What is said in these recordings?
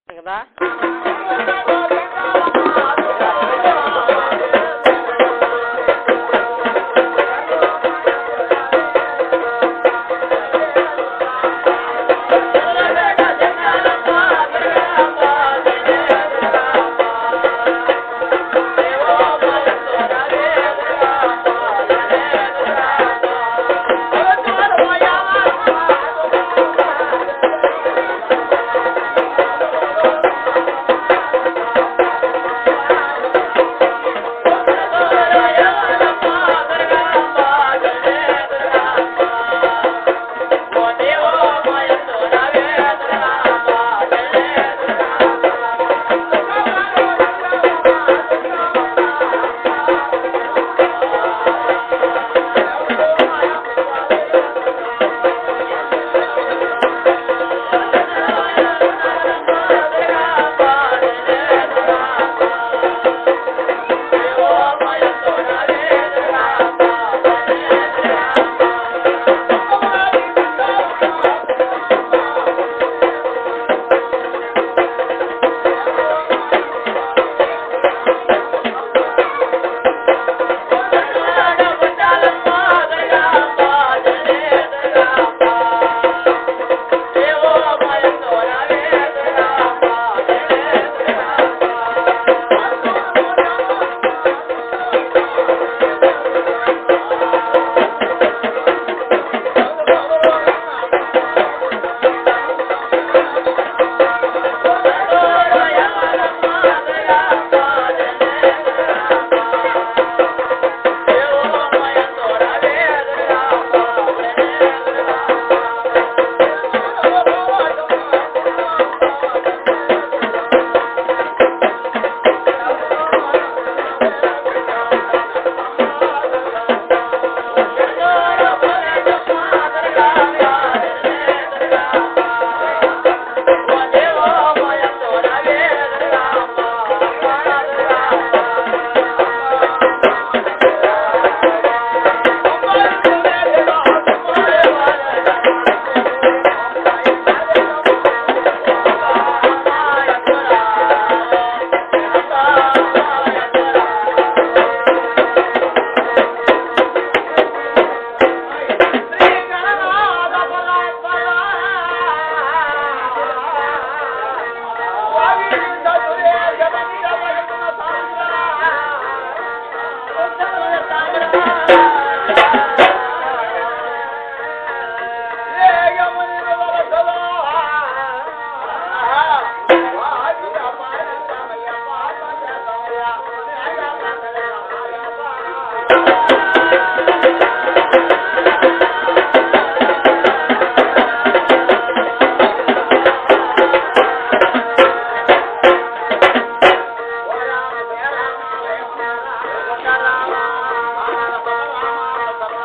కదా రామ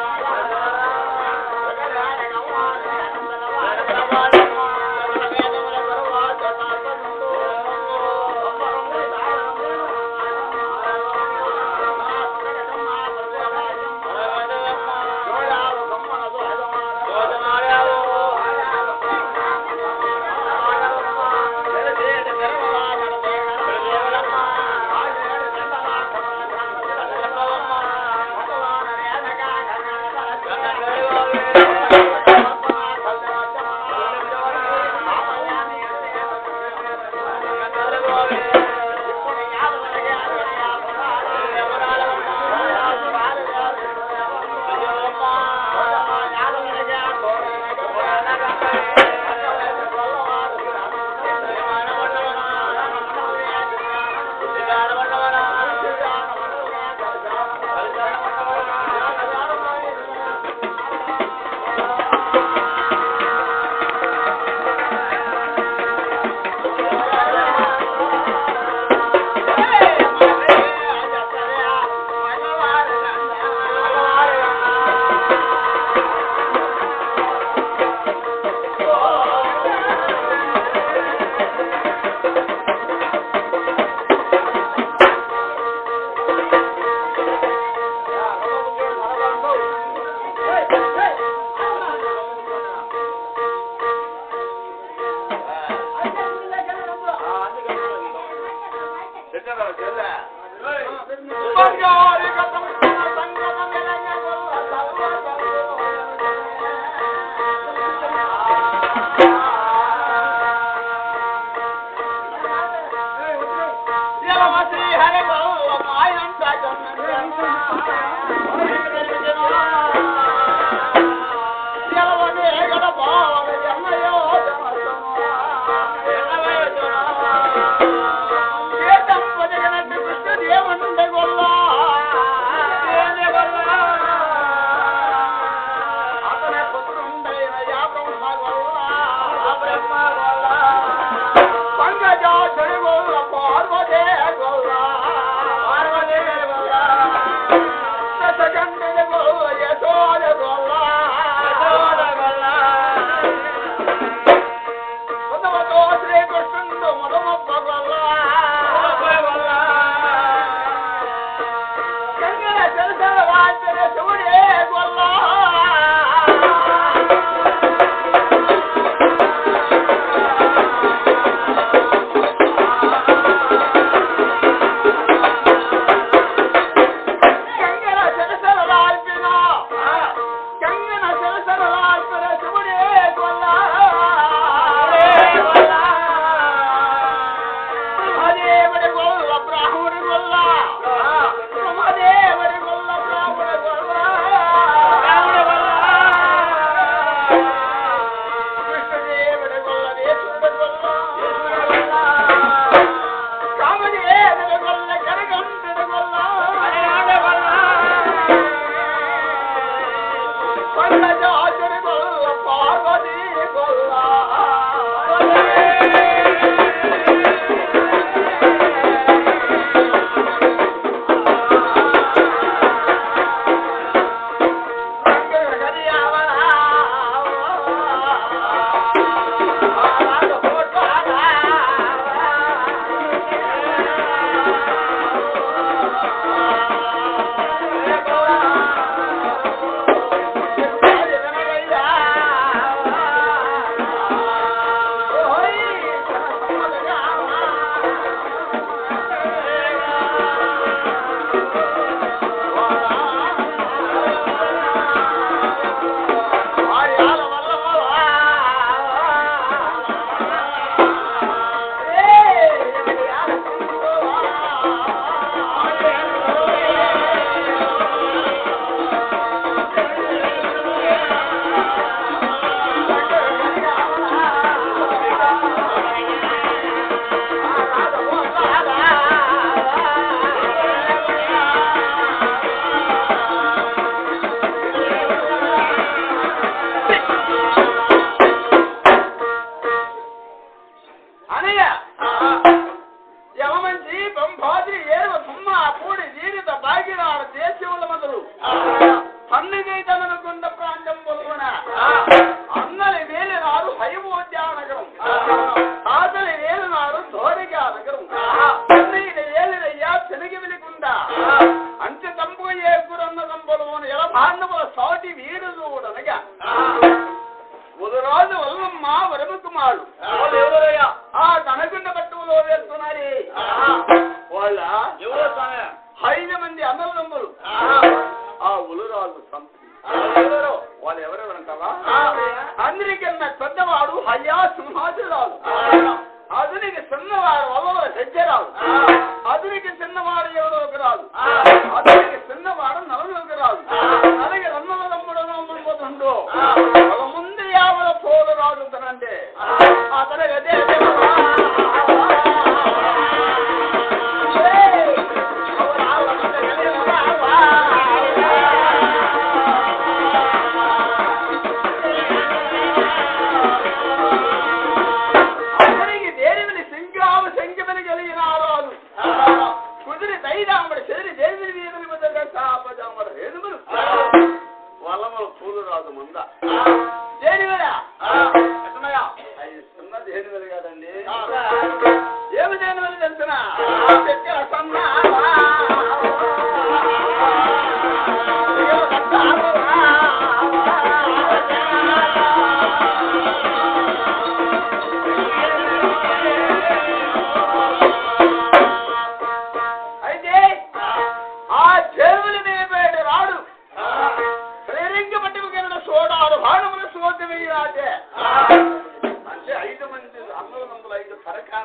అనయ్య యమమంచి పంపాది ఏరువ తుమ్మ పూడి జీవిత భాగ్యనాడు దేశముల మొదలు పన్నుగైతమనుకున్న ప్రాంతం పొలుగున అన్నలి వేలినాడు హైమోద్యానగరం తాతలి వేలినాడు ధోరిగా నగరం అన్నయ్య ఏలినయ్యా శనగి వెలికుండా అంచె తంపు ఏ గురన్న తంపలున ఎలా భాండముల సాటి వీడు చూడనగా ఉదరాజు వల్లమ్మ వరముకుమారు ఆ తనకుండ పట్టులో వేస్తున్నారు వాళ్ళ ఐదు మంది అన్నదమ్ములు ఆ ఉలురాజు సంపి వాళ్ళు ఎవరు అంటావా అందరికన్నా పెద్దవాడు హయ్యా సింహాసురాలు అదునికి చిన్నవాడు వల్ల గజ్జరాలు అదునికి చిన్నవాడు ఎవరోకి రాదు అదునికి చిన్నవాడు నలుగురికి రాదు నలగి రన్నల తమ్ముడు నమ్ముతుండు ఒక ముందు యావల పోలు రాజుతానంటే అతని గదే అతనికి దేనిని సింగావు శంకిమని కలిగిన ఆరాలు కుదిరి దైదాముడు చెదిరి దేవిని వీరుని మొదలుగా సాపజాముడు రేణుములు వల్లములు పూలు రాదు ముంద దేనివరా ఎట్టనయా అయ్యి చిన్న దేనివరి కాదండి ఏమి దేనివరి తెలిసిన చెక్కల సన్నా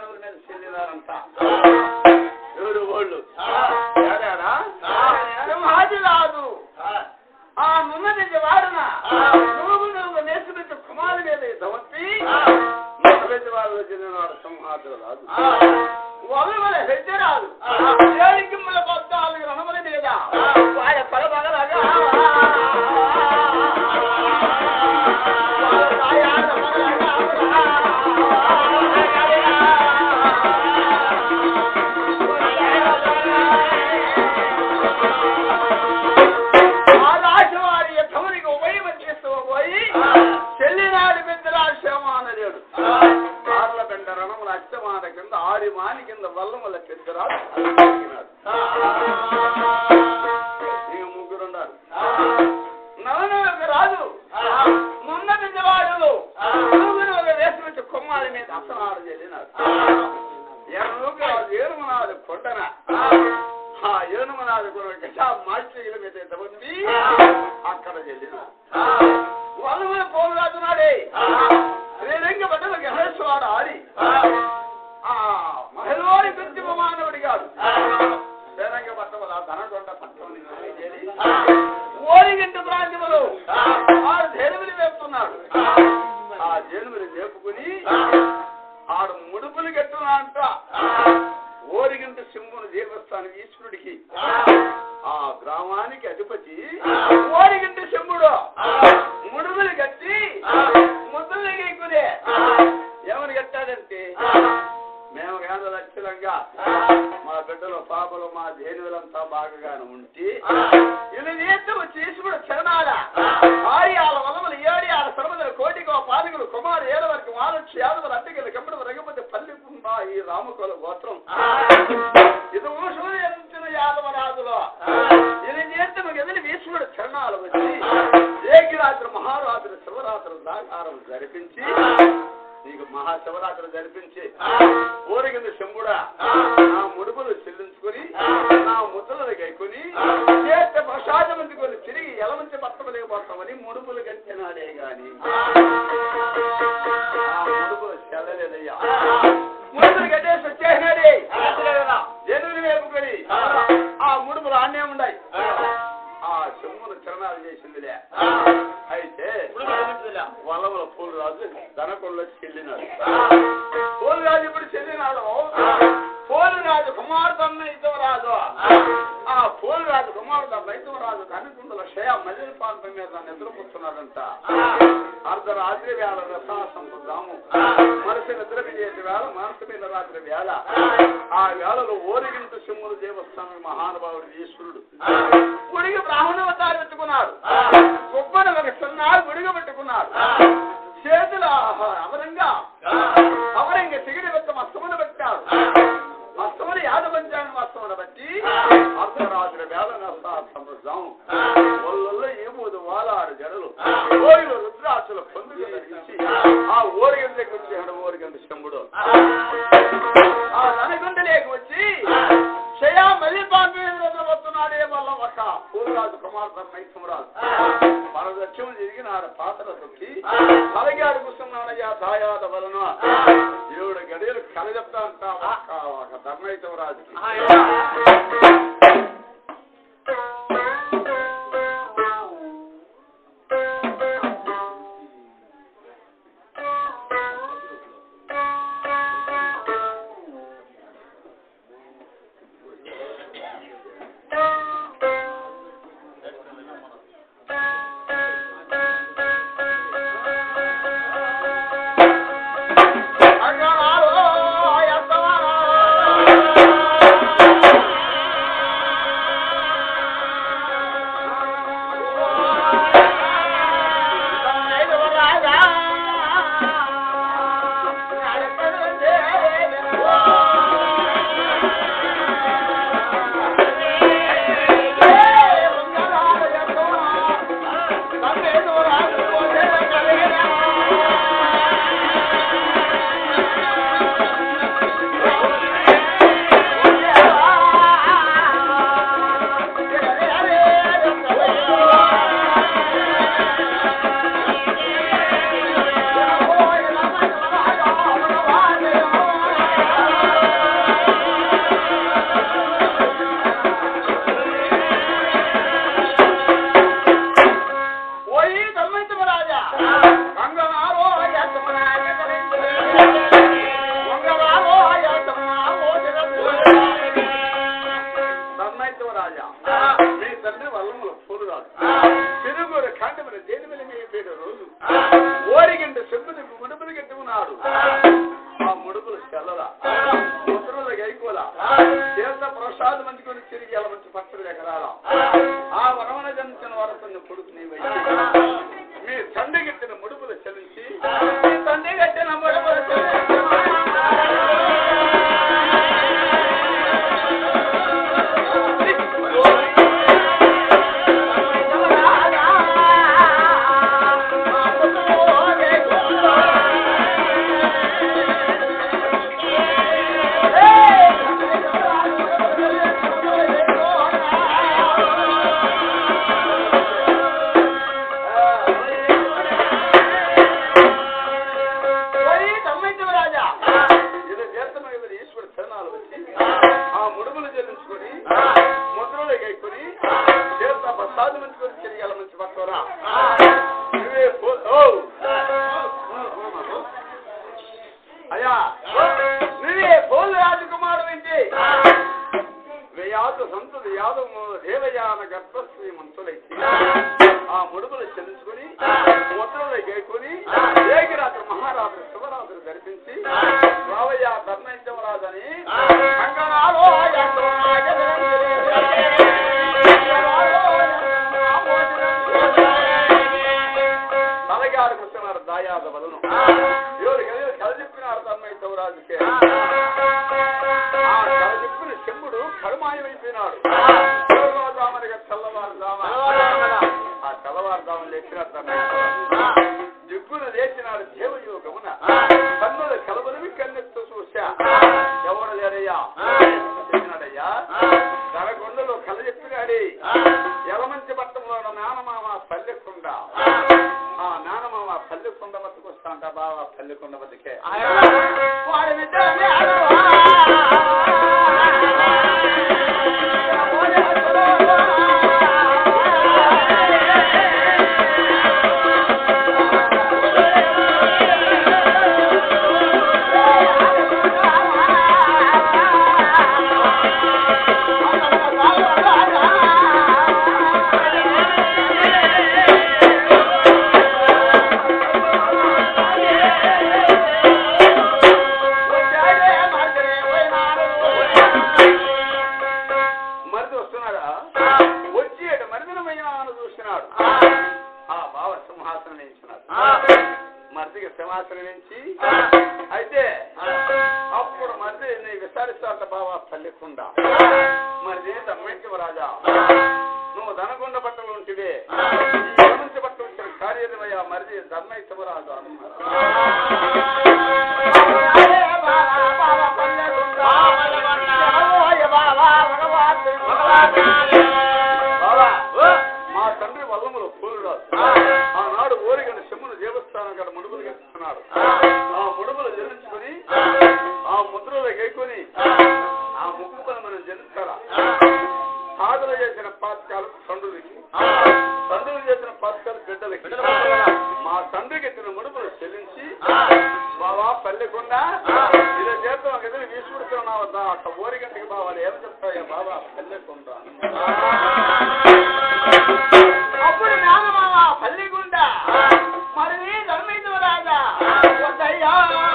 ఏనుగుల మీద చెల్లినారంట ఎవరు వాళ్ళు ఏడారా సింహాది రాదు ఆ నున్నది వాడున నువ్వు నువ్వు నేర్చుకుంటే కుమారు మీద ధమతి నున్నది వాళ్ళు చెందినవాడు సింహాదులు రాదు వాళ్ళ వల్ల హెచ్చ రాదు ఏడికి మన పద్నాలుగు రణముల మీద వాడ పరమగలగా ఆ రాజవారి తమరికి ఉపయోగం చేస్తూ పోయి చెల్లినాడు పెద్దరాడు క్షేమానలేడు ఆర్ల పెంట రణముల అష్టమాన కింద ఆరి మాని కింద వల్లముల పెద్దరాడు ఇక ముగ్గురు ఉన్నారు నవనవక రాజు మొన్న పెద్దవాడు ముగ్గురు ఒక వేసి వచ్చి కొమ్మాలి మీద అసనాడు చెల్లినాడు ఏనుమనాడు కొండన ఆ ఏనుమనాడు కొండ మాస్టర్ల మీద ఎంతమంది అక్కడ చెల్లినాడు వాళ్ళ మీద పోలు రాజున్నాడే శ్రీరంగ బట్టలు గణేశ్వరాడు ఆడి ఆ మహిళవాడి కృత్రిమ మానవుడి కాదు శ్రీరంగ పట్టముల ధనకొండ పట్టమని ఓరిగింటి ప్రాంతములు ఆ జేనుమిని వేపుతున్నాడు ఆ జేనుమిని వేపుకుని ఆడు ముడుపులు కట్టున్నా అంట ఓరిగింటి సింహుని దేవస్థానం ఈశ్వరుడికి ఆ గ్రామానికి అధిపతి ఓరిగింటి సింహుడు ముడుపులు కట్టి ముద్దులు ఎక్కునే ఏమని కట్టాడంటే మేము కాదు లక్షలంగా మా బిడ్డలు పాపలు మా దేనులంతా బాగానే ఉంటే ఇది నేత్రము చేసుకున్న చరణాల ఆర్యాల వలములు ఏడియాల సర్వదల కోటికో పాదకులు కుమారు ఏల వరకు మాలక్ష యాదవులు అడ్డగిలు కమ్మడు రఘుపతి పల్లికుందా ఈ రామకుల గోత్రం ఇది సూర్యంచిన యాదవ రాజులో ఇది నేత్రము ఎదిరి ఈశ్వరుడు చరణాలు వచ్చి ఏకరాత్రి మహారాత్రి శివరాత్రి దాకారం జరిపించి నీకు మహాశివరాత్రి జరిపించి ఊరికింద శంభుడా నా ముడుపులు చెల్లించుకుని నా ముద్దలు గైకొని చేత ప్రసాదమందుకొని తిరిగి ఎలమంచి పట్టమలేకపోతామని ముడుపులు కట్టినాడే గాని ఆ ముడుపులు చెల్లలేదయ్యా ముడుపులు కట్టేసి వచ్చేసినాడే ఎదురు వేపుకొని ఆ ముడుపులు ఆన్నే ఉన్నాయి ఆ శంభును చరణాలు చేసిందిలే అయితే వల్లవల పూలు రాజు ధనకొండలో చెల్లినాడు పూలు రాజు ఇప్పుడు చెల్లినాడు పూలు రాజు కుమారుతన్న ఇతవరాజు ఆ పూలు రాజు కుమారుతన్న ఇతవరాజు కనుకుండల క్షయ మజిలి ప్రాంతం మీద నిద్రపుస్తున్నాడంట అర్ధరాత్రి వేళ రసా సంపుద్దాము మనసు నిద్ర చేతి వేళ మనసు మీద రాత్రి వేళ ఆ వేళలో ఓరిగింటు సింహులు దేవస్థానం మహానుభావుడు ఈశ్వరుడు గుడికి బ్రాహ్మణవతారు పెట్టుకున్నాడు గొప్పను ఒక సున్నాడు గుడిగా పెట్టుకున్నాడు చేతుల అవరంగా అవరంగా సిగిడి పెద్ద మస్తమును పెట్టాడు మస్తమును యాదవంచాన్ని మస్తమును బట్టి అర్ధరాత్రి వేళ నస్తా సముద్రం ఒళ్ళల్లో ఏమోదు వాలాడు జడలు ఓరిలో రుద్రాక్షలు పొందుకు ధరించి ఆ ఓరిగంట దగ్గర వచ్చాడు ఓరిగంట శంభుడు ఆ ననగుండలేకి వచ్చి శయా మళ్ళీ పాపి వస్తున్నాడే వల్ల ఒక పూర్వరాజు కుమార్తె మైసమరాజు మన లక్ష్యం జరిగినాడు పాత్ర తొక్కి తలగాడు కూర్చున్నాడయ్యా దాయాద వలన ఏడు గడియలు కలగెత్తా అంటా ఒక ఒక ధర్మైతం రాజుకి అగరాలో ఎత్తవరా ప్రసాదం మంచుకొని తిరిగి ఎలా మంచి పచ్చడి ఎకరాల ఆ వరమణ జన్మించిన వరసన్న కొడుకు నీవై మీ తండ్రి కట్టిన ముడుపులు చెల్లించి మీ తండ్రి కట్టిన ముడుపులు ఓరి తమ్మైద్యం రాజా ఇది చేతమైన ఈశ్వరుడు చరణాలు వచ్చి ఆ ముడుపులు చెల్లించుకొని ముద్రలు గైకొని చేత ప్రసాదం మంచుకొని తిరిగి మంచి పట్టరా నువ్వే పో- ఓ! అయ్యా నువ్వే పోలు రాజకుమారు నుంచి వేయాదు సంతుడు యాదము దేవయాన గర్భశ్రీ మంతులైతే ఆ ముడుపులు చెల్లించుకొని ముద్రలు గేకొని ఏకరాత్రి మహారాత్రి శివరాత్రి ధరిపించి రావయ్య ధర్మేశ్వరాజని కంకణాలో తలగారు కూర్చున్నారు దాయాద బదులు ఎవరు కథ చెప్పినారు ధర్మేశ్వరాజుకే ఆ కథ చెప్పిన చెంబుడు కడుమాయమైపోయినాడు తెల్లవారుజామునగా తెల్లవారుజామ ఆ తెల్లవారుజామున లేచినాడు దిగ్గున లేచినాడు దేవయోగమున కన్నుల కలవలివి కన్నెత్తు చూశా ఎవరు లేరయ్యా చెప్పినాడయ్యా కరగొండలో కథ చెప్పినాడే ఎలమంచి పట్టంలో నానమామ పల్లెకుండ ఆ నానమామ పల్లెకుండ బతుకొస్తా అంట బావా పల్లెకుండ బతికే వాడి విద్యలన్నీ మరిది వస్తున్నాడా వచ్చి అటు మరిదినమయ్యా అని చూస్తున్నాడు ఆ బావ సింహాసనం వేయించినాడు మరిదికి సింహాసనం వేయించి అయితే అప్పుడు మరిది నీ విచారిస్తాట బావ తల్లికుండా మరిది దమ్మెంటి రాజా నువ్వు ధనకొండ బట్టలు ఉంటివే ధనమంచి బట్టలు ఉంటే కార్యమయ్యా మరిది ధర్మైశవరాజు అన్నారు బావా, మా తండ్రి వల్లములు పూలురాజు ఆనాడు ఓరిగని శమ్మును దేవస్థానం గడ ముడుపులు గెలుస్తున్నాడు ఆ ముడుపులు జరించుకుని ఆ ముద్రలు గైకొని ఆ ముక్కులను మనం జనిస్తారా సాధన చేసిన పాతకాలు తండ్రులకి తండ్రులు చేసిన పాతకాలు బిడ్డలకి మా తండ్రికి ఎత్తిన ముడుపులు చెల్లించి బావా పల్లెకుండా ఇలా చేద్దాం ఒక ఎదురు వీసుకుడుతున్నావు వద్దా అట్లా ఓరిగంటకి బావాలి ఏం చెప్తాయా బాబా పల్లెకుండా అప్పుడు నాగమామ పల్లిగుండ మరి ధర్మేంద్ర రాజా వద్దయ్యా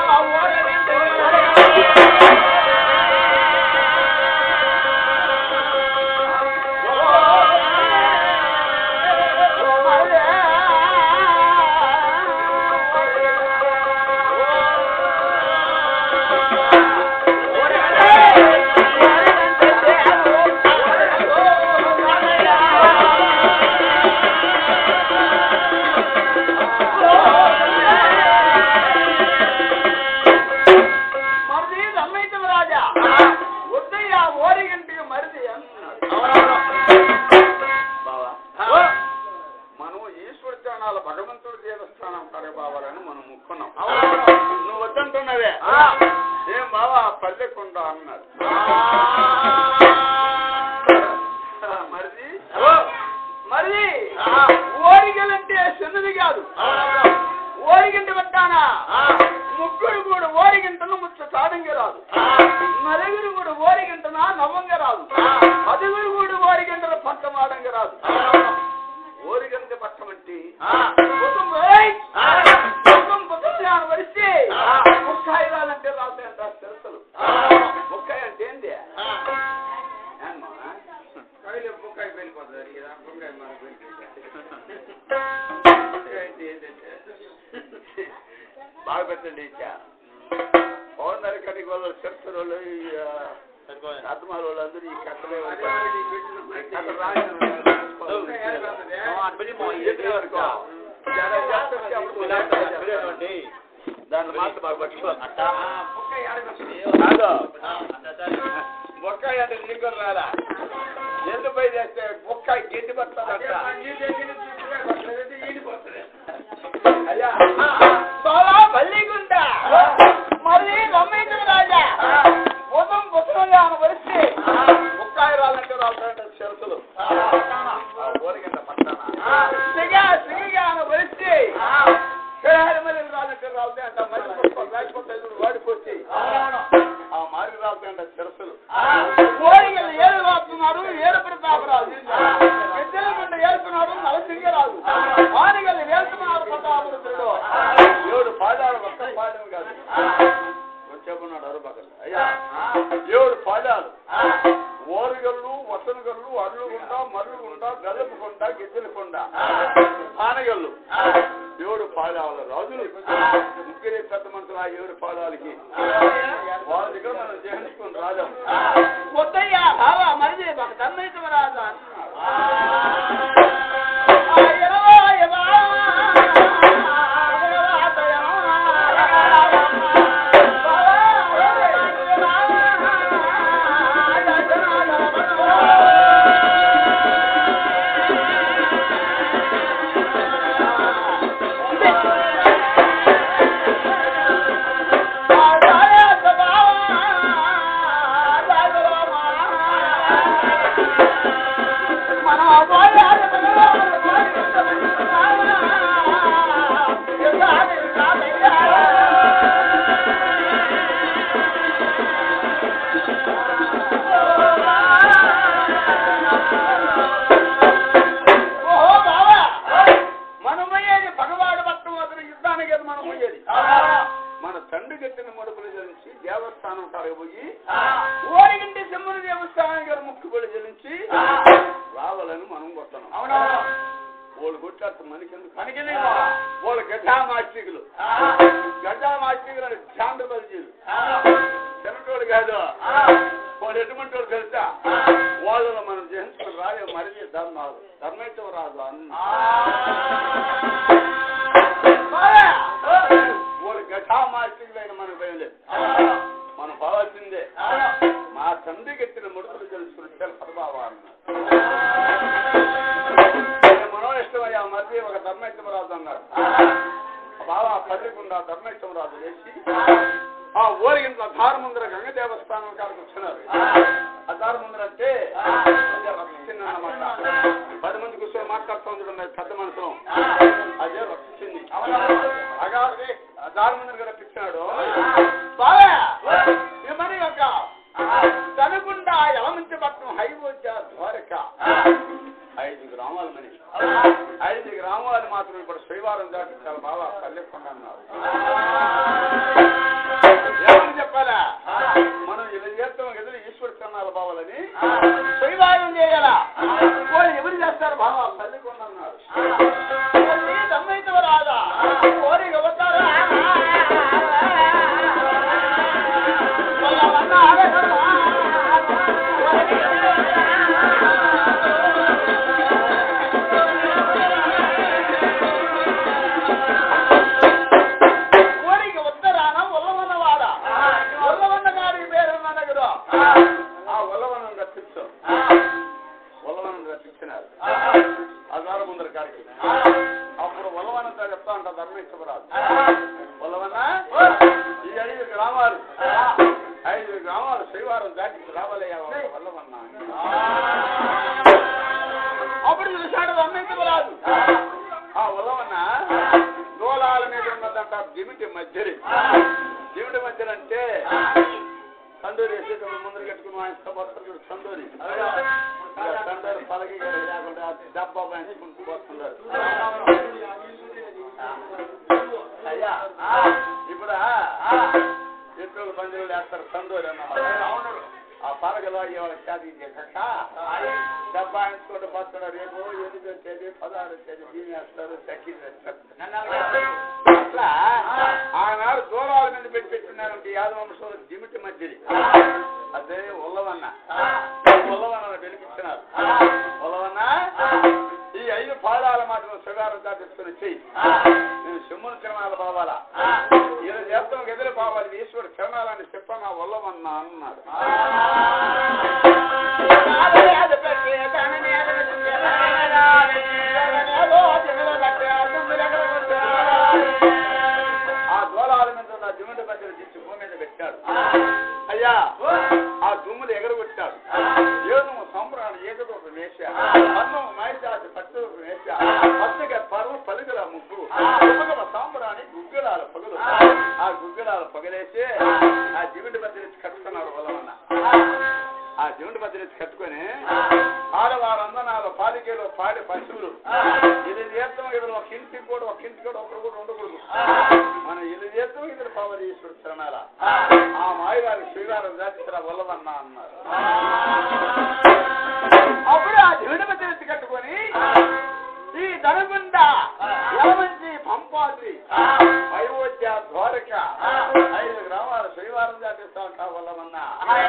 మరిది ధర్మేంద్ర రాజా వద్దయ్యా ఓరిగంటికి మరిది అన్నాడు బావా మనం ఈశ్వర స్థానాల భగవంతుడి దేవస్థానం కరబావాలని మనం ముక్కున్నాం నువ్వు వద్దంటున్నావే ఏం బావా పల్లెకుండ అన్నాడు మరిది మరిది ఓరిగలంటే చిన్నది కాదు ఓరిగంటి పెట్టానా ముగ్గురు కూడా ఓరిగంటను ముచ్చ తాడంగా రాదు నలుగురు కూడా ఓరిగంటనా నవ్వంగా రాదు పదుగురు కూడా ఓరిగంటల పట్టమాడంగా రాదు ఓరిగంట పట్టమంటే కుటుంబం ఏయ్! కుటుంబం కుటుంబం వరిస్తే ముక్కాయిలాలంటే రాదు అంటారు తెలుసలు ముక్కాయ అంటే ఏంది పెట్టండి ఇచ్చా పౌర్ణరి కడికి వాళ్ళు చెప్తారు వాళ్ళు ఈ అర్థమాల వాళ్ళు అందరూ ఈ కథలే కథ దాని మాట బాగా పట్టుకో కాదు బొక్కాయి అంటే నీకు రాదా ఎందుపై చేస్తే బొక్కాయి గెంటి పడుతుందంట అయ్యా బావా మల్లిగుండ మళ్ళీ రమ్మేంద్ర రాజా ఉదయం పుస్తకంగా ఆయన వచ్చి బొక్కాయి రాలంటే రాలంటే చెరుకులు ఊరికింద పట్టాన సిగా సిగా ఆయన వచ్చి మళ్ళీ రాలంటే రాలంటే అంట మళ్ళీ పుస్తకం లేకపోతే వాడిపోతే ఆ మార్గ రాలంటే అంట చెరుకులు కోరికలు ఏడు రాస్తున్నారు ఏడు ప్రతాపరాజు పెద్దలకుండ ఏడుతున్నాడు నలసింగరాజు ఆనిగలు వేస్తున్నారు ప్రతాపరుడు ఏడు పాడాలు ఒక్క పాడడం కాదు చెప్పన్నాడు అరుపకలు అయ్యా ఏడు పాడాలు ఓరుగల్లు వసనగల్లు అర్లుగుంట మర్లుగుంట గదపుకుంట గిద్దెలకొండ ఆనగల్లు ఏడు పాడాల రాజులు ముగ్గురే పెద్ద మనుషులు ఆ ఏడు పాదాలకి వాళ్ళ దగ్గర మనం జయించుకుని రాజం వద్దయ్యా బావా మరిది ఒక తన్మైతం రాజా ఓహో బావా మనం పోయేది భగవాడు భక్తం అతని యుద్ధానికి అది మనం పోయేది మన తండ్రి కట్టిన ముడుపులు జరించి దేవస్థానం కాడికి పోయి ఓరిగింటి సింహుని దేవస్థానం గారు ముక్కుబడి జరించి రావాలని మనం కొట్టను అవునా వాళ్ళు కొట్టారు మనకెందుకు మనకెందుకు వాళ్ళు గడ్డా మాస్టికులు గడ్డా మాస్టికులు అని చాంద్ర బలిజీలు చిన్నటోళ్ళు కాదు వాళ్ళు ఎటువంటి వాళ్ళు తెలుసా వాళ్ళలో మనం జయించుకుని రాలే మరిది ధర్మాలు ధర్మేశ్వర రాజు అన్న వాళ్ళు గఠా మార్చిలైన మనకు భయం లేదు మనం పోవాల్సిందే మా తండ్రి కట్టిన ముడుపులు తెలుసుకుని తెలపదబావా మనో ఇష్టమయ్యా మధ్య ఒక ధర్మేశ్వరరాజు అన్నారు బాబా పల్లికుండా ధర్మేశ్వరరాజు వేసి ఆ ఊరిగింట్లో ధారముందర గంగ దేవస్థానం కాడికి వచ్చినారు ఆ ధారముందర అంటే రక్షించింది అన్నమాట పది మంది కూర్చొని మాట్లాడుతూ ఉండడం పెద్ద మనసు అదే రక్షించింది అగా ఆ దారుమందర గారు రక్షించాడు బాగా ఏమని ఒక తనకుండా ఎలమంచి పట్టణం హైవోజ ద్వారక ఐదు గ్రామాల మని ఐదు గ్రామాలు మాత్రం ఇప్పుడు శ్రీవారం దాటి చాలా బాగా పల్లెకుండా అన్నారు ఏమని చెప్పాలా మనం ఇలా చేస్తాం కదా ఈశ్వరు కన్నాలు బావాలని శ్రీవారం చేయాలా వాళ్ళు ఎవరు చేస్తారు బావా పల్లెకుండా అన్నారు దమ్మైతే రాదా కోరి ఎవతారా కోరిక ఉత్తరాన ఉల్లమన్నవాడ ఉల్లమన్న గారి పేరు నగరు ఆ ఉల్లవనం రప్పించు ఉల్లవనం రప్పించినారు ఆధారం ముందర గారికి అప్పుడు ఉల్లవనంతో చెప్తా ఉంటా ధర్మేశ్వరరాజు ఉల్లవన్న ఈ ఐదు గ్రామాలు ఐదు గ్రామాలు శ్రీవారం దాటి రావాలయ్యా వల్లవన్న అప్పుడు చూశాడు ధర్మేశ్వరరాజు ఆ ఉల్లవన్న దూలాల మీద ఉన్నదంట దిమిటి మధ్యరి దిమిటి మధ్యలో అంటే తందూరి వేసేటప్పుడు ముందర కట్టుకుని మా ఇంట్లో పోతారు చూడు తందూరి తందూరి పలకి గడి లేకుండా డబ్బా వేసుకుంటూ పోతున్నారు అయ్యా ఇప్పుడు ఎట్లు పందిరు వేస్తారు తందూరి అన్నమాట ఆ పలకలో ఇవాళ శాది కక్క డబ్బాయించుకుంటూ పోతున్నారు రేపు ఎనిమిది వచ్చేది పదహారు వచ్చేది దీని వేస్తారు చక్కి వేస్తారు అట్లా ఆనాడు దూరాల మీద పెట్టి పెట్టున్నారంటే యాదవ వంశంలో దిమిటి మధ్యది అదే ఉల్లవన్న ఉల్లవన్న వెలిపించినారు ఉల్లవన్న ఈ ఐదు పాదాల మాత్రం సుగారం దాటించుకుని చెయ్యి నేను సింహుని తిరణాలు పోవాలా ఈయన చేస్తాం ఎదురు పోవాలి ఈశ్వరు తిరణాలని చెప్పనా ఉల్లవన్న అన్నాడు ఆ దూరాల మీద ఉన్న దిమిటి మధ్యలో తెచ్చి భూమి మీద పెట్టాడు అయ్యా ఆ దుమ్ములు ఎగరగొట్టాడు ఏనుము సంబరాన్ని ఏకదొక వేశ అన్నం మైదాసి పట్టుకు వేశ పచ్చగా పరువు పలుగుల ముగ్గు ఉప్పగల సాంబరాన్ని గుగ్గిలాల పగులు ఆ గుగ్గిలాల పగలేసి ఆ దిమిటి మధ్య నుంచి కట్టుకున్నారు వలవన్న ఆ దిమిటి మధ్య నుంచి కట్టుకొని ఆడవారందనాలు పాలికేలు పాడి పశువులు ఇది చేస్తాం ఇద్దరు ఒక ఇంటికి కూడా ఒక ఇంటికి కూడా ఒకరు కూడా ఉండకూడదు మనం ఇది చేస్తాం ఇద్దరు పవర్ ఈశ్వరు తిరణాల ఆ మాయగారి శ్రీగారం జాతిరా వల్లవన్నా అన్నారు అప్పుడు ఆ దివిడి మధ్య నుంచి కట్టుకొని ఈ దనగుండ యలమంచి పంపాద్రి అయోధ్య ద్వారక ఐదు గ్రామాల శ్రీవారం జాతిస్తా ఉంటా వల్లవన్నా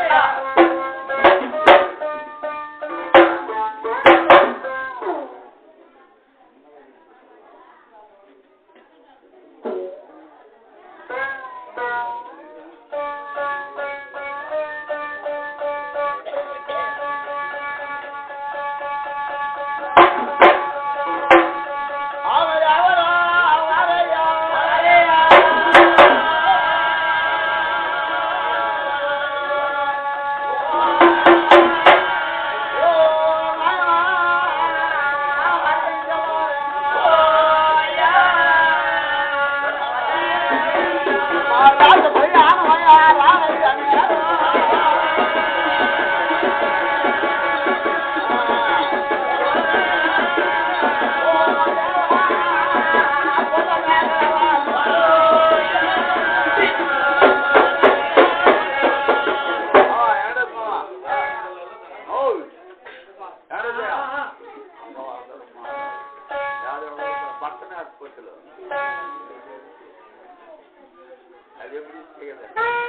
అది ఎప్పుడు చేయగలరు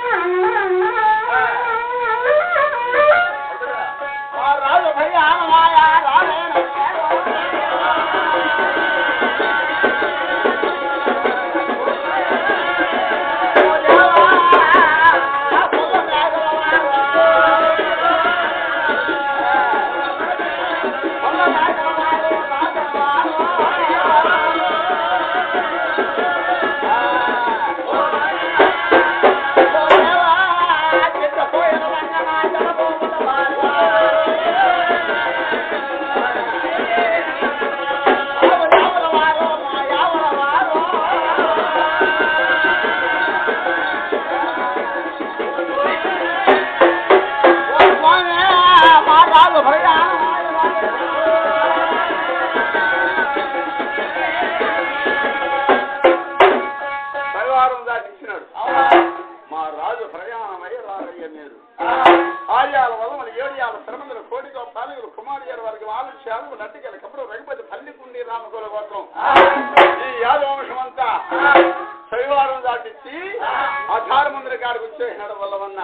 రాజు భయ్యా పరివారం దాటించినాడు మా రాజు ప్రయాణమై రారయ్య మీరు ఆర్యాల వల్ల మన ఏడియాల శ్రమందులు కోడితో పాలకులు కుమారియాల వారికి ఆలస్యాలు నటికల కప్పుడు రఘుపతి పల్లికుండి రామకుల కోసం ఈ యాదవంశం అంతా శనివారం దాటించి ఆధార మందిర కాడికి వచ్చేసినాడు వల్లవన్న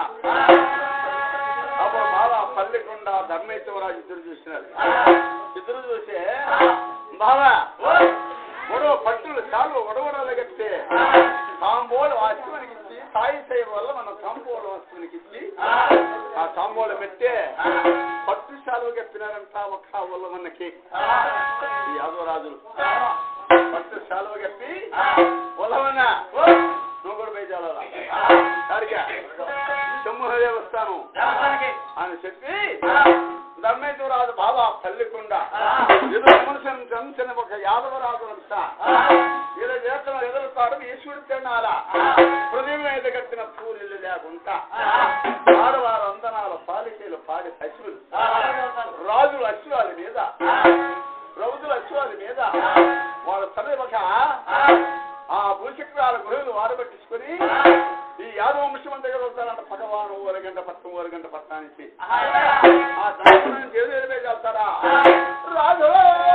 అప్పుడు బాబా పల్లికొండ ధర్మేశ్వరరాజు ఇద్దరు చూసినారు ఇద్దరు చూసే బాబా గొడవ పట్టులు చాలు గొడవడలు కట్టే తాంబోలు ఆ శివునికి ఇచ్చి సాయి చేయడం వల్ల మన తాంబోలు వస్తువునికి ఇచ్చి ఆ తాంబోలు పెట్టే పట్టు చాలు కప్పినారంట ఒక్క వల్ల మనకి ఈ యాదవరాజులు పట్టు చాలువ కప్పి వల్లవన్న నువ్వు కూడా బయజాల సరిగా సింహ దేవస్థానం అని చెప్పి ధర్మేశ్వరరాజు బాబా పల్లికొండ ఎదురు మనుషులను జంచిన ఒక యాదవరాజు అంట ఇలా చేస్తున్న ఎదురుతాడు ఈశ్వరుడు తినాల హృదయం మీద కట్టిన పూరిల్లు లేకుండా ఆడవారు అందనాల పాలికేలు పాడి పశువులు రాజులు అశ్వాల మీద రౌతుల అశ్వాల మీద వాళ్ళ తన ఒక ఆ భూచక్రాల గురువులు వారబట్టించుకొని ఈ యాదవ వంశం దగ్గర వస్తారంట పగవాను ఓరగంట పక్కం ఓరగంట పట్టణానికి ఆ దర్శనం చేసేదే చేస్తారా రాజు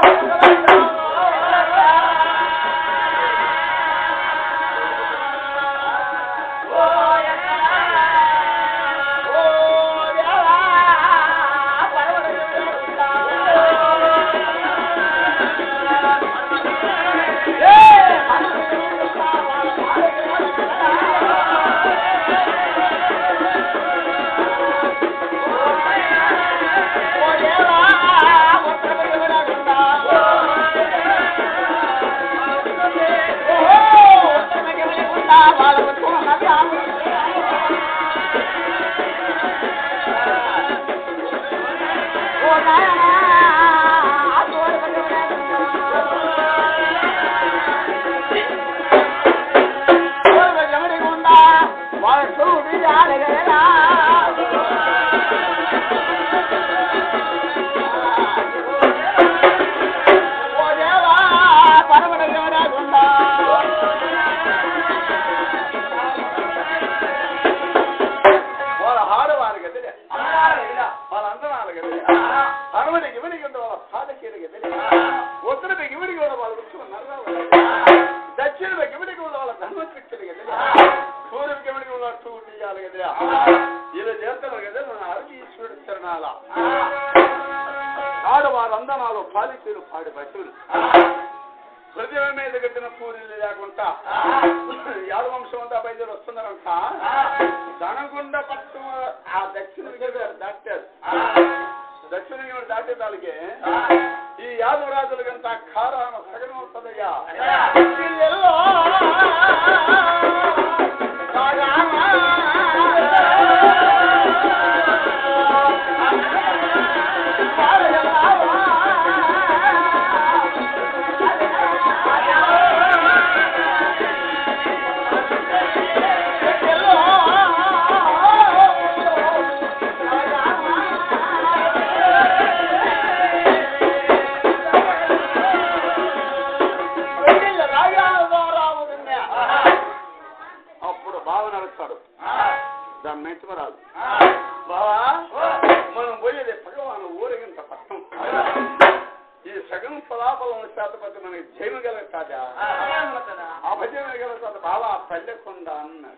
వాళ్ళ ఆడవారి గదిలే వాళ్ళ అందనాల గదిలే అరవడికి ఇవిడికి ఉండే వాళ్ళ పాదకీల గదిలే ఉత్తరకి ఇవిడికి ఉండే వాళ్ళ వృక్షం నర్రాల దక్షిణకి ఇవిడికి ఉండే వాళ్ళ ధర్మశక్తుల గదిలే సూర్యుడికి ఇవిడికి ఉన్న టూటియాల గదిలే ఇలా చేస్తున్నారు కదా మన అరవి ఈశ్వరుడు చరణాల ఆడవారు అందనాలు పాలికీలు పాడి బట్టులు హృదయం మీద కట్టిన పూరీలు లేకుండా యాద వంశం అంతా బయలుదేరి వస్తున్నారంట దనగుండ పట్టు ఆ దక్షిణ దాటారు దక్షిణ దాటే దానికి ఈ యాదవరాజులకంతా ఖారాన సగనం వస్తుందయ్యా అప్పుడు బావ నడుస్తాడు దాని మెచ్చమరాదు బావా మనం పోయేది భగవాన్ ఊరిగింత పట్టం ఈ సగం ఫలాఫలం శాతపతి మనకి జైలు కలగతాదా అభజన కలగతాడు బావా పల్లెకుండా అన్నాడు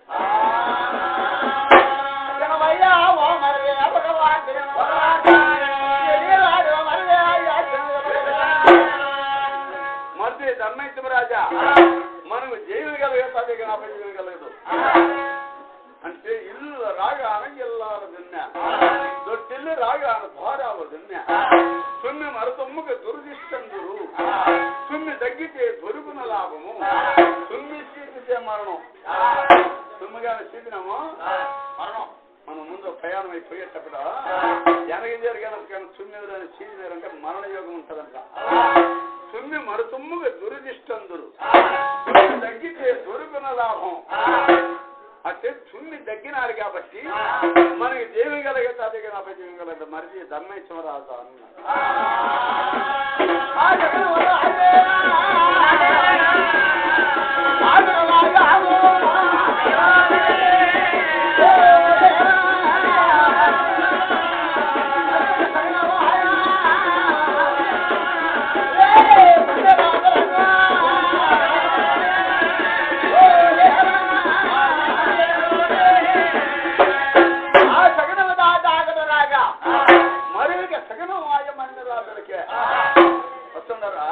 మధ్య ధర్మైత్యమరాజా మనకు జైలు కలగతాది కానీ అభజన కలగదు అంటే ఇల్లు రాగాన ఎల్లారు దిన్నా దొడ్డిల్లు రాగాన భారావు దిన్నా సుమ్మి మరతమ్ముకు దురదిష్టందురు సుమ్మి తగ్గితే దొరుకున లాభము సుమ్మి చీకితే మరణం సుమ్మిగానే చీకినాము మరణం మనం ముందు ప్రయాణం అయిపోయేటప్పుడు వెనక జరిగిన కానీ సుమ్మి చీకినారంటే మరణ యోగం ఉంటదంట సుమ్మి మరతుమ్ముగా దురదిష్టందురు సుమ్మి తగ్గితే దొరుకున లాభం అంటే చున్ని తగ్గినారు కాబట్టి మనకి దేవి కలగతాది కదా అపజయం కలగదు మరి ధర్మేశ్వర రాజు అన్నాడు ఆ సగనవ దాదాగడ రాగా మరుగ సగనం ఆయ మండలాదులకే వస్తుండరా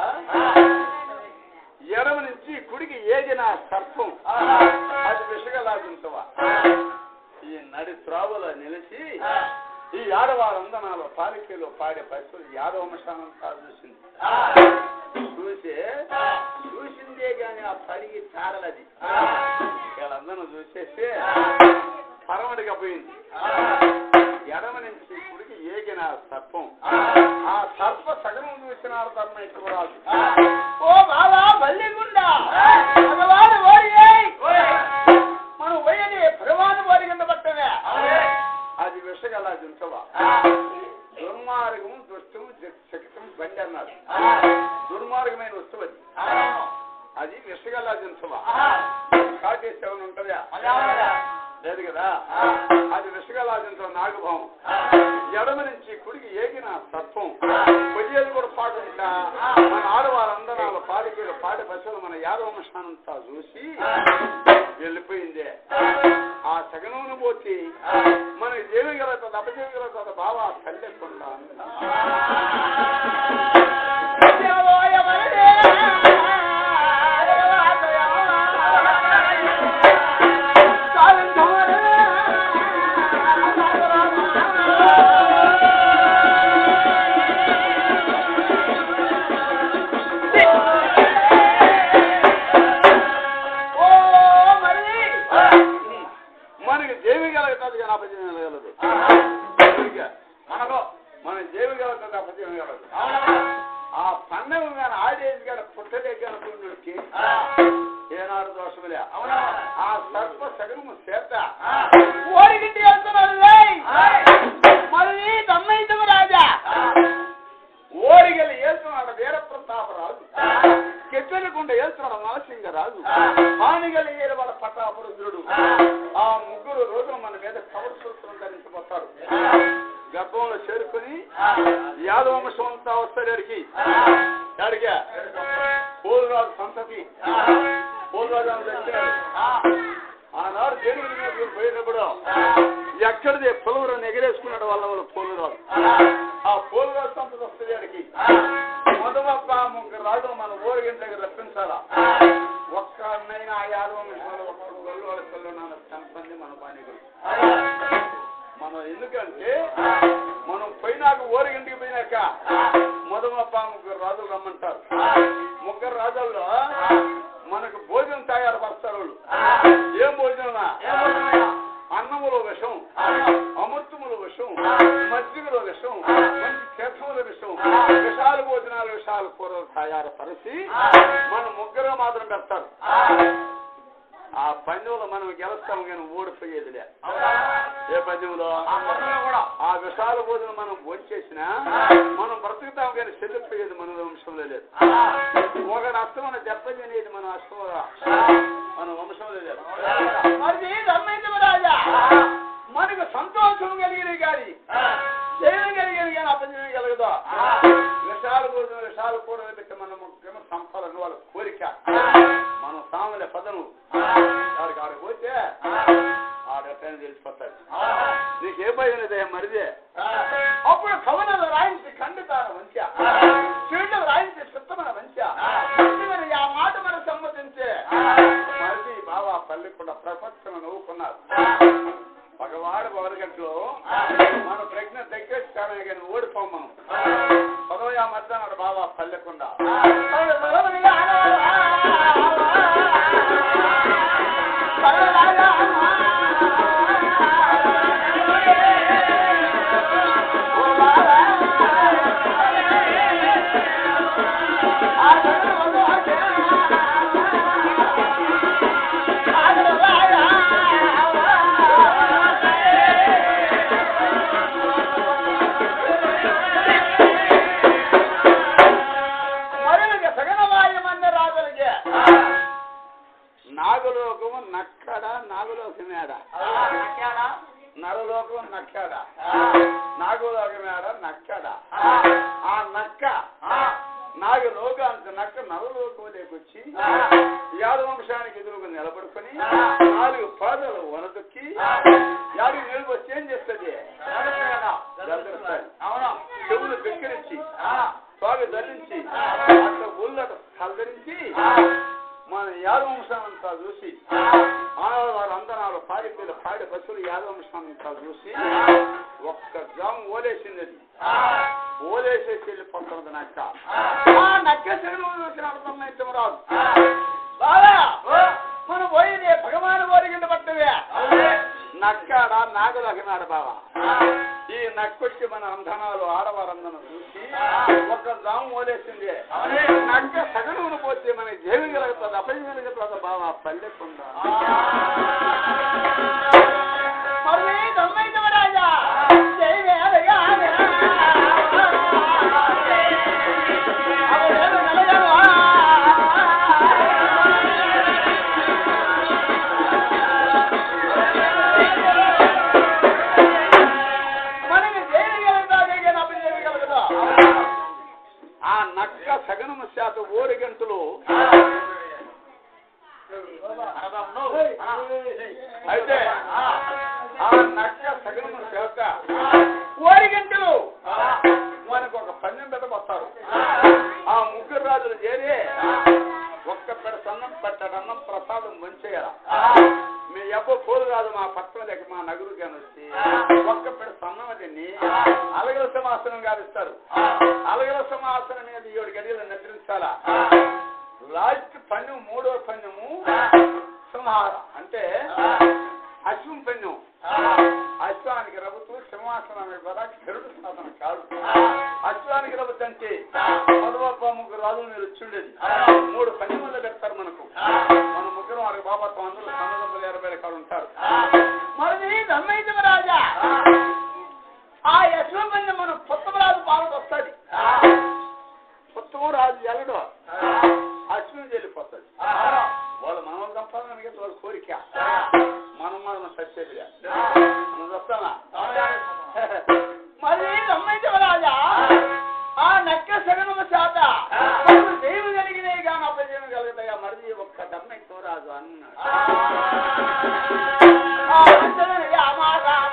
ఎడమ నుంచి కుడికి ఏగిన సర్పం అది విషగలాగుంటవా ఈ నడి త్రావులో నిలిచి ఈ ఆడవారందనాలు పాలికలో పాడే పరిస్థితులు యాదవ వంశానంతా చూసింది చూసి చూసిందే గాని ఆ పడికి చారలది వీళ్ళందరూ చూసేసి పరమడిగా పోయింది ఎడమ నుంచి కుడికి ఏగిన సర్పం ఆ సర్ప సగం చూసినారు తమ ఎక్కువ రాదు ఓ బాబా బల్లిగుండా భగవాన్ ఓడియేయ్ మనం పోయేది భగవాన్ ఓడి కింద పట్టమే అది విషగల దించవా దుర్మార్గం దుష్టం శక్తం బండి అన్నారు దుర్మార్గమైన వస్తువు అది అది విషగల దించవా కాటేసేవని ఉంటుందా లేదు కదా అది విషగలాజంతో నాగభావం ఎడమ నుంచి కుడికి ఏగిన సర్పం పొయ్యేది కూడా పాడుకుంటా మన ఆడవారందరాల పాడికీడు పాడి పశువులు మన యాదవ వంశానంతా చూసి వెళ్ళిపోయిందే ఆ సగనమును పోతి మనకి చేయగలుగుతుంది అపజేయగలుగుతుంది బావా తల్లెక్కుండా మనకి చేయగలుగుతుంది కానీ అపజేయగలదు మనకు మన చేయగలుగుతుంది అపజేయగలదు ఆ పండగ కానీ ఆడేది కానీ పుట్టలేకనుకున్నకి ఏనాడు దోషములే ఆ సర్ప సగము చేత ఓడిగిట్టి వెళ్తున్నాడు మరి దమ్మైతము రాజా ఓడిగలు ఏల్చున్నాడు వీరప్రతాపరాజు కెట్టెలకుండా ఏల్చున్నాడు నరసింగరాజు హానిగలు ఏలవాడ పట్టాపురుద్రుడు ఆ ముగ్గురు రోజులు మన మీద కవర్ సూత్రం ధరించిపోతారు గర్భంలో చేరుకుని యాదవ వంశం అంతా వస్తారు ఎడికి ఎడిగా పోలురాజు సంతతి పోలురాజు అని తెచ్చినాడు ఆనాడు దేవుడి మీద పోయినప్పుడు ఎక్కడిదే పొలవరం ఎగరేసుకున్నాడు వాళ్ళ వాళ్ళు పోలురాజు ఆ పోలురాజు సంతతి వస్తుంది అడిగి మొదమప్ప ముగ్గురు రాజు మన ఊరిగింటి దగ్గర రప్పించాలా ఒక్కనైనా ఆ యాదవ వంశంలో ఒక్క గొల్లు వాళ్ళ పిల్లలు నాన్న చంపంది మన బాణిగులు మనం ఎందుకంటే మనం పోయినాక ఊరిగింటికి పోయినాక మొదమప్ప ముగ్గురు రాజులు రమ్మంటారు ముగ్గురు రాజుల్లో మనకు భోజనం తయారు పరుస్తారు వాళ్ళు ఏం భోజనమా అన్నములో విషం అమృతములో విషం మజ్జిగలో విషం మంచి తీర్థముల విషం విషాలు భోజనాలు విషాలు కూరలు తయారు పరిచి మన ముగ్గురు మాత్రం పెడతారు ఆ పందెంలో మనం గెలుస్తాం కానీ ఓడిపోయేదిలే ఏ పందెంలో ఆ విషాల భోజనం మనం భోంచేసినా మనం బ్రతుకుతాం కానీ చెల్లిపోయేది మన వంశంలో లేదు ఒకటి అస్తమన దెబ్బతినేది మన అస్తమరా మన వంశంలో లేదు మరి దమ్మైతము రాజా మనకు సంతోషం కలిగిన కానీ చేయడం కలిగిన కానీ అపజయం కలగదు విషాల భోజనం విషాల కూర పెట్టి మన ముఖ్యమ సంపాదన వాళ్ళ కోరిక మనం సాముల పదను వాడికి ఆడికి పోతే ఆడెట్టని తెలిసిపోతాడు నీకే భయం లేదయ్యా మరిదే అప్పుడు కవనలు రాయించి ఖండితాన మంచి చీటలు రాయించి చిత్తమైన మంచి ఆ మాట మనం సమ్మతించే మరిది బాబా పల్లెకుండా ప్రపంచం నవ్వుకున్నారు పగవాడు పవరగట్లో మన ప్రజ్ఞ దగ్గర కానీ ఓడిపోం మనం పదవ మధ్యాహ్నాడు బాబా పల్లెకుండా మరొక సగనవాయమన్న రాజులకి నాగలోకము నక్కడ నాగలోకమేడ నరలోకం నక్కడ నాగలోకమేడ నక్కడ ఆ నక్క నాగలోకానికి నక్క నరలోకంలోకి యాదవంశానికి ఎదురుగా నిలబడుకొని నాలుగు పాదలు వనదొక్కి యాడికి నిలుపు వచ్చి ఏం చేస్తుంది అవునా చెవులు వెక్కిరించి స్వామి ధరించి అట్లా ఊళ్ళట సల్దరించి మన యాదవంశానంతా చూసి ఆడవారు అందనాలు పాడి పిల్ల పాడి పశువులు యాదవంశానంతా చూసి ఒక్క జాము ఓలేసింది అది ఓలేసేసి వెళ్ళిపోతుంది నక్క ఆ నక్క శరీరం చూసిన అర్థం అయితే రాదు బాగా మనం పోయింది భగవాన్ ఓరిగింద పట్టవే నక్కాడ నాగలగినాడు బావా ఈ నక్కొచ్చి మన అంధనాలు ఆడవారందనం చూసి ఒక జాము ఓలేసింది నక్క సగనును పోతే మన జేవి కలుగుతుంది అపజయం కలుగుతుంది బావా పల్లెకుండా మరి దమ్మైతము రాజా జై వేదగా అవలేను నలగను ఆ చేత ఓరి గంటలు అయితే ఆ నక్క సగము చేత ఓరి గంటలు మనకు ఒక పన్నెం పెట్టబోస్తారు ఆ ముగ్గురు రాజులు చేరి ఒక్క పెడ సన్నం పెట్టడన్నం ప్రసాదం మంచేయాల మీ ఎవ్వ పోలు రాదు మా పక్కన లేక మా నగరు వచ్చి ఒక్క పెడ సన్నం తిని అలగల సమాసనం గావిస్తారు అలగల సమాసనం మీద ఏడు గడియలు నిద్రించాలా లాస్ట్ పన్ను మూడో పన్నుము సంహారం అంటే అశ్వం పన్ను అశ్వానికి రబుతూ సింహాసనానికి కూడా గరుడు సాధన కాదు అశ్వానికి రబుతు అంటే మొదవ ముగ్గురు రాజులు మీరు వచ్చిండేది మూడు పని మంది పెడతారు మనకు మన ముగ్గురు వారి బాబాతో అందరూ సన్నదొందల ఇరవై రకాలు ఉంటారు మరి ధర్మైతమ రాజా ఆ యశ్వంతుని మనం పుత్తమరాజు పాలకు వస్తుంది పుత్తము రాజు ఎల్లడు అశ్విని వెళ్ళిపోతుంది వాళ్ళు మనం చంపాలని వాళ్ళ కోరిక మనం మనం సత్యది మనం వస్తామా మరి ధర్మైతమ రాజా ఆ నక్క సగనము చేత దేవు కలిగినాయి కానీ అపజయం కలుగుతాయా మరి ఒక్క దమ్మెక్కో రాజు అన్నాడు ఆ అంజనని రామ రామ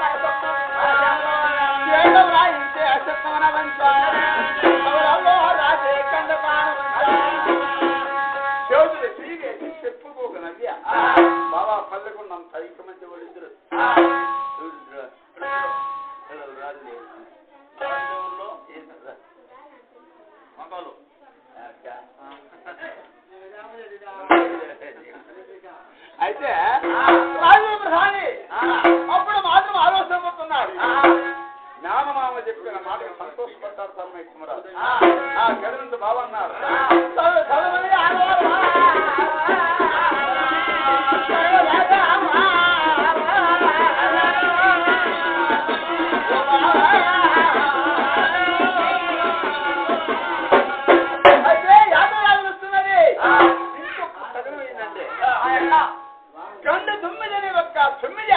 వేదం రాయించే అసత్వన వంచ అవరలో రాజే కండపాన చౌదరి శ్రీవేసి చెప్పుకోక నవ్య బాబా పల్లెకుండా ఐక మంది వాళ్ళిద్దరు అయితే రాజు ప్రధాని అప్పుడు మాత్రం ఆలోచన పోతున్నాడు జ్ఞానమామ చెప్పిన మాటకు సంతోషపడ్డారు తమ్మ కుమరాజు ఆ గడినంత బాబన్నారు చదువు- చదువుని ఆడవారు. అయితే యాదవరాజు వస్తున్నది ఇంకొక సగం ఏంటంటే గండు తొమ్మిదని ఒక్క తొమ్మిది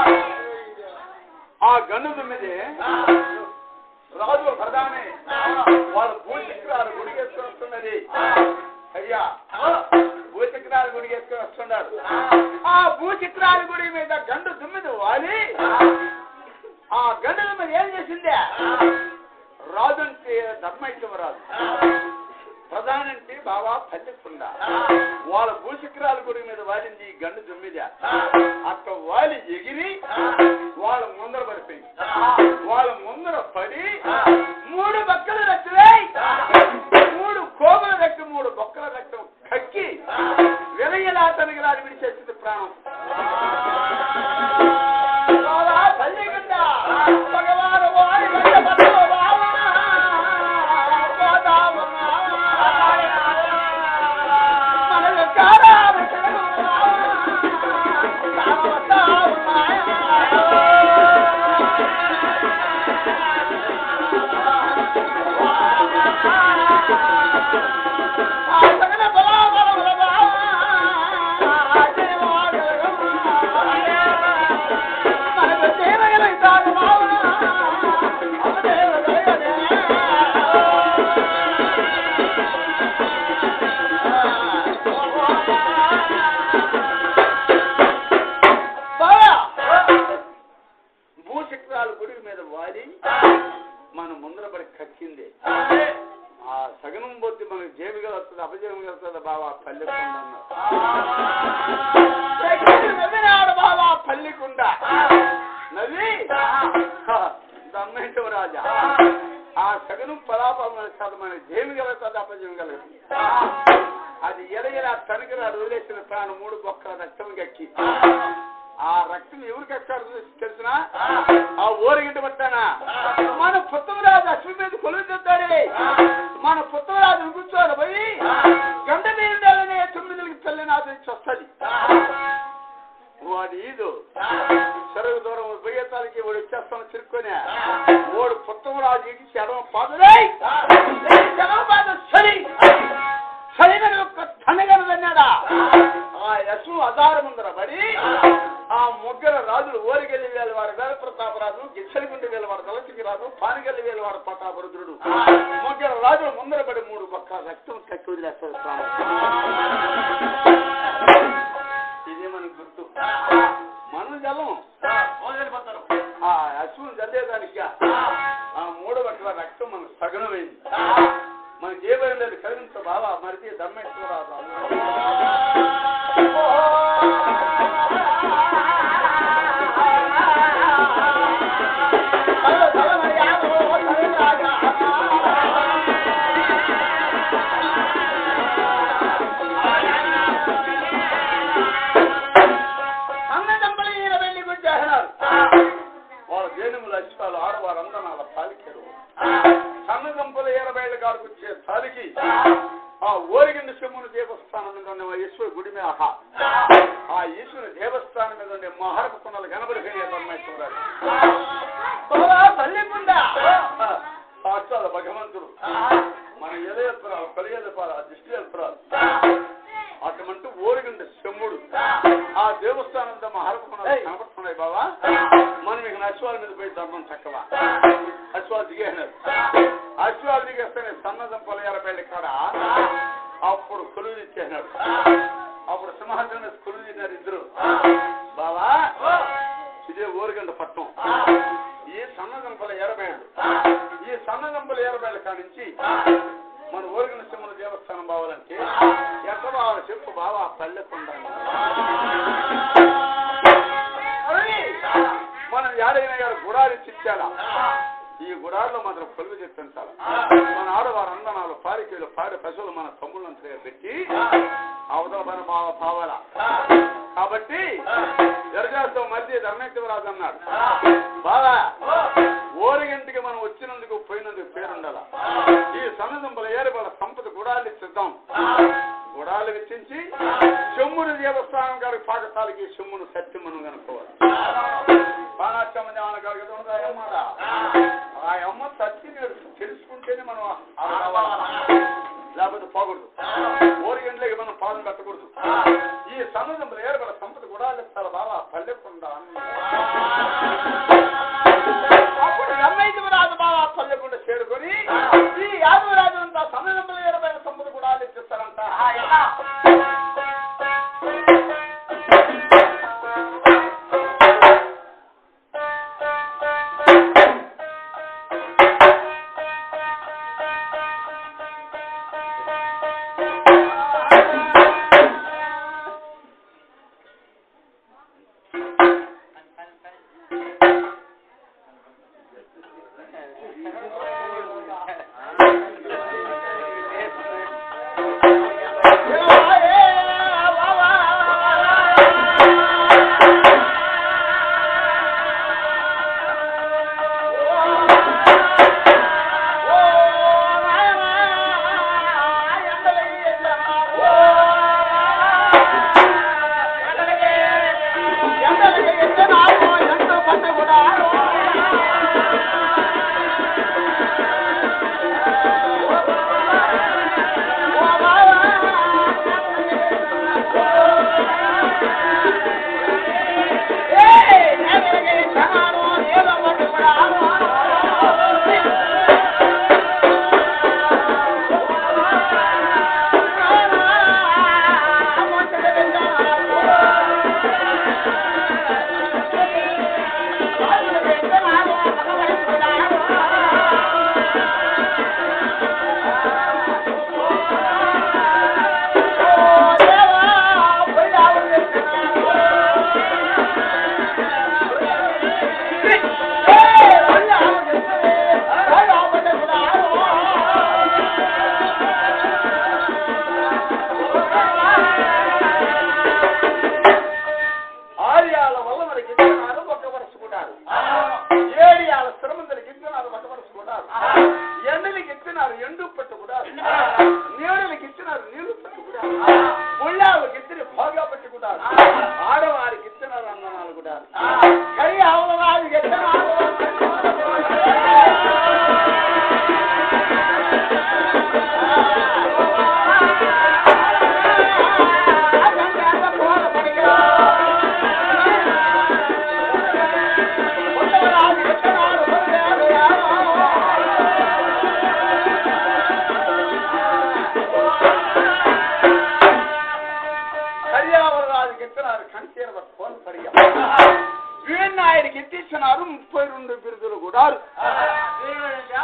ఆ గన్ను తొమ్మిది రాజు ప్రధాని వాళ్ళ భూచక్రాలు గుడిగేసుకొని వస్తున్నది అయ్యా భూచక్రాలు గుడిగేసుకొని వస్తున్నారు ఆ భూచిత్రాల గుడి మీద గండు దుమ్మిది వాలి ఆ గండు దుమ్మిది ఏం చేసిందే రాజు అంటే ధర్మైత్యం రాజు ప్రధాని అంటే బాబా పల్లెకుండా వాళ్ళ భూచక్రాల గుడి మీద వాడింది ఈ గండు తొమ్మిది అక్క వాలి ఎగిరి వాళ్ళ ముందర పడిపోయింది వాళ్ళ ముందర పడి మూడు బక్కలు రక్తులే మూడు కోగుల రక్తం మూడు బొక్కల రక్తం కక్కి వినయలా తనకి రాని విడిచేసింది ప్రాణం బాబా పల్లిగుండ భగవాను వారి వెంట పట్టుకో బావా. పోదామా. మనకు కారాలు చెడగొను బావా. ఆ సగల బలాబలముల బావా. మనకు దేవగలుగుతాడు బావా. దేవగలుగనే. బావా భూచక్రాల గుడి మీద వాలి మన ముందర పడి కక్కింది ఆ సగనం పోతే మనకి జేబు కలుగుతుంది అపజయం కలుగుతుంది బాబా పల్లెకుండా ఎక్కడ నవ్వినాడు బావా పల్లికుండ నవ్వి దమ్మైంటవ రాజా ఆ సగనం పలాపాల కాదు మన జేమి కలుగుతుంది అపజయం కలుగుతుంది అది ఎలగలా తనకరాడు వదిలేసిన ప్రాణం మూడు బొక్కల రక్తం కక్కి ఆ రక్తం ఎవరికి ఎక్కడ తెలిసిన ఆ ఊరగింట పట్టానా మన పుత్తమరాజు అశ్వ మీద కొలుగుతాడే మన పుత్తమరాజు కూర్చోడు పోయి గంట నీళ్ళనే తొమ్మిదికి పెళ్ళినాథు వస్తుంది వాడు ఈదు చెరువు దూరం బొయ్యతాలకి వాడు వచ్చేస్తాను చిరుక్కొని వాడు పుత్తమరాజు ఎగిసి ఎడమ పాదులే సరి సరైన యొక్క ధనగను అన్నాడా ఆ యశు అదారం ముందర పడి ఆ ముగ్గురు రాజులు ఓరిగల్లి వేల వాడు వేల ప్రతాపరాజు గిచ్చలిగుండి వేల వాడు తలసికి రాజు పానిగల్లి వేల వాడు ప్రతాపరుద్రుడు ముగ్గురు రాజులు ముందర పడి మూడు పక్క రక్తం కక్కి వదిలేస్తారు స్వామి ఇదే మనకు గుర్తు మనం జలం వదిలిపోతారు ఆ అశ్వుని చల్లేదానికి ఆ మూడవ గంటల రక్తం మనకు సగనమైంది మనకి ఏ భయం లేదు కలిగించు బాబా మరిది ధర్మేశ్వరరాజు అన్నదంపలు ఈయన వెళ్ళి గుంజేస్తున్నారు వాళ్ళ దేనిముల అశ్వాలు ఆడవారు అందనాల పాలికేరు సన్నదంపుల ఏరబయలు కాడుకొచ్చే తాలికి ఆ ఓరిగిండి సింహుని దేవస్థానం మీద ఉండే ఆ ఈశ్వరు గుడి మీద ఆహా. ఆ ఈశ్వరుని దేవస్థానం మీద ఉండే మహర్ప కొనలు కనబడిపోయే పరమేశ్వరాలు బాబా తల్లికుండా సాక్షాత్ భగవంతుడు మన ఎదయత్రాలు కలియదపాలు ఆ దిష్టి ఎత్రాలు అటువంటి ఓరిగండి శంభుడు ఆ దేవస్థానం మహర్ప కొనలు కనబడుతున్నాయి బాబా మనం ఇక అశ్వాల మీద పోయి ధర్మం చక్కవా అశ్వాలు దిగేసినారు అశ్వాలు దిగేస్తేనే సన్నదం పొలయాల కాడ అప్పుడు కొలువు ఇచ్చేసినాడు అప్పుడు సింహాసనం కొలువు తిన్నారు ఇద్దరు బావా ఇదే ఓరిగండ పట్టణం ఈ సన్నదంపల ఎరబేళ్ళు ఈ సన్నదంపల ఎరబేళ్ళ కానించి మన ఓరిగండ సింహల దేవస్థానం బావాలంటే ఎట్లా బావాలి చెప్పు బావా పల్లెకుండా మనం యాడైన గారు గుడాలు ఇచ్చాలా ఈ గుడాల్లో మాత్రం కొలువు చెప్పించాలి మన ఆడవారు అందనాలు పారికీలు పాడి పశువులు మన తమ్ముళ్ళంతా పెట్టి అవతల పని బావ పావాల కాబట్టి ఎరజాతో మధ్య ధర్మేశ్వరరాజు అన్నాడు బాగా ఓరిగింటికి మనం వచ్చినందుకు పోయినందుకు పేరుండాల ఈ సన్నదంపల ఏరుబల సంపద గుడాలు ఇచ్చిద్దాం గుడాలు ఇచ్చించి చెమ్ముని దేవస్థానం గారి పాకశాలకి చెమ్మును సత్యమును కనుక్కోవాలి బాణాచమ్మ దేవన గారికి ఉంది ఆ అమ్మ ఆ అమ్మ సత్యం తెలుసుకుంటేనే మనం అడగాలి. లేకపోతే పోకూడదు ఓరి గంటలకి మనం పాదం కట్టకూడదు ఈ సన్నదంపల ఏరుబల సంపద గుడాలు ఇస్తారు బాబా పల్లెకుండా అప్పుడు రమ్మయ్యరాజు బాబా పల్లెకుండా చేరుకొని ఈ యాదవరాజు అంతా సన్నదంపలు ఇరవై సంపద కూడా ఇచ్చిస్తారంట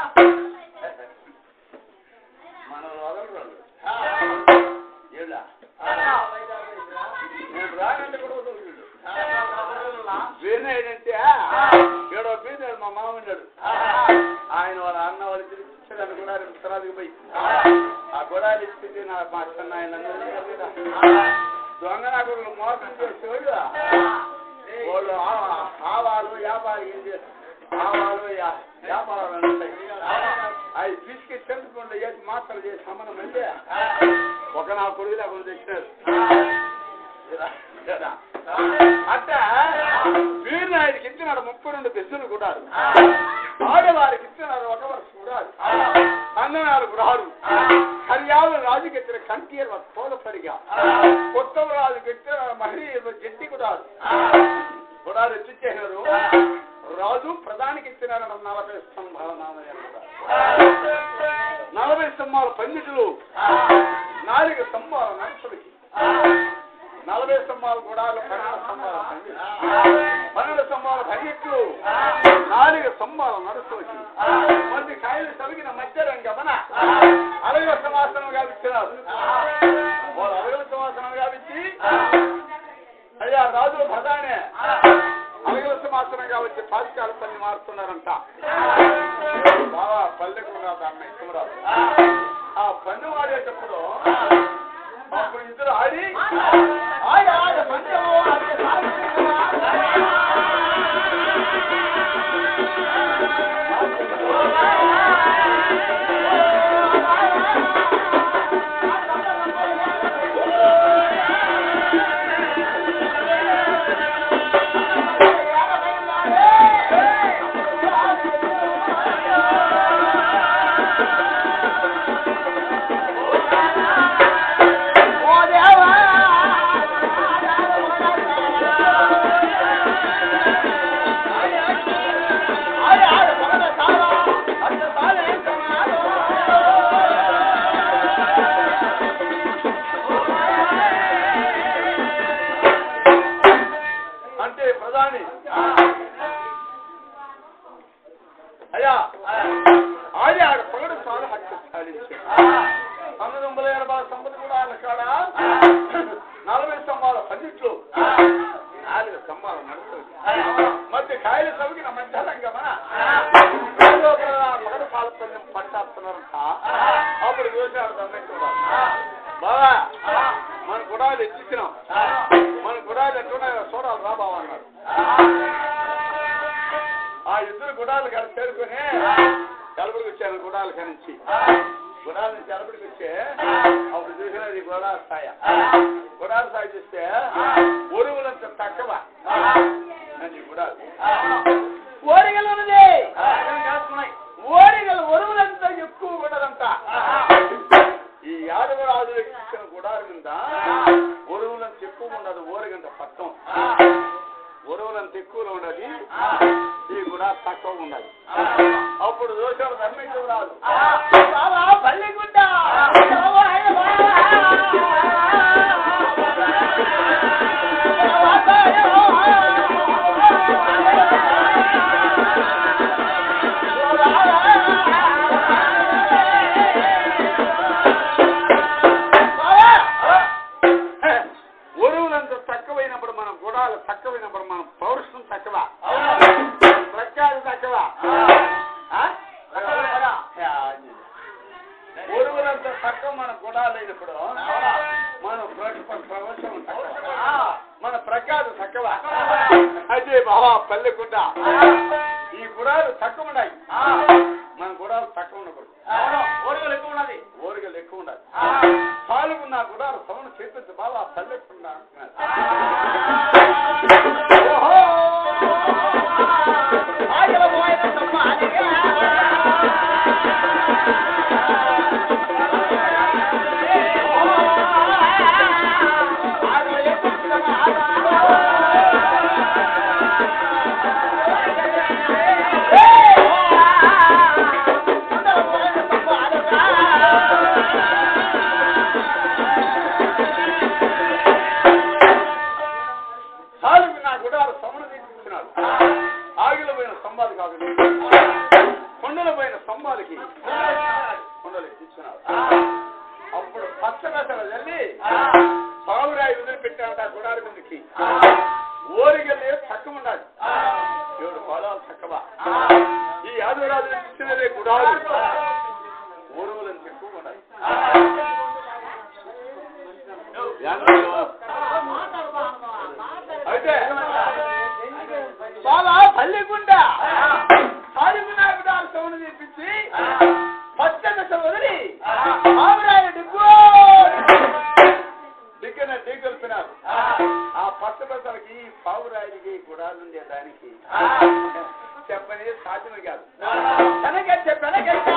మన వదలరు ఏడా నేను రానంటే కూడా వదలరు వీణ ఏంటంటే ఏడో బీదాడు మా మామ ఉన్నాడు ఆయన వాళ్ళ అన్న వాళ్ళు తిరిగి ఇచ్చాడని కూడా ఉత్తరాదికి పోయి ఆ గొడాలు ఇచ్చింది నా మా చిన్న ఆయన దొంగ నాకు మోసం చేసేవాళ్ళు వాళ్ళు ఆ- ఆవాలు వ్యాపారం ఏం చేస్తారు ఆవాలు యా- వ్యాపారాలు ఉంటాయి అవి తీసుకెళ్ళి తెలుసుకుంటే ఏది మాటలు చేసి సంబంధం అంటే ఒక నా కొడుకు లేకుండా తెచ్చినారు అట్ట వీరినాయుడికి ఇచ్చినాడు ముప్పై రెండు బెస్సులు కూడా ఆడవారికి ఇచ్చినాడు ఒక వరుస కూడా అందనాలు రాడు హరియాలు రాజుకి ఇచ్చిన కంటి తోలపడిగా కొత్త రాజుకి ఇచ్చిన మహిళ జట్టి కూడా కూడా ఎత్తిచ్చేసినారు రాజు ప్రధానికి ఇచ్చినారు నలభై స్తంభాల నామయ్య నలభై స్తంభాల పండితులు నాలుగు స్తంభాల నడుచుడికి నలభై స్తంభాలు కూడా పన్నెండు స్తంభాల పండితులు పన్నెండు స్తంభాల పండితులు నాలుగు స్తంభాల నడుచుడికి మంది కాయలు తొలగిన మధ్య రంగమన అలగ సమాసనం గావిచ్చినారు వాళ్ళు అలగల సమాసనం గావిచ్చి అయ్యా రాజుల ప్రధానే అలగల సమాసనంగా వచ్చి పాతికాల పని మారుతున్నారంట బాగా పల్లెకు దాన్ని ఇష్టమరాదు ఆ పన్ను వాడేటప్పుడు అప్పుడు ఇద్దరు ఆడి ఆడి ఆడి పంచము ఆడి అంటే ప్రధాని అయ్యా ఆడి ఆడ పగడు చాలా హక్కు సాధించాడు పంతొమ్మిది వందల ఎనభై సంపద కూడా ఆయన కాడ నలభై స్తంభాల పన్నెట్లు నాలుగు స్తంభాలు నడుస్తుంది మధ్య కాయలు తవ్విన మధ్యరంగమన పగడు పాల పల్లెం పట్టాస్తున్నారంట అప్పుడు చూసాడు తమ్మెట్టున్నాడు బాగా మన గుడాలు ఎత్తిచ్చినాం మన గుడాలు ఎట్టున్నాయో చూడాలి రా బావ అన్నాడు ఆ ఇద్దరు గుడాలు కలిసి చేరుకుని కలబడికి వచ్చాను గుడాలు కనించి గుడాల నుంచి కలబడికి వచ్చే అప్పుడు చూసినది గుడాల స్థాయి గుడాల స్థాయి చూస్తే ఒరువులంత తక్కువ అని గుడాలు ఓరిగలు ఉన్నది ఓరిగలు ఒరువులంతా ఎక్కువ ఉండదంట ఈ యాదవ రాజులకు ఇచ్చిన గుడాల మీద ఒరువులంత ఎక్కువ ఉండదు ఓరగంట పట్టం ఒరువులంత ఎక్కువలో ఉండదు ఈ గుడా తక్కువ ఉండదు అప్పుడు దోషాలు ధర్మించు రాదు బాబా పల్లెగుడ్డ బాబా, ఆయన బాబా. బాబా, ఒరువులంత తక్కువైనప్పుడు మన గుడాలు తక్కువైనప్పుడు మన పౌరుషం తక్కువ ప్రఖ్యాతి తక్కువ ఆ? ఒరువులంత తక్కువ మన గుడాలైనప్పుడు మన ప్రవచనం తక్కువ మన ప్రఖ్యాతి తక్కువ అదే బాబా పల్లెకుంట ఈ గుడాలు తక్కువ ఉన్నాయి మన గుడాలు తక్కువ ఉండకూడదు ఓరిగలు ఎక్కువ ఉన్నది ఓరిగలు ఎక్కువ ఉండాలి పాల్గొన్నా కూడా సౌండ్ చేపించు బాబా పల్లెకుండా ఓహో ఆగల పోయిన సమ్మానిగా ఆగల ఎక్కువ సమాగా ఆయన స్తంభాలకి కుండలు ఎత్తించున్నాడు అప్పుడు పచ్చ దశలు వెళ్ళి పావురాయి వదిలిపెట్టాడు ఆ గుడారి మీదకి ఓరిగల్లే చక్కగా ఉండాలి ఏడు పొలాలు చక్కవా ఈ యాదవరాజు ఇచ్చినదే గుడాలు ఊరువులను ఎక్కువ ఉండాలి అయితే బాబా పల్లిగుండ సాలిగుండా సౌండ్ తెప్పించి పచ్చని వదిలి ఆవిరాయ డిబ్బో దిగ్గన దిగొల్పినారు ఆ పచ్చ బసలకి పావురాయికి గుడాలుండే దానికి చెప్పని సాధ్యమే కాదు పెనగచ్చ పెనగచ్చ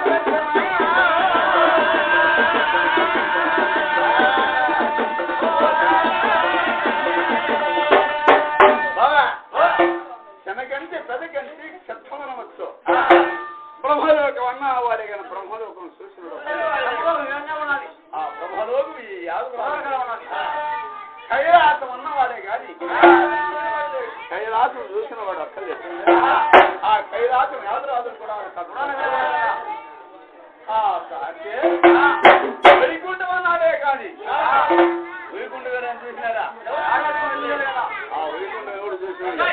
బావా చెనకంటే పెదకంటే క్షత్రమనవచ్చు బ్రహ్మలోకం అన్న అవ్వాలి కానీ బ్రహ్మలోకం చూసినప్పుడు ఆ బ్రహ్మలోకం ఈ యాదవ కైలాసం అన్నవాడే కాదు కైలాసం చూసిన వాడు అక్కర్లేదు ఆ కైలాసం యాదరాజులు కూడా ఆ, అంటే వైకుంఠం అన్నాడే కానీ వైకుంఠ గారు చూసినారా ఆ వైకుంఠం ఎవడు చూసినాడు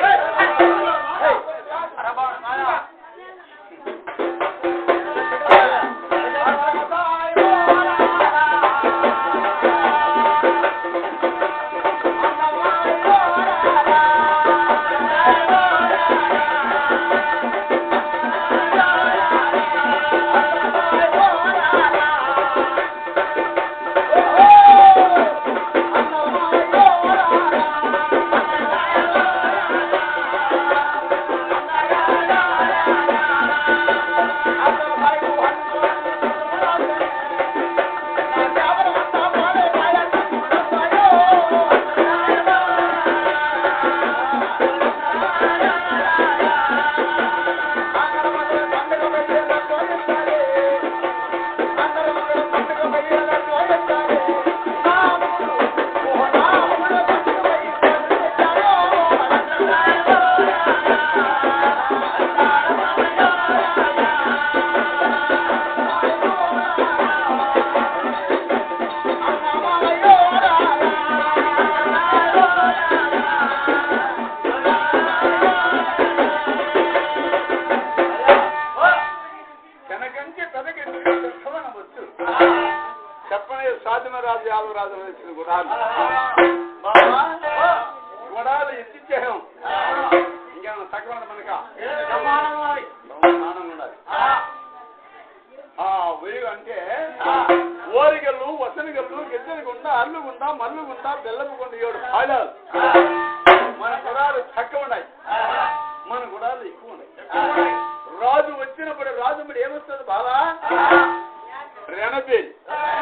కనకంటే పెదకంటే వచ్చు చెప్పనే సాధ్యమరాజు యాదవరాజు వచ్చిన గుడాలు గుడాలు ఎత్తిచ్చేహం ఇంకేమన్నా తక్కువ మనక బ్రహ్మాండంగా ఉండాలి ఆ వెలుగు అంటే ఓరిగల్లు వసనగల్లు గిద్దెలగుండ అల్లుగుండ మల్లుగుండ బెల్లపుగుండ ఏడు పాడాలు మన గుడాలు తక్కువ ఉన్నాయి మన గుడాలు ఎక్కువ ఉన్నాయి రాజు వచ్చినప్పుడు రాజు మరి ఏమొస్తుంది బాబా రణబేల్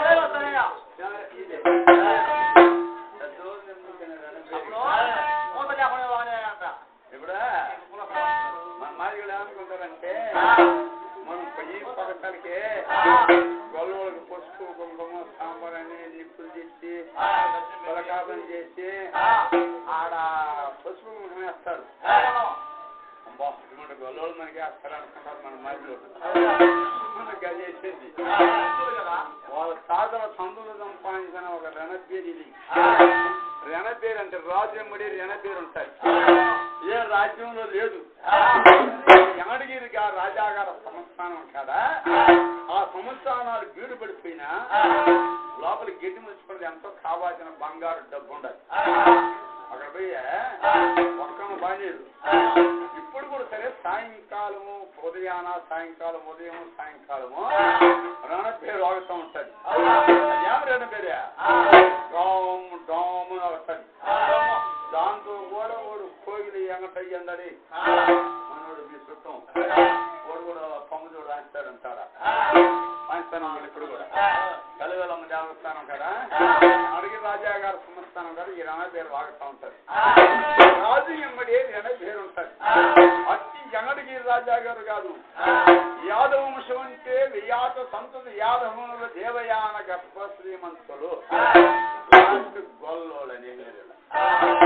ఇప్పుడు మన మాదిగలు ఏమనుకుంటారంటే మనం పొయ్యి పథకాలకి గొల్లవాళ్ళకి పసుపు కుంకుమ సాంబార్ అని నిప్పులు తెచ్చి పలకాపం చేసి ఆడ పసుపు కుంకుమ వేస్తారు అబ్బా ఇటువంటి గొల్లవాళ్ళు మనకి వేస్తారు అనుకుంటారు మన మాదిలో మనకి అది వేసేది వాళ్ళ తాతల సందులు సంపాదించిన ఒక రణపేరు ఇది రణపేరు అంటే రాజ్యమ్మడి రణపేరు ఉంటాయి ఏ రాజ్యంలో లేదు యమడిగిరికి ఆ రాజాగార సంస్థానం కాదా ఆ సంస్థానాలు బీడు పడిపోయినా లోపల గడ్డి ముచ్చిపడి ఎంతో కావాల్సిన బంగారు డబ్బు ఉండాలి అక్కడ పోయి ఒక్కను బాణీరు ఇప్పుడు కూడా సరే సాయంకాలము ఉదయాన సాయంకాలం ఉదయం సాయంకాలము రణ పేరు ఆగుతూ ఉంటది ఏం రణ పేరే డామ్ డామ్ అని వస్తుంది దాంతో కూడా వాడు కోగిలి ఎంగటయ్యందని మనోడు మీ చుట్టం వాడు కూడా పొమ్మజోడు రాస్తాడంటారా రాస్తాను ఇప్పుడు కూడా కలువలమ్మ దేవస్థానం కదా అడిగి రాజా గారి సంస్థానం కదా ఈ రణ పేరు వాగుతూ ఉంటది రాజు ఎమ్మడి రణ పేరు ఉంటది అట్టి జంగడిగిరి రాజా గారు కాదు యాదవ వంశం అంటే వెయ్యాత సంతతి యాదవముల దేవయాన గర్భ శ్రీమంతులు లాస్ట్ గొల్లోలని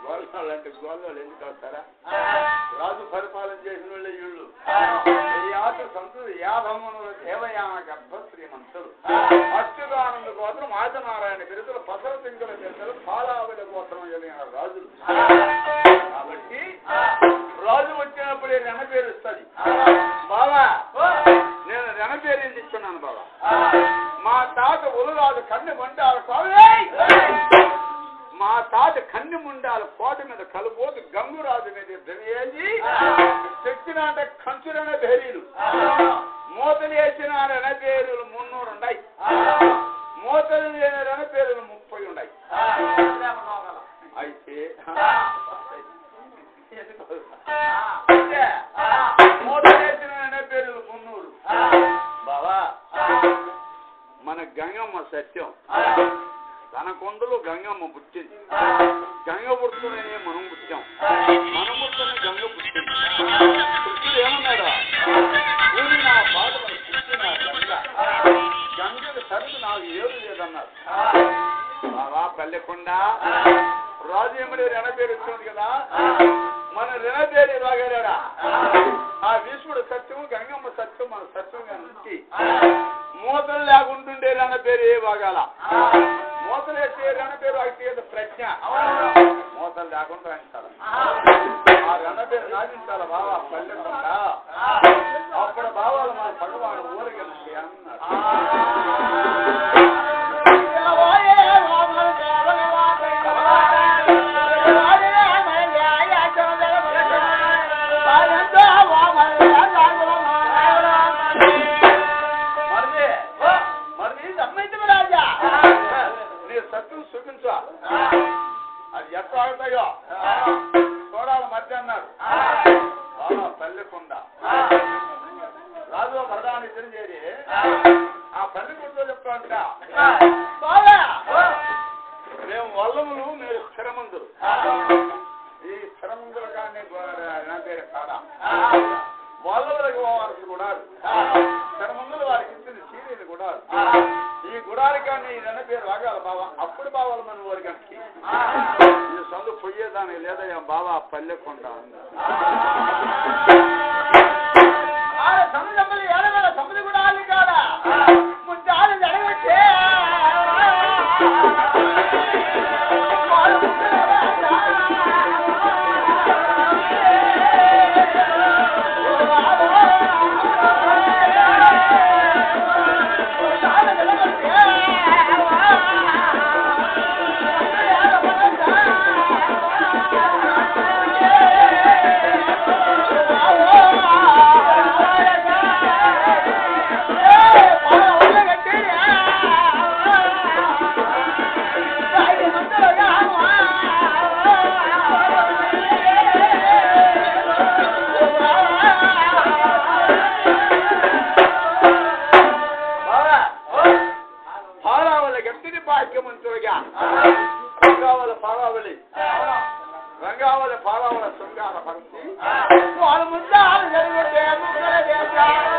గోల్వాళ్ళు అంటే గోల్వాళ్ళు ఎందుకు వస్తారా రాజు పరిపాలన చేసిన వాళ్ళే వీళ్ళు ఈ ఆట సంతులు యాభమునుల దేవయాన గర్భ శ్రీమంతులు అచ్యుతానంద గోత్రం ఆదినారాయణ బిరుదులు పసర సింగుల బిరుదులు పాలావిడ గోత్రం కలిగిన రాజులు కాబట్టి రాజు వచ్చినప్పుడు రెన పేరు ఇస్తుంది బాబా నేను రెన పేరు ఎందుకు ఇస్తున్నాను బాబా మా తాత ఉలరాజు కన్ను మండాలు స్వామి మా తాత కన్ను ముండాలు కోట మీద కలుపోతు గంగురాజు మీద ధనేసి చెక్కినాట కంచురన బేరీలు మూతలు వేసిన రణపేరులు మున్నూరు ఉన్నాయి మూతలు లేని రణపేరులు ముప్పై ఉన్నాయి అయితే అయితే, మూతలు వేసిన రణపేరులు మున్నూరు బావా మన గంగమ్మ సత్యం తన కొండలు గంగమ్మ పుట్టింది గంగ పుడుతునే మనం పుట్టాం మనం పుట్టుని గంగ పుట్టింది కృష్ణుడు ఏమన్నాడా ఊరి నా పాటలు పుట్టిన గంగ గంగకు సరుకు నాకు ఏడు లేదన్నారు బాబా పల్లెకొండ రాజు ఏమడి రణపేరు వచ్చింది కదా మన రణపేరు రాగలేడా ఆ భీష్ముడు సత్యం గంగమ్మ సత్యం మన సత్యంగా నుంచి మూతలు లేకుంటుండే రణ పేరు ఏ బాగాల మూతలు వేసే రణ పేరు అయితే ప్రజ్ఞ మూతలు లేకుండా రాయించాలి ఆ రణ పేరు రాయించాలి బాబా పల్లెకుండా అప్పుడు బావాలు మన పగవాడు ఊరగలిసి అన్నాడు మరిది మరిది దమ్మైతే రాజా నీ సత్యం చూపించా అది ఎట్లా ఆగుతాయో చూడాలి మధ్య అన్నారు బాబా పల్లెకొండ రాజు ప్రధాని ఇద్దరు చేరి ఆ పల్లెకొండలో చెప్తా అంట బాబా మేము వల్లములు మీరు స్థిరమందులు ఈ స్థిరమందుల కానీ నా పేరు కాదా వల్లములకు పోవాల్సి కూడా స్థిరమందులు వారికి ఇచ్చిన సీరియల్ కూడా ఈ గుడారి కానీ ఈ పేరు రాగాల బాబా అప్పుడు బావాలి మన ఊరికంటే ఈ సొంత పొయ్యేదానికి లేదా బాబా పల్లెకొండ అన్నారు బాబా పారావళి గట్టిని భాగ్యమంతుడిగా రంగావళి పారావళి రంగావళి పారావళ శృంగార భక్తి వాళ్ళ ముందు ఆలు జరుగుతే ముక్కల దేశ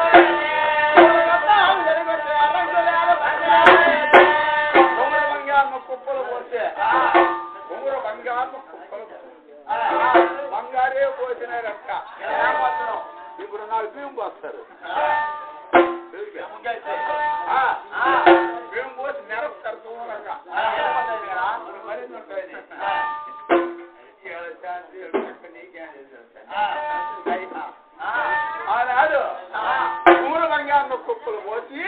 కుమ్మర బంగారం కుప్పలు పోతే కుమ్మర బంగారం కుప్పలు బంగారే పోసిన రక్క ఇప్పుడు నాకు బియ్యం పోస్తారు బియ్యం పోసి నెరపుతారు దూరంగా మరింత ఉంటుంది ఏళ్ళ శాంతి, ఏళ్ళ చక్క నీకేం తెలుసు? ఆనాడు ఊరు బంగారం కుప్పలు పోసి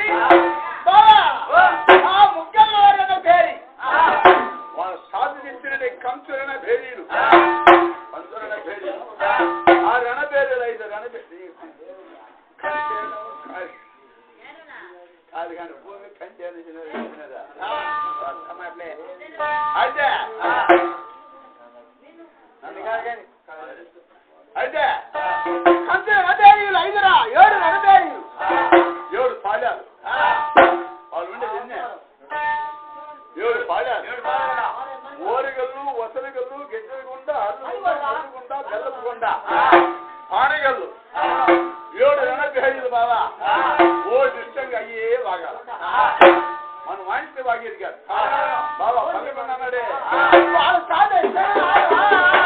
ఆ ముగ్గలవారన్న పేరి వాళ్ళు సాధించిన కంచురన భేరీలు కంచురన భేరీలు ఆ రణభేరీలు ఐదు రణభేరీ కాదు కానీ భూమి కంచె అయితే అయితే కంచె రణభేరీలు ఐదురా ఏడు రణభేరీలు ఏడు పాడాలు వాళ్ళు ఉండేది ఎన్నే ఏడు పాడాలు ఓరిగల్లు వసరిగల్లు గెజ్జలగుండ అల్లుగుండ బెల్లపుగుండ పానగల్లు ఏడు రణభేరీలు బాబా ఓ ఇష్టంగా అయ్యే బాగాల మనం వాయిస్తే బాగేది కాదు బాబా పల్లె అన్నాడే వాళ్ళు కాదు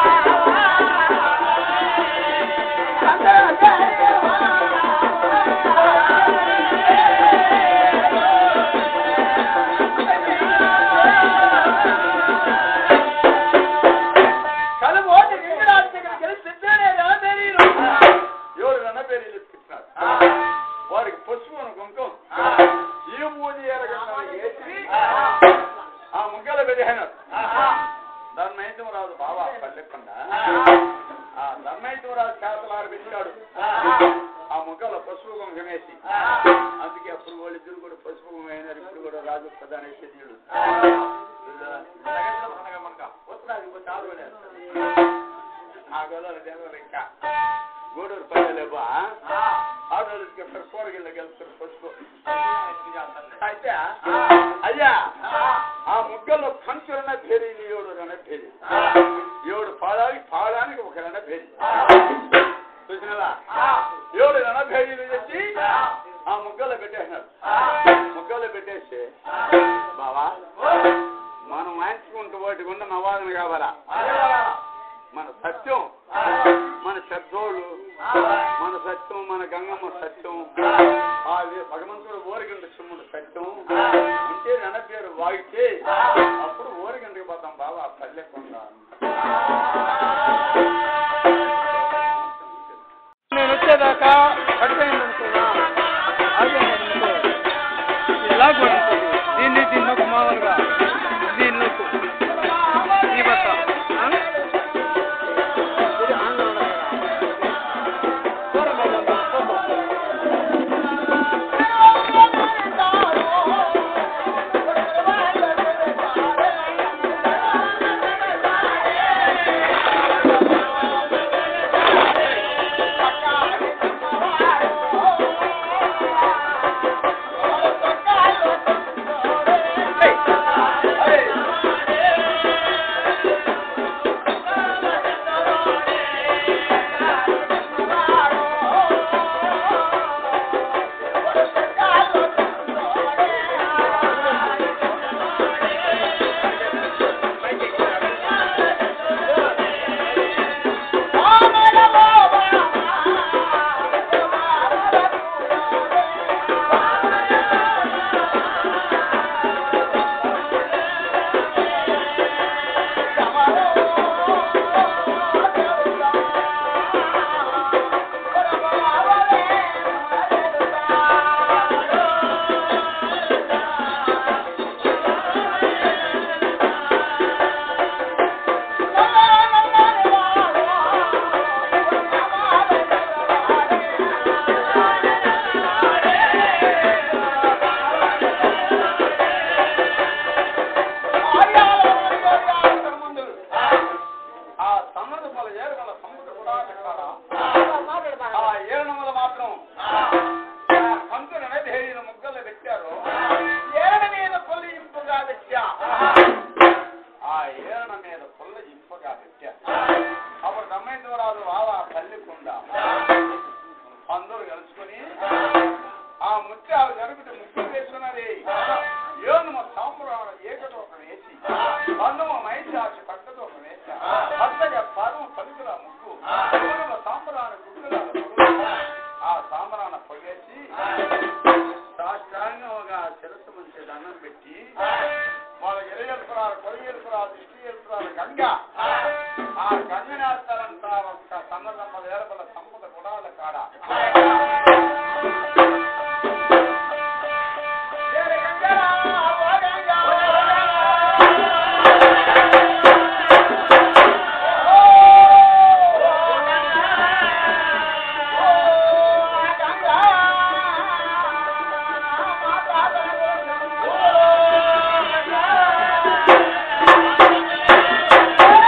వారికి పసుపు కుంకుమ ఈ పూజ వేసి ఆ ముగ్గల పెట్టాను ధర్మైతమరాజు బాబా పల్లెకుండా ఆ ధర్మైతమరాజు చేతలారు పెట్టాడు ఆ ముగ్గల పసుపు కుంకుమ వేసి అందుకే అప్పుడు వాళ్ళిద్దరు కూడా పసుపు కుంకుమ అయినారు ఇప్పుడు కూడా రాజు ప్రధాన చర్యలు ఆ గొడవలు దేవరు ఇంకా గూడూరు పల్లెలేబా ఆడవాళ్ళకి కూరగిళ్ళ గెలుస్తారు పసుపు అయితే అయ్యా ఆ ముగ్గల్లో కంచురన్న భేరి ఏడు రన భేరి ఏడు పాడానికి పాడానికి ఒక రన భేరి చూసినలా ఏడు రన భేరీలు తెచ్చి ఆ ముగ్గల్లో పెట్టేసినారు ముగ్గల్లో పెట్టేసి బావా మనం వాయించుకుంటూ వాటి గుండా నవాదన కావాలా మన సత్యం మన శబ్దోళ్ళు మన సత్యం మన గంగమ్మ సత్యం ఆ వే- భగవంతుడు ఓరిగంట సుమ్ముడు సత్యం ఉంటే నన్న పేరు వాగితే అప్పుడు ఓరిగంటకి పోతాం బాబా పల్లె కొండ నేను వచ్చేదాకా పడిపోయింది అనుకున్నా ఆగేయండి అనుకో ఎలా కూడా ఉంటుంది దీన్ని దీన్ని ఒక మామూలుగా దీన్ని ఈ బట్ట ఆ? ఇది ఆన్లో ఉండదు కదా. దూరం వెళ్ళండి, చూద్దాం. ఆ సన్నద మన ఏరుమల సముద్ర కూడా పెట్టారా ఆ ఏరణముల మాత్రం కంతున ధైర్యం ముగ్గలు పెట్టారు ఏరణ మీద పొల్ల ఇంపుగా పెట్టా ఆ ఏరణ మీద పొల్ల ఇంపుగా పెట్టా అప్పుడు దమ్మైందవరాలు వావా పల్లెకుండా అందరూ కలుసుకొని ఆ ముత్యాలు జరుగుతూ ముగ్గురు వేసుకున్నది ఏనుమ సాంబ్రాణ ఏకతో ఒక వేసి బంధుమ మైసాచి పక్కతో ఒక వేస పచ్చగా పరమ పలుకుల ముగ్గు ఏనుమ సాంబ్రాణ గుడ్డుల ఆ సాంబ్రాణ పొగేసి సాష్టాంగం ఒక శిరస్సు మంచి దండం పెట్టి వాళ్ళ ఎరగెలుపురాలు కొరగెలుపురాలు దిష్టి ఎలుపురాలు గంగ ఆ గంగనేస్తారంతా ఒక్క సన్నదమ్మ వేరబల సంపద గుడాల కాడ Oh,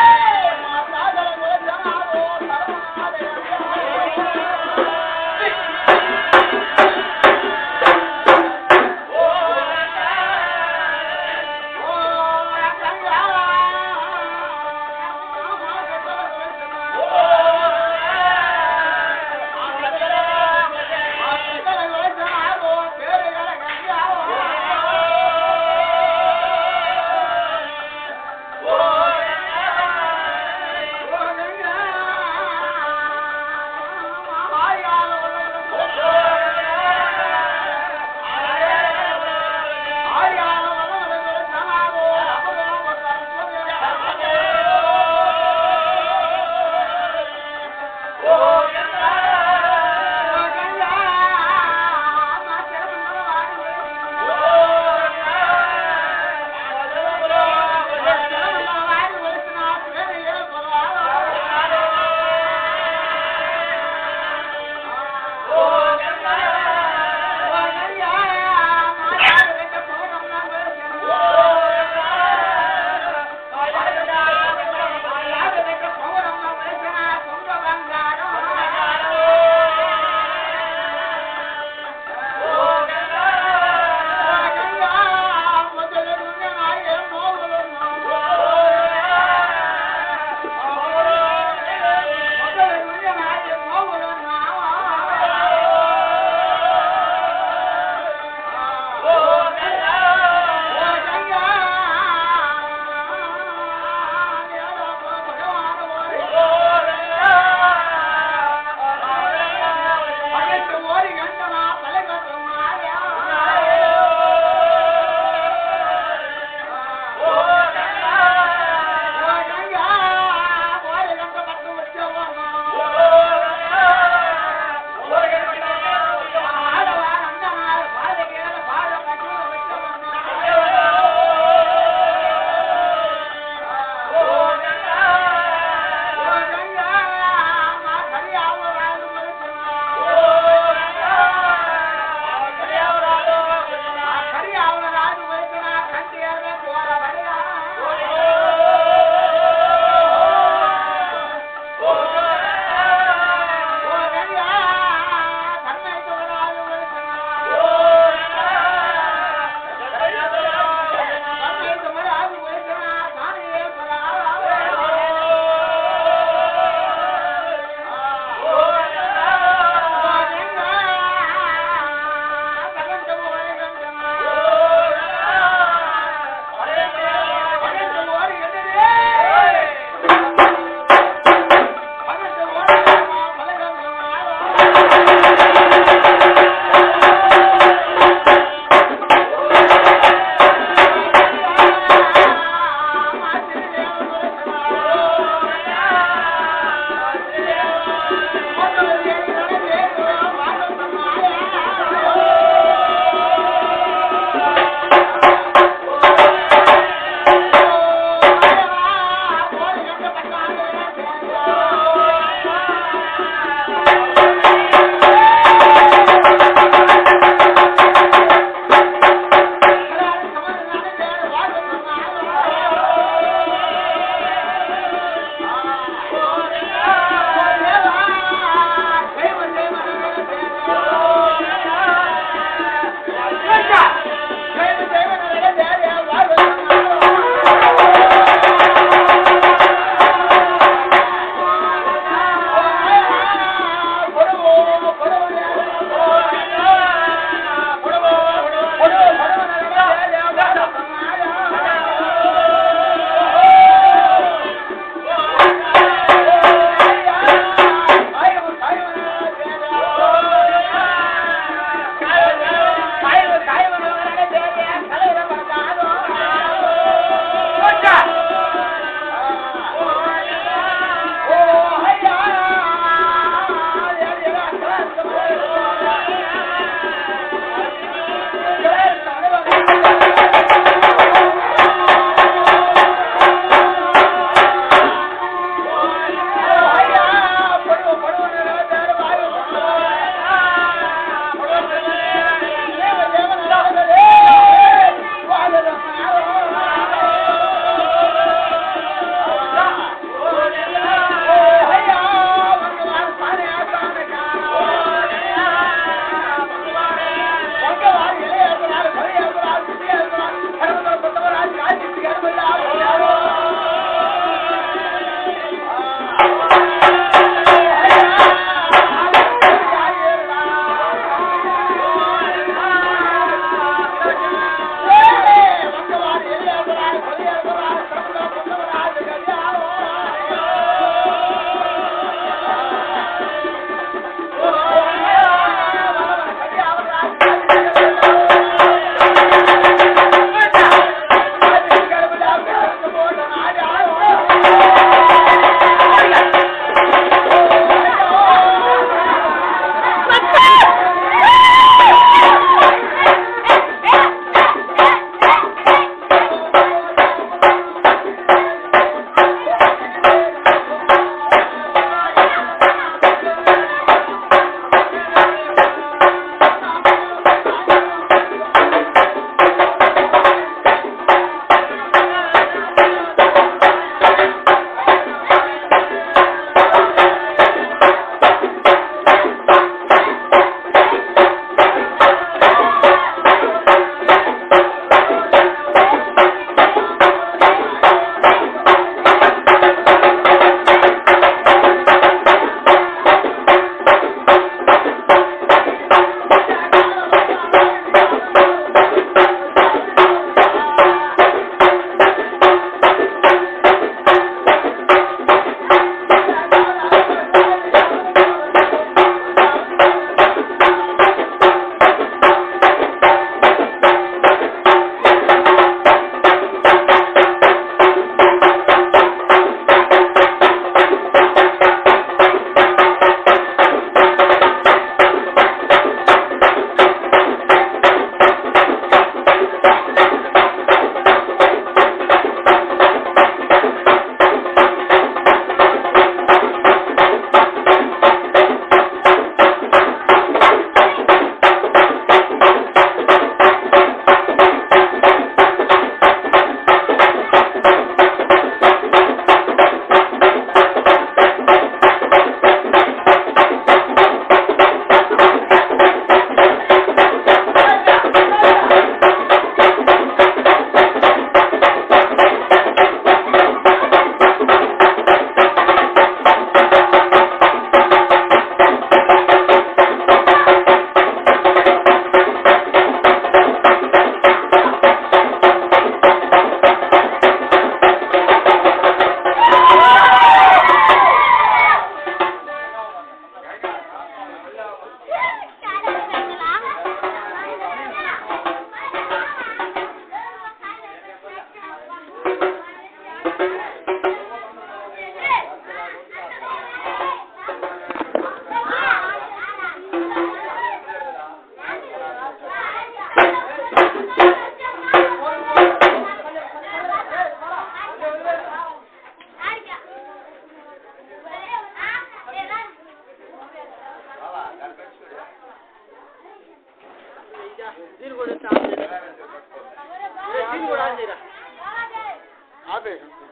దీని కూడా స్టార్ట్ చేయరా దీని కూడా ఆన్ చేయరా ఆపే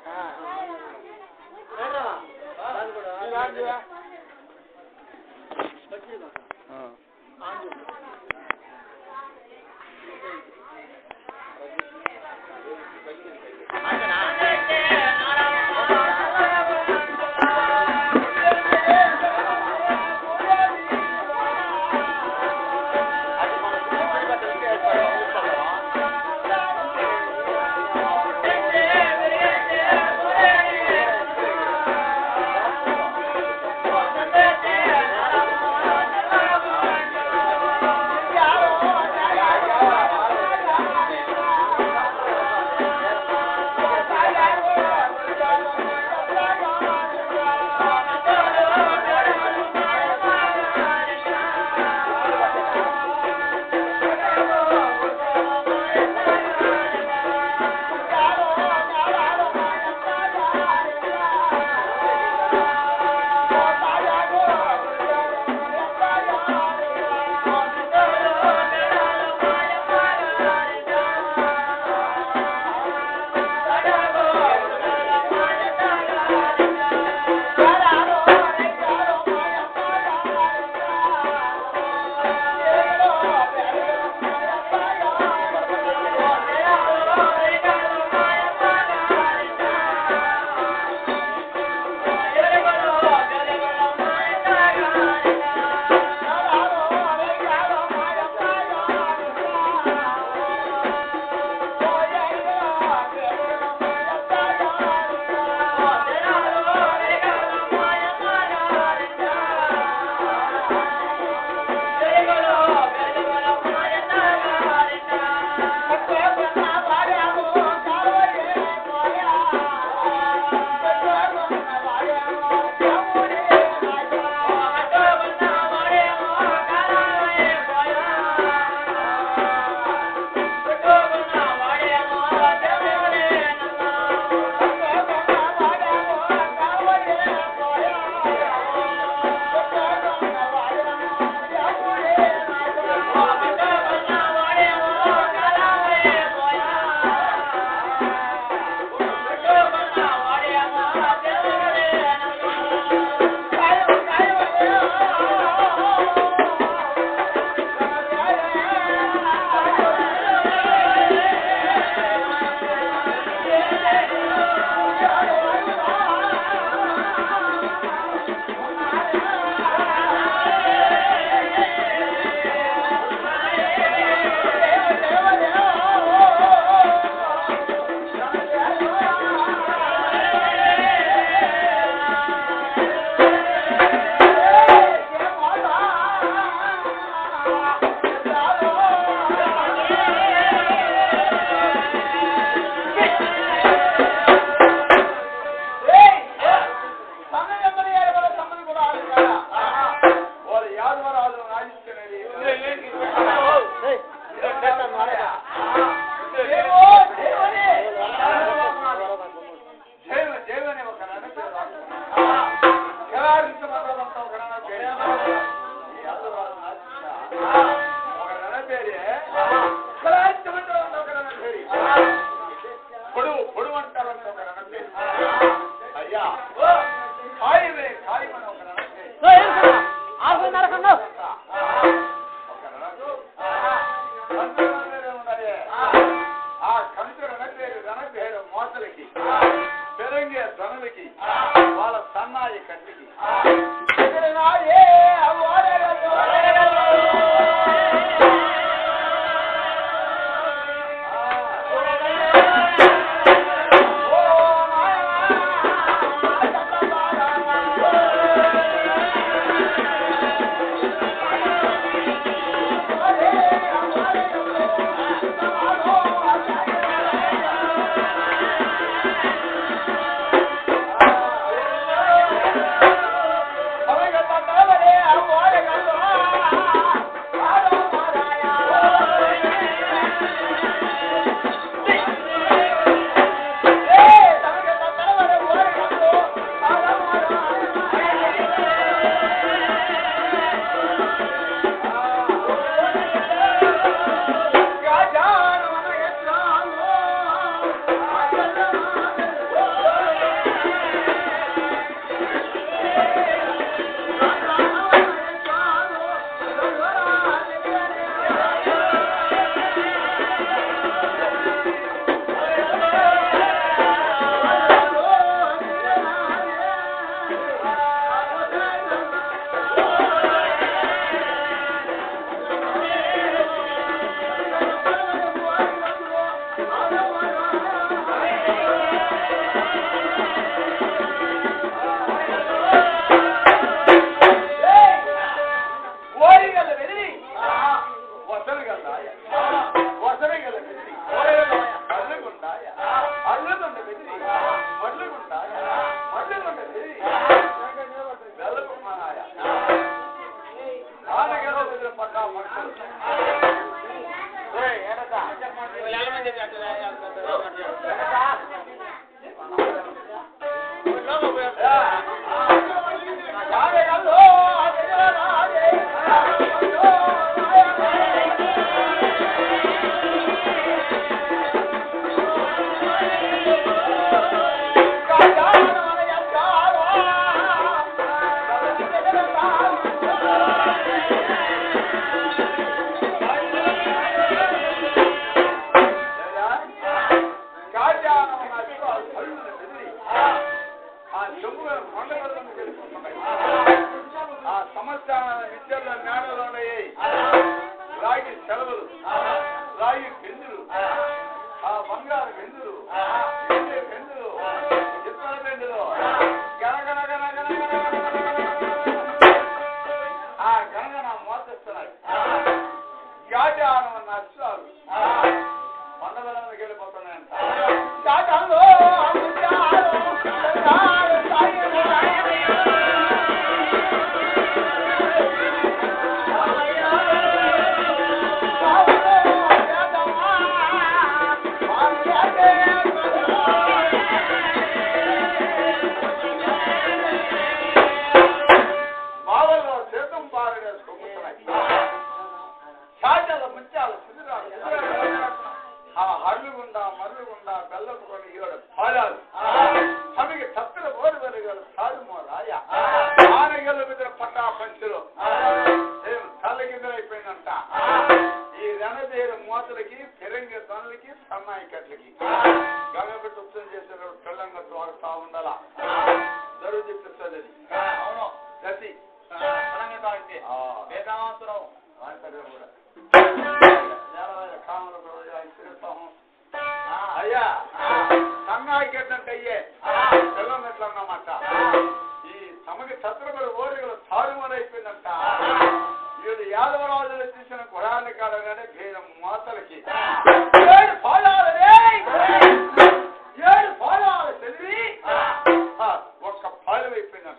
దాని కూడా ఆన్ చేయరా వచ్చింది ఆన్ చేయి వాళ్ళు యాదవరాజు రాజించినది జైలు జైలు అనే ఒక నది కెలారించబడ్డదంతా ఒక నది పేరు. ఈ యాదవరాజు రాజించిన ఒక నది పేరే కెలారించబడ్డదంతా ఒక నది పేరు. పొడువు పొడువు అంటారంట ఒక నది పేరు. అయ్యా కాయమే కాయమని ఒక నది పేరు. ఆరు నరకండు ఆ కంచు రణపేరు రణపేరు మోతలకి పెరంగే ధనులకి వాళ్ళ సన్నాయి కట్టికి ఆ వసవిగల బెదిరి అల్లుగుండాయ అల్లుగుండ బెదిరి మల్లుగుండాయ మల్లుగుండ బెదిరి వెల్లకుమారాయ ఆనగల బెదిరి పక్కా పక్కలు ఒరేయ్, ఏడతా. ఆ సంస్థాన విద్యల మేడలు ఉన్నాయి రాగి సెలవులు రాగి పెందులు ఆ బంగారు పెందులు ఎండే పెందులు ఇత్తల పెందులు గనగన గనగన ఆ గనగన మోతస్తున్నాయి గాజానం నష్టాలు మండలానికి వెళ్ళిపోతున్నాయంట గాజాలో బావల్లో చేతం పారడేసుకుంటున్నాయి సాజల ముత్యాల సిద్ధరాలు ఆ హల్లుగుండా మర్రుగుండా బెల్లం కొని ఈవిడ పాడాలు తమకి తత్తుల బోరు వెలుగలు సాధుమో రాయ ఆనగల మీద పట్టా పంచులు ఏం తల్లకిందలైపోయిందంట ఈ రణదేరు మూతలకి ఫిరంగి తనులకి సన్నాయి కట్లకి గంగపెట్టి ఉత్సవం చేసిన తెల్లంగా తోడుతా ఉండాల జరుగుతుంది అవును గతి ఆ. రాంకర్యం కూడా. నేలమైన కాములు కూడా ఆయన తిరుగుతాము. అయ్యా సన్నాయి గడ్డంటే అయ్యే తెల్లం ఎట్లా అన్నమాట ఈ తమకి ఛత్రపతి ఓరిగలు తారుమారైపోయిందంట వీడు యాదవరాజులు తీసిన గుడాన్ని కాడగానే భేదం మోతలకి ఏడు పాదాలు రేయ్! ఏడు పాదాలు తెలివి ఆ, ఒక్క పాలు అయిపోయిందంట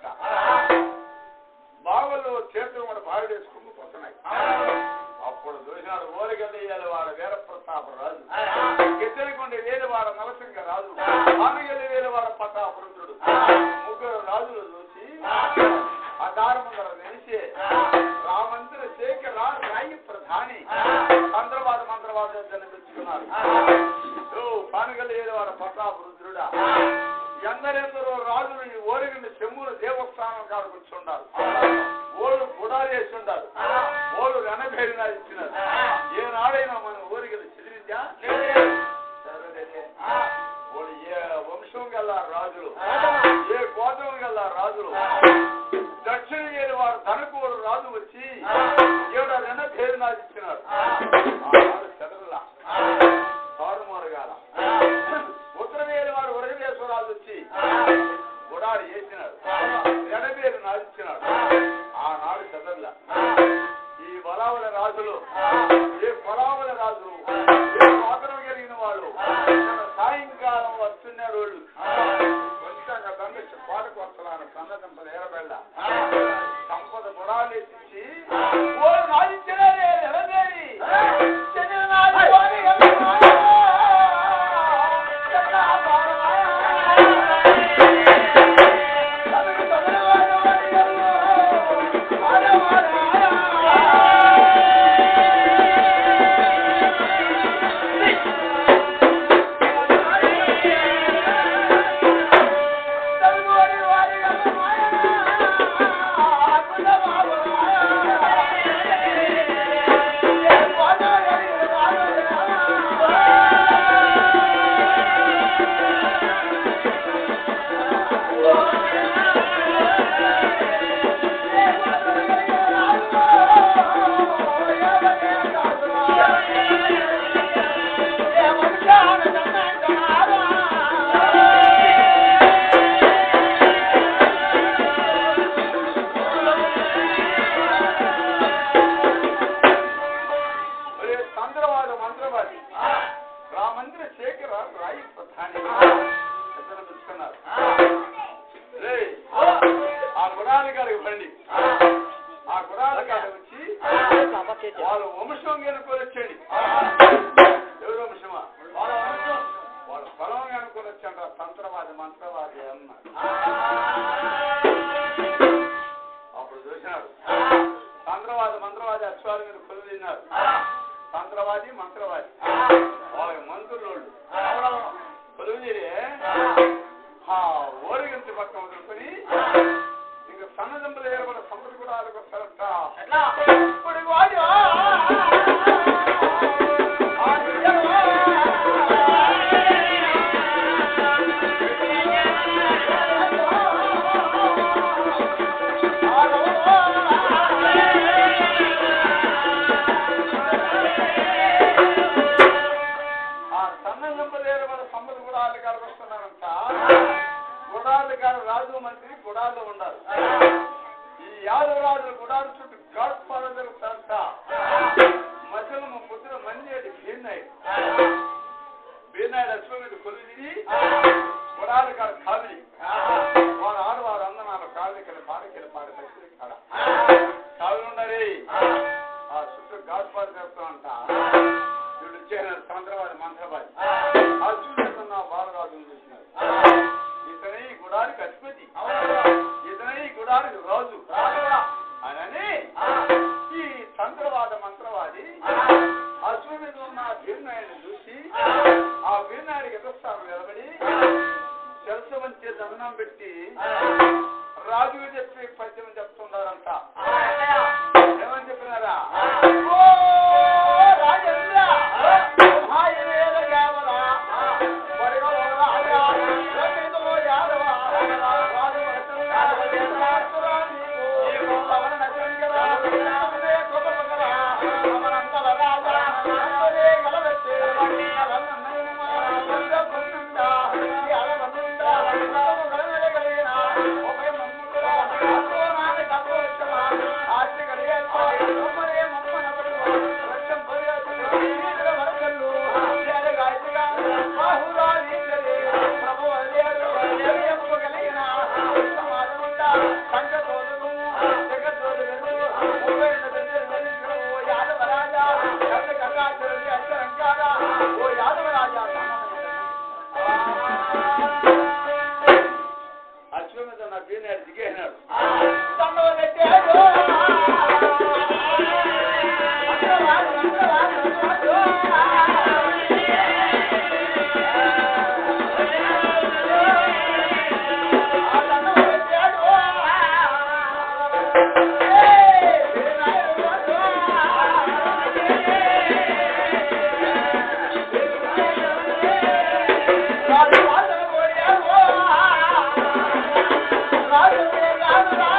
బావలు చేతులు కూడా బావి వేసుకుంటూ పోతున్నాయి అప్పుడు చూసినాడు ఓరిగల్లి వాడు వీరప్రతాప రాజు గిద్దరికొండ వేలువాడ నరసింహ రాజు ఆనగల్లి వేలువాడ పట్టాపురుద్రుడు ముగ్గురు రాజులు చూసి ఆ దారి ముందర నిలిచి రామందిర శేఖర రాయి ప్రధాని చంద్రబాద్ మంత్రవాద జన్మించుకున్నారు పానగల్లి వేలువాడ పట్టాపురుద్రుడా ఎందరెందరో రాజులు ఈ ఓరిగిన చెమ్ముల దేవస్థానం కాడ కూర్చుండారు ఓళ్ళు గుడాలు వేసి ఉండారు ఓళ్ళు రణభేరినా ఇచ్చినారు ఏనాడైనా మన ఊరిగిన చెదిరిందా చెదరలేదే. ఓళ్ళు ఏ వంశం గల రాజులు ఏ గోత్రం గల రాజులు దక్షిణ ఏడు వారు తనకూరు రాజు వచ్చి ఏడ రణభేరినాలు ఇచ్చినారు ఆనాడు చెదరలా తారుమారుగాల ఉత్తరవేలు వాడు ఉరగవేశ్వరాలు వచ్చి గుడాలు వేసినాడు ఎడబేరు నాదిచ్చినాడు ఆనాడు చదర్ల ఈ బలావల రాజులు ఏ పొలావల రాజులు ఏ గోత్రం కలిగిన వాళ్ళు తన సాయంకాలం వస్తున్నారు వాళ్ళు కొంచెంగా దండొచ్చి పాటకు వస్తున్నాను కన్న దంపద ఏరబెళ్ళ సంపద గుడాలు వేసి ఓ నాదిచ్చినారే ఎడబేరు తంత్రవాద మంత్రవాది రామందిర శేఖర రాయి ప్రధాని పెద్దలు పిలుచుకున్నారు రేయ్, ఆ గుడాలి గారికి బండి ఆ గుడాలి గారు వచ్చి వాళ్ళ వంశం కనుకొని వచ్చండి ఎవరు వంశమా వాళ్ళ వంశం వాళ్ళ పొలం కనుకొని వచ్చాడు తంత్రవాది మంత్రవాది అన్నారు అప్పుడు చూసినారు తంత్రవాది మంత్రవాది అశ్వాల మీద కొలు తిన్నారు తంత్రవాది మంత్రవాది వాళ్ళకి మంత్రులు కొలువు తీరి ఆ ఓరిగంతి పక్క వదులుకొని ఇంకా సన్నదంపలు ఏర్పడ సంపద కూడా వస్తారంట ఇప్పుడు వాడు ఆ సన్నదంపలు ఏర్పడ సంపద కూడా కాడికి వస్తున్నారంట గుడాలు గారు రాజు మంత్రి గుడాలు ఉండాలి ఈ యాదవ రాజులు గుడాలు చుట్టూ గాడ్ ఫాదర్ జరుగుతారంట మధ్యలో మా పొద్దున మంజేటి భీర్నాయుడు భీర్నాయుడు అశ్వ మీద కొలిది గుడాలు గారు కావిలి వారు ఆడవారు అందనాలు కాళ్ళకి పాడకి పాడి పరిస్థితి కాడ కావిలి ఉండాలి ఆ చుట్టూ గాడ్ ఫాదర్ జరుగుతారంట వీళ్ళు చేరిన సంద్రవాది మంత్రవాది ఆ చూసిన బాలరాజును చూసినారు ఇతనే ఈ గుడారికి అధిపతి ఇతనే ఈ గుడారికి రాజు అనని ఈ తంత్రవాద మంత్రవాది అశ్వ మీద ఉన్న భీమనాయుడిని చూసి ఆ భీమనాయుడికి ఎదురుస్తాను నిలబడి శిరస వంచే దండం పెట్టి రాజుగా చెప్పి పద్యం చెప్తున్నారంట ఏమని చెప్పినారా ఓ రాజేంద్ర హాయి వేల యావల పడగో రాజా రతితో యాదవ రాజు వసంత రాజురాని నీకు పవన నచంగల నే కొపపగల అమరంతల రాజా అంతరే గలవెత్తే అలన్నైనమా వంద పొన్నుండ ఈ అలవన్నుండ వందము గలనెల కలిగిన ఒకే మమ్ముకుల అతో నాని తప్పు వచ్చమా ఆర్తి కలిగేల్ప ఒమ్మరే మమ్మనపడు వర్షం పొరిగదు నీళ్ళ వరకల్లు చేర గాయత్రిగా బాహురా నీళ్ళలే ప్రభు అల్లేరు ఎరియప్పు కలిగిన సమాజముండ సంఘ తోలును జగత్తోలు వెళ్ళు ముప్పై రెండు పెద్దలు వెలించడం ఓ యాదవ రాజా కర్ణ కర్ణాచరుడి అక్షరంకారా ఓ యాదవ రాజా అశ్వ మీద నా భీమనాయుడు దిగేసినాడు దండవ కట్టాడు మంత్రవాడు మంత్రవాడు ఆ దండవ కట్టాడు ఏయ్ వీరనాయుడు రాజు వాసన పోయాడు రాజు రాజురా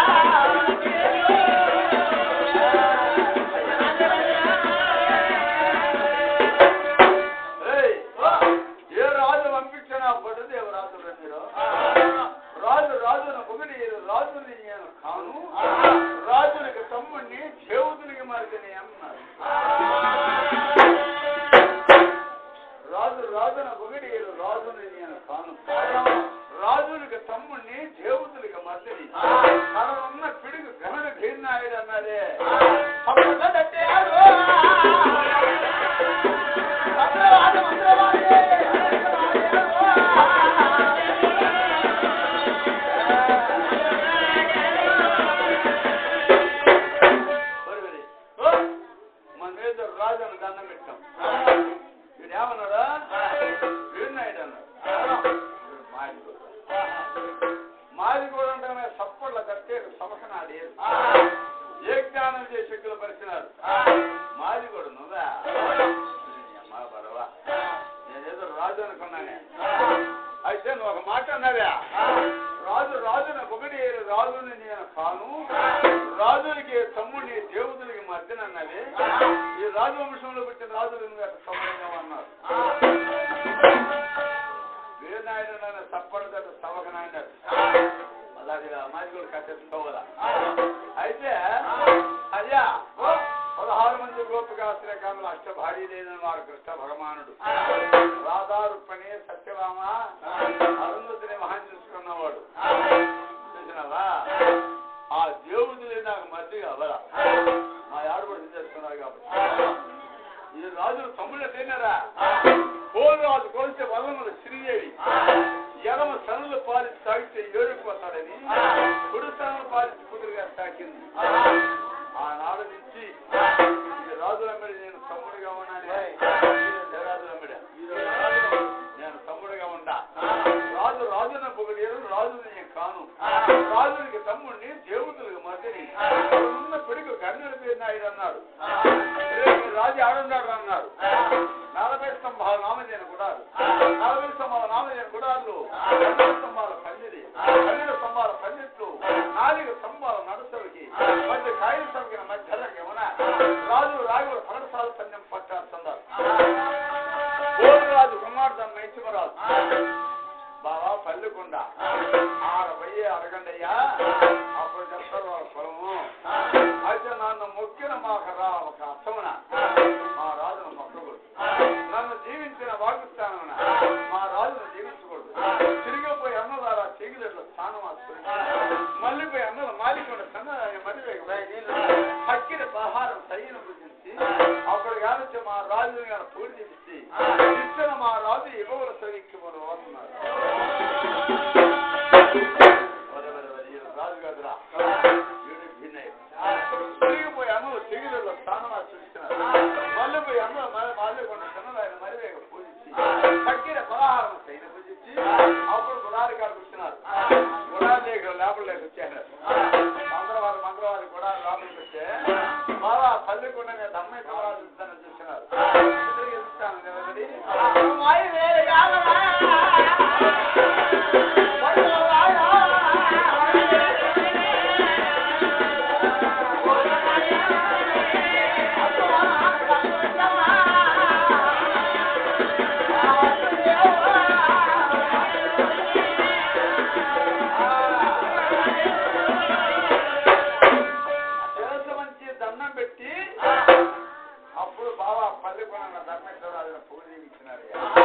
ఏయ్, ఏ రాజు పంపించినా పడుదేవ రాజు మీరు రాజు రాజును ఒకటి రాజుని నేను కాను రాజునికి తమ్ముడిని చేవుతునికి మారితేనే అన్నారు రాజు రాజున ఒకటి రాజుని నేను కాను రాజునికి తమ్ముడిని దేవతులకి మధ్యని తననున్న పిడుగు గమన భీర్నాయుడు అన్నాడే తప్పకుండా కట్టాడు మంత్రవాద మంత్రవాదే ఒరి ఒరి. మన మీద రాజు అని దండం పెట్టాం వీడు ఏమన్నాడా భీర్నాయుడు అన్నాడు వీడు మాదిగోడు. మాదిగోడు అంటే సప్పళ్ళ కట్టే సమసనాడు ఏ జ్ఞానం చేసి శక్తులు పరిచినారు మాదిగోడు నువ్వా అమ్మా బరవా నేనేదో రాజు అనుకున్నానే అయితే నువ్వు ఒక మాట అన్నావా రాజు రాజున ఒకటి రాజుని నేను కాను రాజునికి తమ్ముడిని దేవుదులకి మధ్యన అన్నవి ఈ రాజవంశంలో పుట్టిన రాజులు నువ్వు అట్లా సమయంగా అన్నారు వీరనాయుడు నన్ను తప్పడు సవకనాయన్నారు అలాగే మాదిగోడు కట్టేసుకోవాలా అయితే అయ్యా పదహారు మంది గోపికాశ్రయ కాములు అష్ట భార్య లేని వారు కృష్ణ భగవానుడు రాధా రుక్మణి సత్యభామ అరుంధతిని మహాన్ చూసుకున్నవాడు చూసినావా ఆ దేవుడిని నాకు మధ్య కావాలా మా ఆడబడి చేసుకున్నారు కాబట్టి ఈ రాజులు తమ్ముళ్ళ తిన్నారా కోలు రాజు కోల్తే వల్లములు శ్రీదేవి ఎడమ సనులు పాలించి తాగితే ఏడుకుపోతాడని కుడి సనులు పాలించి కుదురుగా తాకింది ఆనాడు నుంచి ఈ రాజులమ్మడి నేను తమ్ముడిగా ఉన్నానే రాజులమ్మడి నేను తమ్ముడిగా ఉండా రాజు రాజున పొగడేరు రాజుని నేను కాను రాజునికి తమ్ముడిని దేవుతులకు మధ్యని ఉన్న పిడుగు కర్ణుడి పేరు నాయుడు అన్నాడు రేపు రాజు ఆడున్నాడు అన్నారు నలభై స్తంభాల నామజన గుడాలు నలభై స్తంభాల నామజన గుడాలు నలభై స్తంభాల పందిరి పన్నెండు స్తంభాల పందిట్లు నాలుగు స్తంభాల నడుసలకి మధ్య కాయలు సరిగిన మధ్యలోకి ఏమన్నా రాజు రాగులు పగడసాల పందెం పట్టాడుతున్నారు రాజు కుమార్తె మైసమరాజు బావా పల్లెకుండ ఆడ పోయి అడగండయ్యా అప్పుడు చెప్తారు వాళ్ళ పొలము అయితే నన్ను మొక్కిన మాకు రా ఒక అర్థమున మా రాజును మొక్కకూడదు నన్ను జీవించిన వాగ్దానమున మా రాజును జీవించకూడదు తిరిగిపోయి అన్నదారా చెగిలెట్ల స్థానం ఆసుకుని మళ్ళీ పోయి అన్నలు మాలికొండ సన్న మళ్ళీ పక్కిన ఆహారం తగిన భుజించి అప్పుడు కానిచ్చి మా రాజుని గారు పూర్తి చేసి ఇచ్చిన మా రాజు ఇవ్వవల సరిక్కిమను అన్నారు వరే వరే వరే, ఈయన రాజు కాదురా వీడు భిన్నయ్య. తిరిగిపోయి అన్నలు చెగిలలో స్థానం చూస్తున్నారు మళ్ళీ పోయి అన్నలు మళ్ళీ మళ్ళీ కొన్ని చిన్నలు ఆయన మరి వేగ పూజించి తక్కిన పలహారం తగిన పూజించి అప్పుడు గుడారి గారు కూర్చున్నారు గుడారి దగ్గర లోపల లేక వచ్చారు మంగళవారం మంగళవారం కూడా లోపలికి వచ్చే బాబా పల్లెకుండనే దమ్మయ్య సమారాజు ఇస్తానని చూస్తున్నారు ఇద్దరికి ఇస్తాను నిలబడి మాయ వేరే కావాలా చేత మంచి దండం పెట్టి అప్పుడు బాబా పల్లెకొండ ధర్మేశ్వరరాజును పూజ ఇచ్చినారు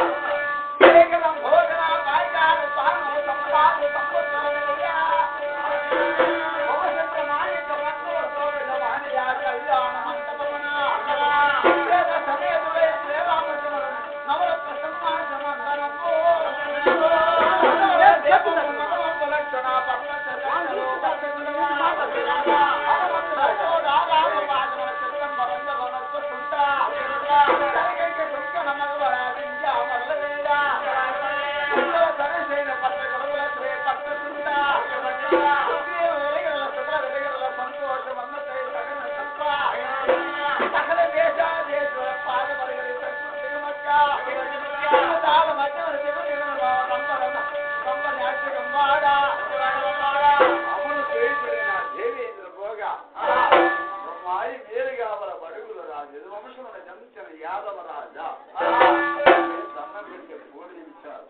అమలు చేయుచుడైన దేవేంద్ర భోగా బ్రహ్మాయి వేరు కావల బడుగుల రాజు వంశమున జన్మించిన యాదవ రాజా దండం పెట్టి పూజ ఇచ్చారు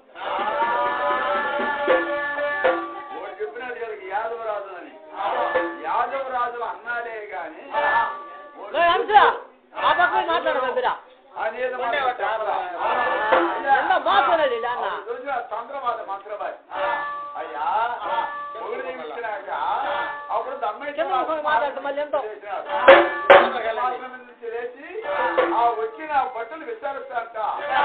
ఓడి చెప్పినట్టు వీళ్ళకి యాదవ రాజు అని యాదవ రాజులు అన్నాడే గాని ఆ పక్కన మాట్లాడదు బిరా అనేది ఎంత మాట్లాడాలి నాన్న చంద్రబాబు మంత్రబాబు అయ్యా మొగుడు నియమించినాక అప్పుడు కింద కూర్చొని మాట్లాడితే మళ్ళీ ఎంతో. దమ్మయ్య నుంచి లేచి ఆ వచ్చిన బట్టలు విచారిస్తాంట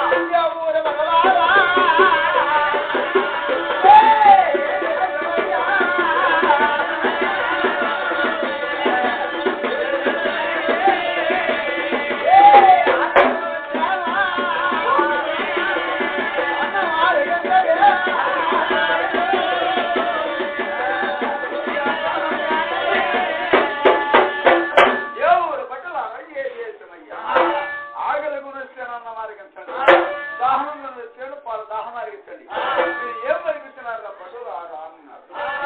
దేవుడు బట్టలు అలాగే చేసామయ్యా ఆగలి గురిస్తానన్న వారికి దాహనం గురిస్తాడు పాలు దాహం అరిగించండి మీరు ఏం అరిగిస్తున్నారు నా బట్టలు ఆగా అన్నారు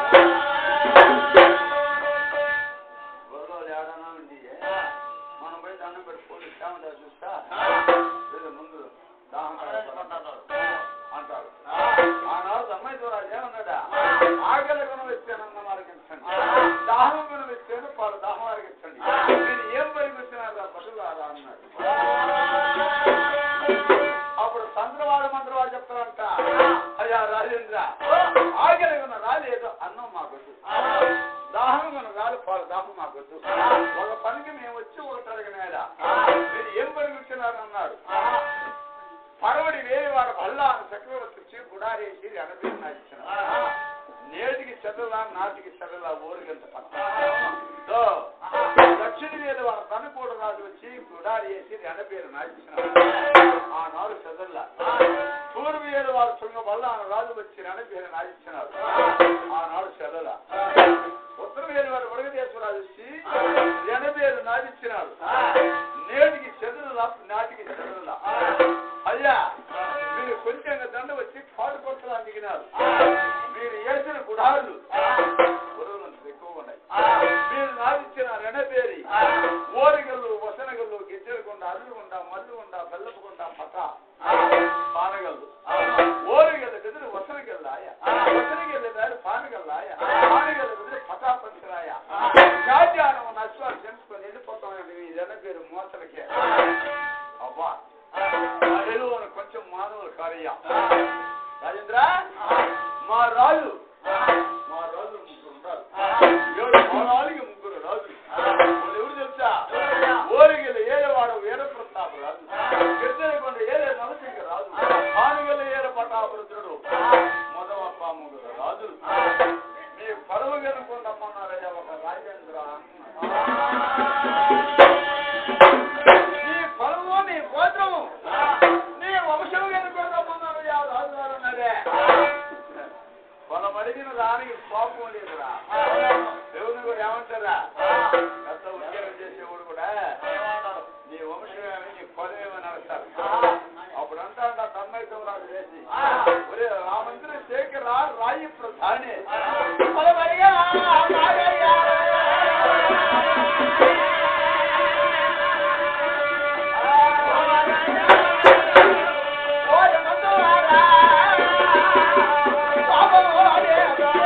గొడవలు ఏడనా ఉంది మనం పోయి దండం పెట్టుకోండి ఏమంటారు చూస్తా లేదు ముందు దాహం కాకపోతే అంటారు ఆనాడు అమ్మాయి చూడాలి ఏమన్నాడా ఆకలి గుణం ఇచ్చానన్న వారికి ఇచ్చండి దాహం గుణం ఇచ్చాను పాలు దాహం వారికి ఇచ్చండి నేను ఏం పరిగిస్తున్నాను అయ్యా రాజేంద్ర ఆకలి ఉన్న రాలు ఏదో అన్నం మాకొద్దు దాహం ఉన్న రాలు పాలు దాహం మాకొద్దు ఒక పనికి మేము వచ్చి ఒక తరగనేదా మీరు ఏం పని వచ్చినారు అన్నాడు పరవడి వేరే వాడు అల్లా అని చక్రవర్తి వచ్చి గుడారేసి అనబిని ఇచ్చిన నేటికి చెదలా నాటికి చెదలా ఊరికంత పక్క దో, దక్షిణ వేలు వాడు తనకోడు రాజు వచ్చి గుడారి వేసి ఎనబేరు నాటించిన ఆనాడు చెదల్లా తూర్పు వేలు వాడు చుంగ వల్ల ఆయన రాజు వచ్చి ఎనబేరు నాటించినాడు ఆనాడు చెదల ఉత్తర వేలు వాడు వడగదేశ్వరాజు వచ్చి ఎనబేరు నాటించినాడు నేటికి చెదల నాటికి చెదల అయ్యా మీరు కొంచెం దండ వచ్చి పాటు కొట్టడానికి దిగినారు మీరు వేసిన గుడాలు గురువులంత ఎక్కువ ఉన్నాయి మీరు నాటించిన రెనబేరి ఓరిగల్లు వసనగల్లు గిద్దెలకొండ అల్లుగుండ మల్లుగుండ బెల్లపుగుండ పట పానగల్లు ఓరిగల్లు బెదిరి వసనగల్లాయ వసనగల్లు వేరు పానగల్లాయ పానగల్లు బెదిరి పటా పంచరాయ జాడ్యానం నష్టాలు తెలుసుకొని వెళ్ళిపోతామని ఈ రెనబేరు మోసలకే అబ్బా తెలుగును కొంచెం మానవులు కార్య రాజేంద్ర మా రాజు మా రాజు ముగ్గురు ఉంటారు ఏడు కోణాలకి ముగ్గురు రాజు వాళ్ళు ఎవరు తెలుసా ఓరిగల ఏలవాడు వీర ప్రతాప రాజు గిరిజనకొండ ఏలే నరసింహ రాజు ఆనుగల ఏల పటాపురుద్రుడు మొదవప్ప ముగ్గురు రాజు మీ పరువు కనుకుందమ్మన్నారయ్యా ఒక రాజేంద్ర నీ పరువు నీ గోత్రము నీ వంశము కనుకుందమ్మన్నారయ్యా రాజుగారు అన్నాడే మనం అడిగిన దానికి కోపం లేదురా దేవుని కూడా ఏమంటారా పెద్ద ఉద్యోగం చేసేవాడు కూడా నీ వంశమేమి నీ పొలమేమని అడుగుతారు అప్పుడు అంటాడు ఆ తన్మైసవరాజు వేసి ఒరే రామంత్రి శేఖర రాయి ప్రధాని పొలమడిగా రాగయ్యా. ఓరి మందులారా, పాపమోడే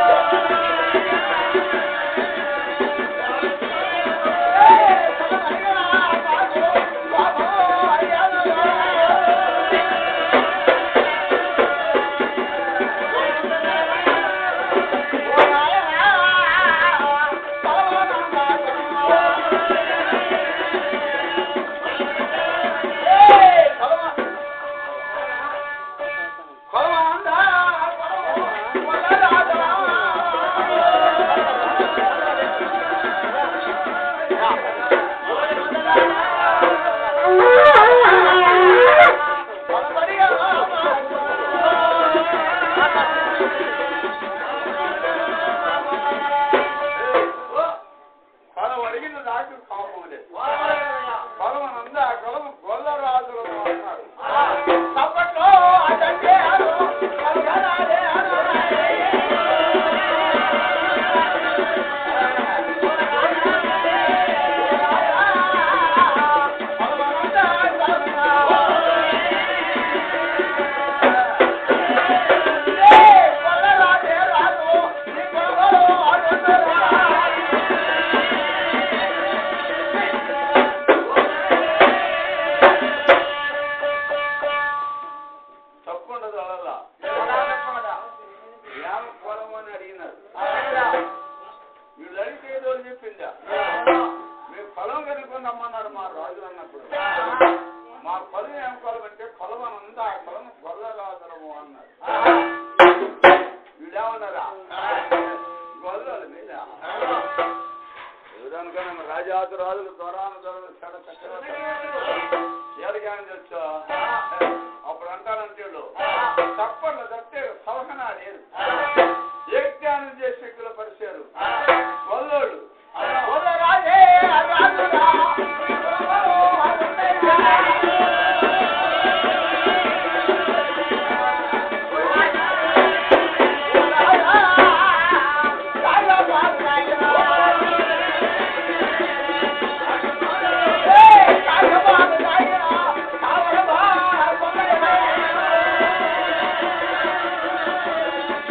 పొలం అడిగిన నాకు కోపం లేదు పొలం అనంద కొలం గొల్లరాజులు అన్నాడు చప్పట్లో అదంటే అను, అలగడాలే అను. పొలమనంద కొలమున. ఏ గొల్లరాజే రాజు, నీ గొల్లలు అడుగుతురా. తప్పకుండా అలా ఏమ పొలం అని అడిగినారు వీళ్ళు అడిగితే ఏదో చెప్పిందా మీరు పొలం కనుక్కుందమ్మన్నారు మా రాజు అన్నప్పుడు మా పొలం ఏం పొలం అంటే పొలం అని ఉందా ఆ పొలం గొల్లరాజరము అన్నారు వీళ్ళేమన్నారా గొల్లల మీద ఎవరనుకున్నా రాజాదు రాజులు దొరాను దొరలు చెడ చక్రవర్తి ఏడగాని తెలుసా అప్పుడు అంటారంటే వీళ్ళు, తప్పట్లు తప్పితే సలహనా లేదు ఏ జ్ఞానం చేసి వ్యక్తులు పరిచారు గొల్లోడు గొల్లరాజే రాజురా, గొల్లలు అరుణయ్యా. ఏ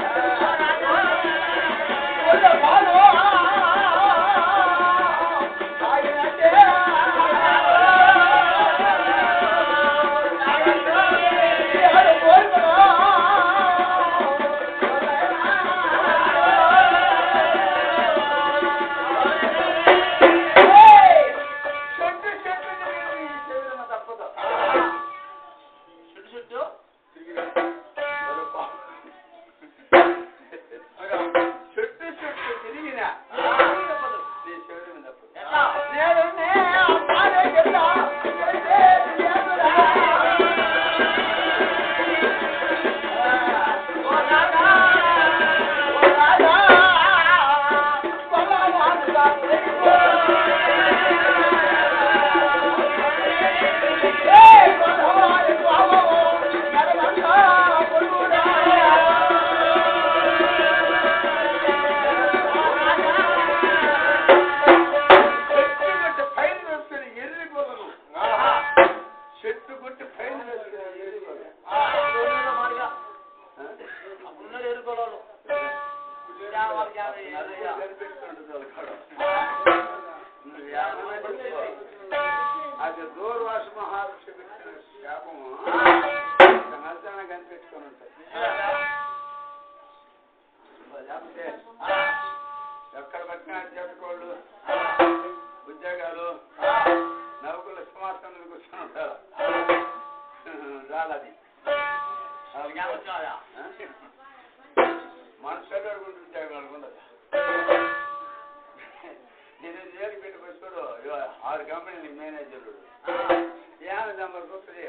పైన వేసుకునే ఎరుగోలు. అప్పుడున్నారు ఎరుకోళ్ళు వాళ్ళకి యాభై నలుగురు యాభై కనిపెట్టుకుంటుంది వాళ్ళు కూడా. నువ్వు యాభై పెట్టుకో. అది దూర్వాస మహర్షి పెట్టిన శాపము నల్చాన కనిపెట్టుకొని ఉంటాయి లేకపోతే ఎక్కడ పట్టినా చెట్టుకోళ్ళు ఉద్యోగాలు నౌకలు సింహాసనం కూర్చొని ఉంటారు రాలది మనసు అడుగుంటుంది ఉద్యోగాలు ఉండదు నేను జైలు పెట్టి వచ్చాడు ఆరు కంపెనీలు మేనేజర్లు ఏమి నెంబర్ గుర్తుంది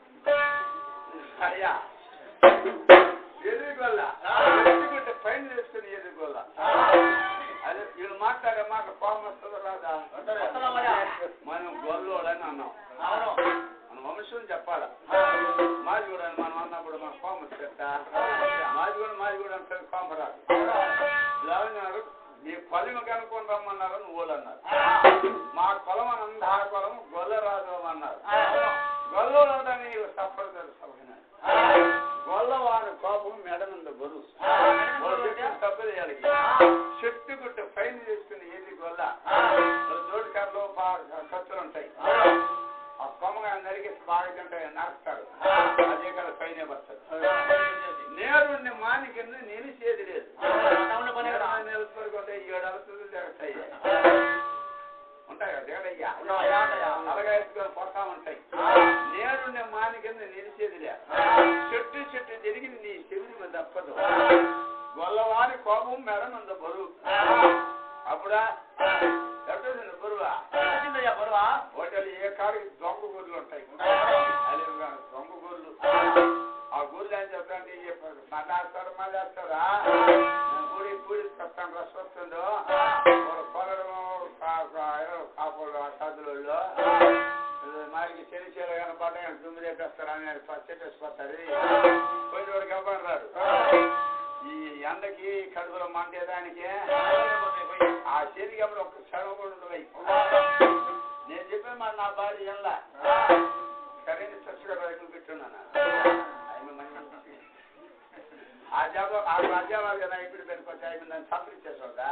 అయ్యా ఎదురుగొల్ల ఎదుగుంటే పైన వేసుకుని ఎదురుగొల్ల అదే వీళ్ళు మాట్లాడే మాట కోపం వస్తుందో రాదా మనం గొల్లోడని అన్నాం మన వంశం చెప్పాలా మాది కూడా మనం అన్నప్పుడు మన కోపం వస్తుందా మాది కూడా మాది కూడా అంటే కోపం రాదు లావణ్యారు మీ కొలిమ కనుక్కొని రమ్మన్నారు నువ్వు వాళ్ళు అన్నారు మా కొలం అందా కొలం గొల్లరాజు అన్నారు గొల్లరాజని తప్పనిసరి సభ్యున్నారు గొల్లవాని కోపం మెడనుంది బరువు సభ్యులు చెట్టు గుట్ట పైన చేసుకుని ఏది గొల్ల జోడి కర్రలు ఖర్చులు ఉంటాయి ఆ కొమ్మగా నరిగేసి బాగా తింటే నరుకుతారు అదే కదా పైన పడుతుంది నేరుండి మాని కింద నిలిచేది లేదు నిలుపుకుంటే ఏడు అవసరం జరుగుతాయి ఉంటాయి కదా దిగడయ్యా అలాగే ఎత్తుకొని పోతా ఉంటాయి నేరుండి మాని కింద నిలిచేది లేదు చెట్టు చెట్టు జరిగింది నీ చెవిని మీద తప్పదు గొల్లవారి కోపం మెడనుంద బరువు అప్పుడా ఎక్కడ బరువా హోటల్ ఏ కాడికి దొంగ గూర్లు ఉంటాయి అదే దొంగ గూర్లు ఆ గూర్లు ఏం చెప్తాంటే మళ్ళీ వేస్తారు మళ్ళీ వేస్తారా గుడి గుడి చెప్తాను రస్ వస్తుందో పొలడం కాపులు సద్దులు మనకి చెని చీర కనపడ్డా దుమ్ము చెప్పేస్తారు అని చెప్పేసిపోతుంది పోయిన వాడికి అవ్వని రాడు ఈ ఎండకి కడుపులో మంటేదానికి ఆ చేతికి అప్పుడు ఒక క్షణం కూడా ఉండదు నేను చెప్పాను మరి నా భార్య ఎలా సరైన చర్చగా రైతులు పెట్టున్నాను ఆయన మంచి ఆ జాబ్ ఆ రాజ్యాలు కదా ఇప్పుడు పెట్టుకోవచ్చు ఆయన నన్ను సంతరించేసా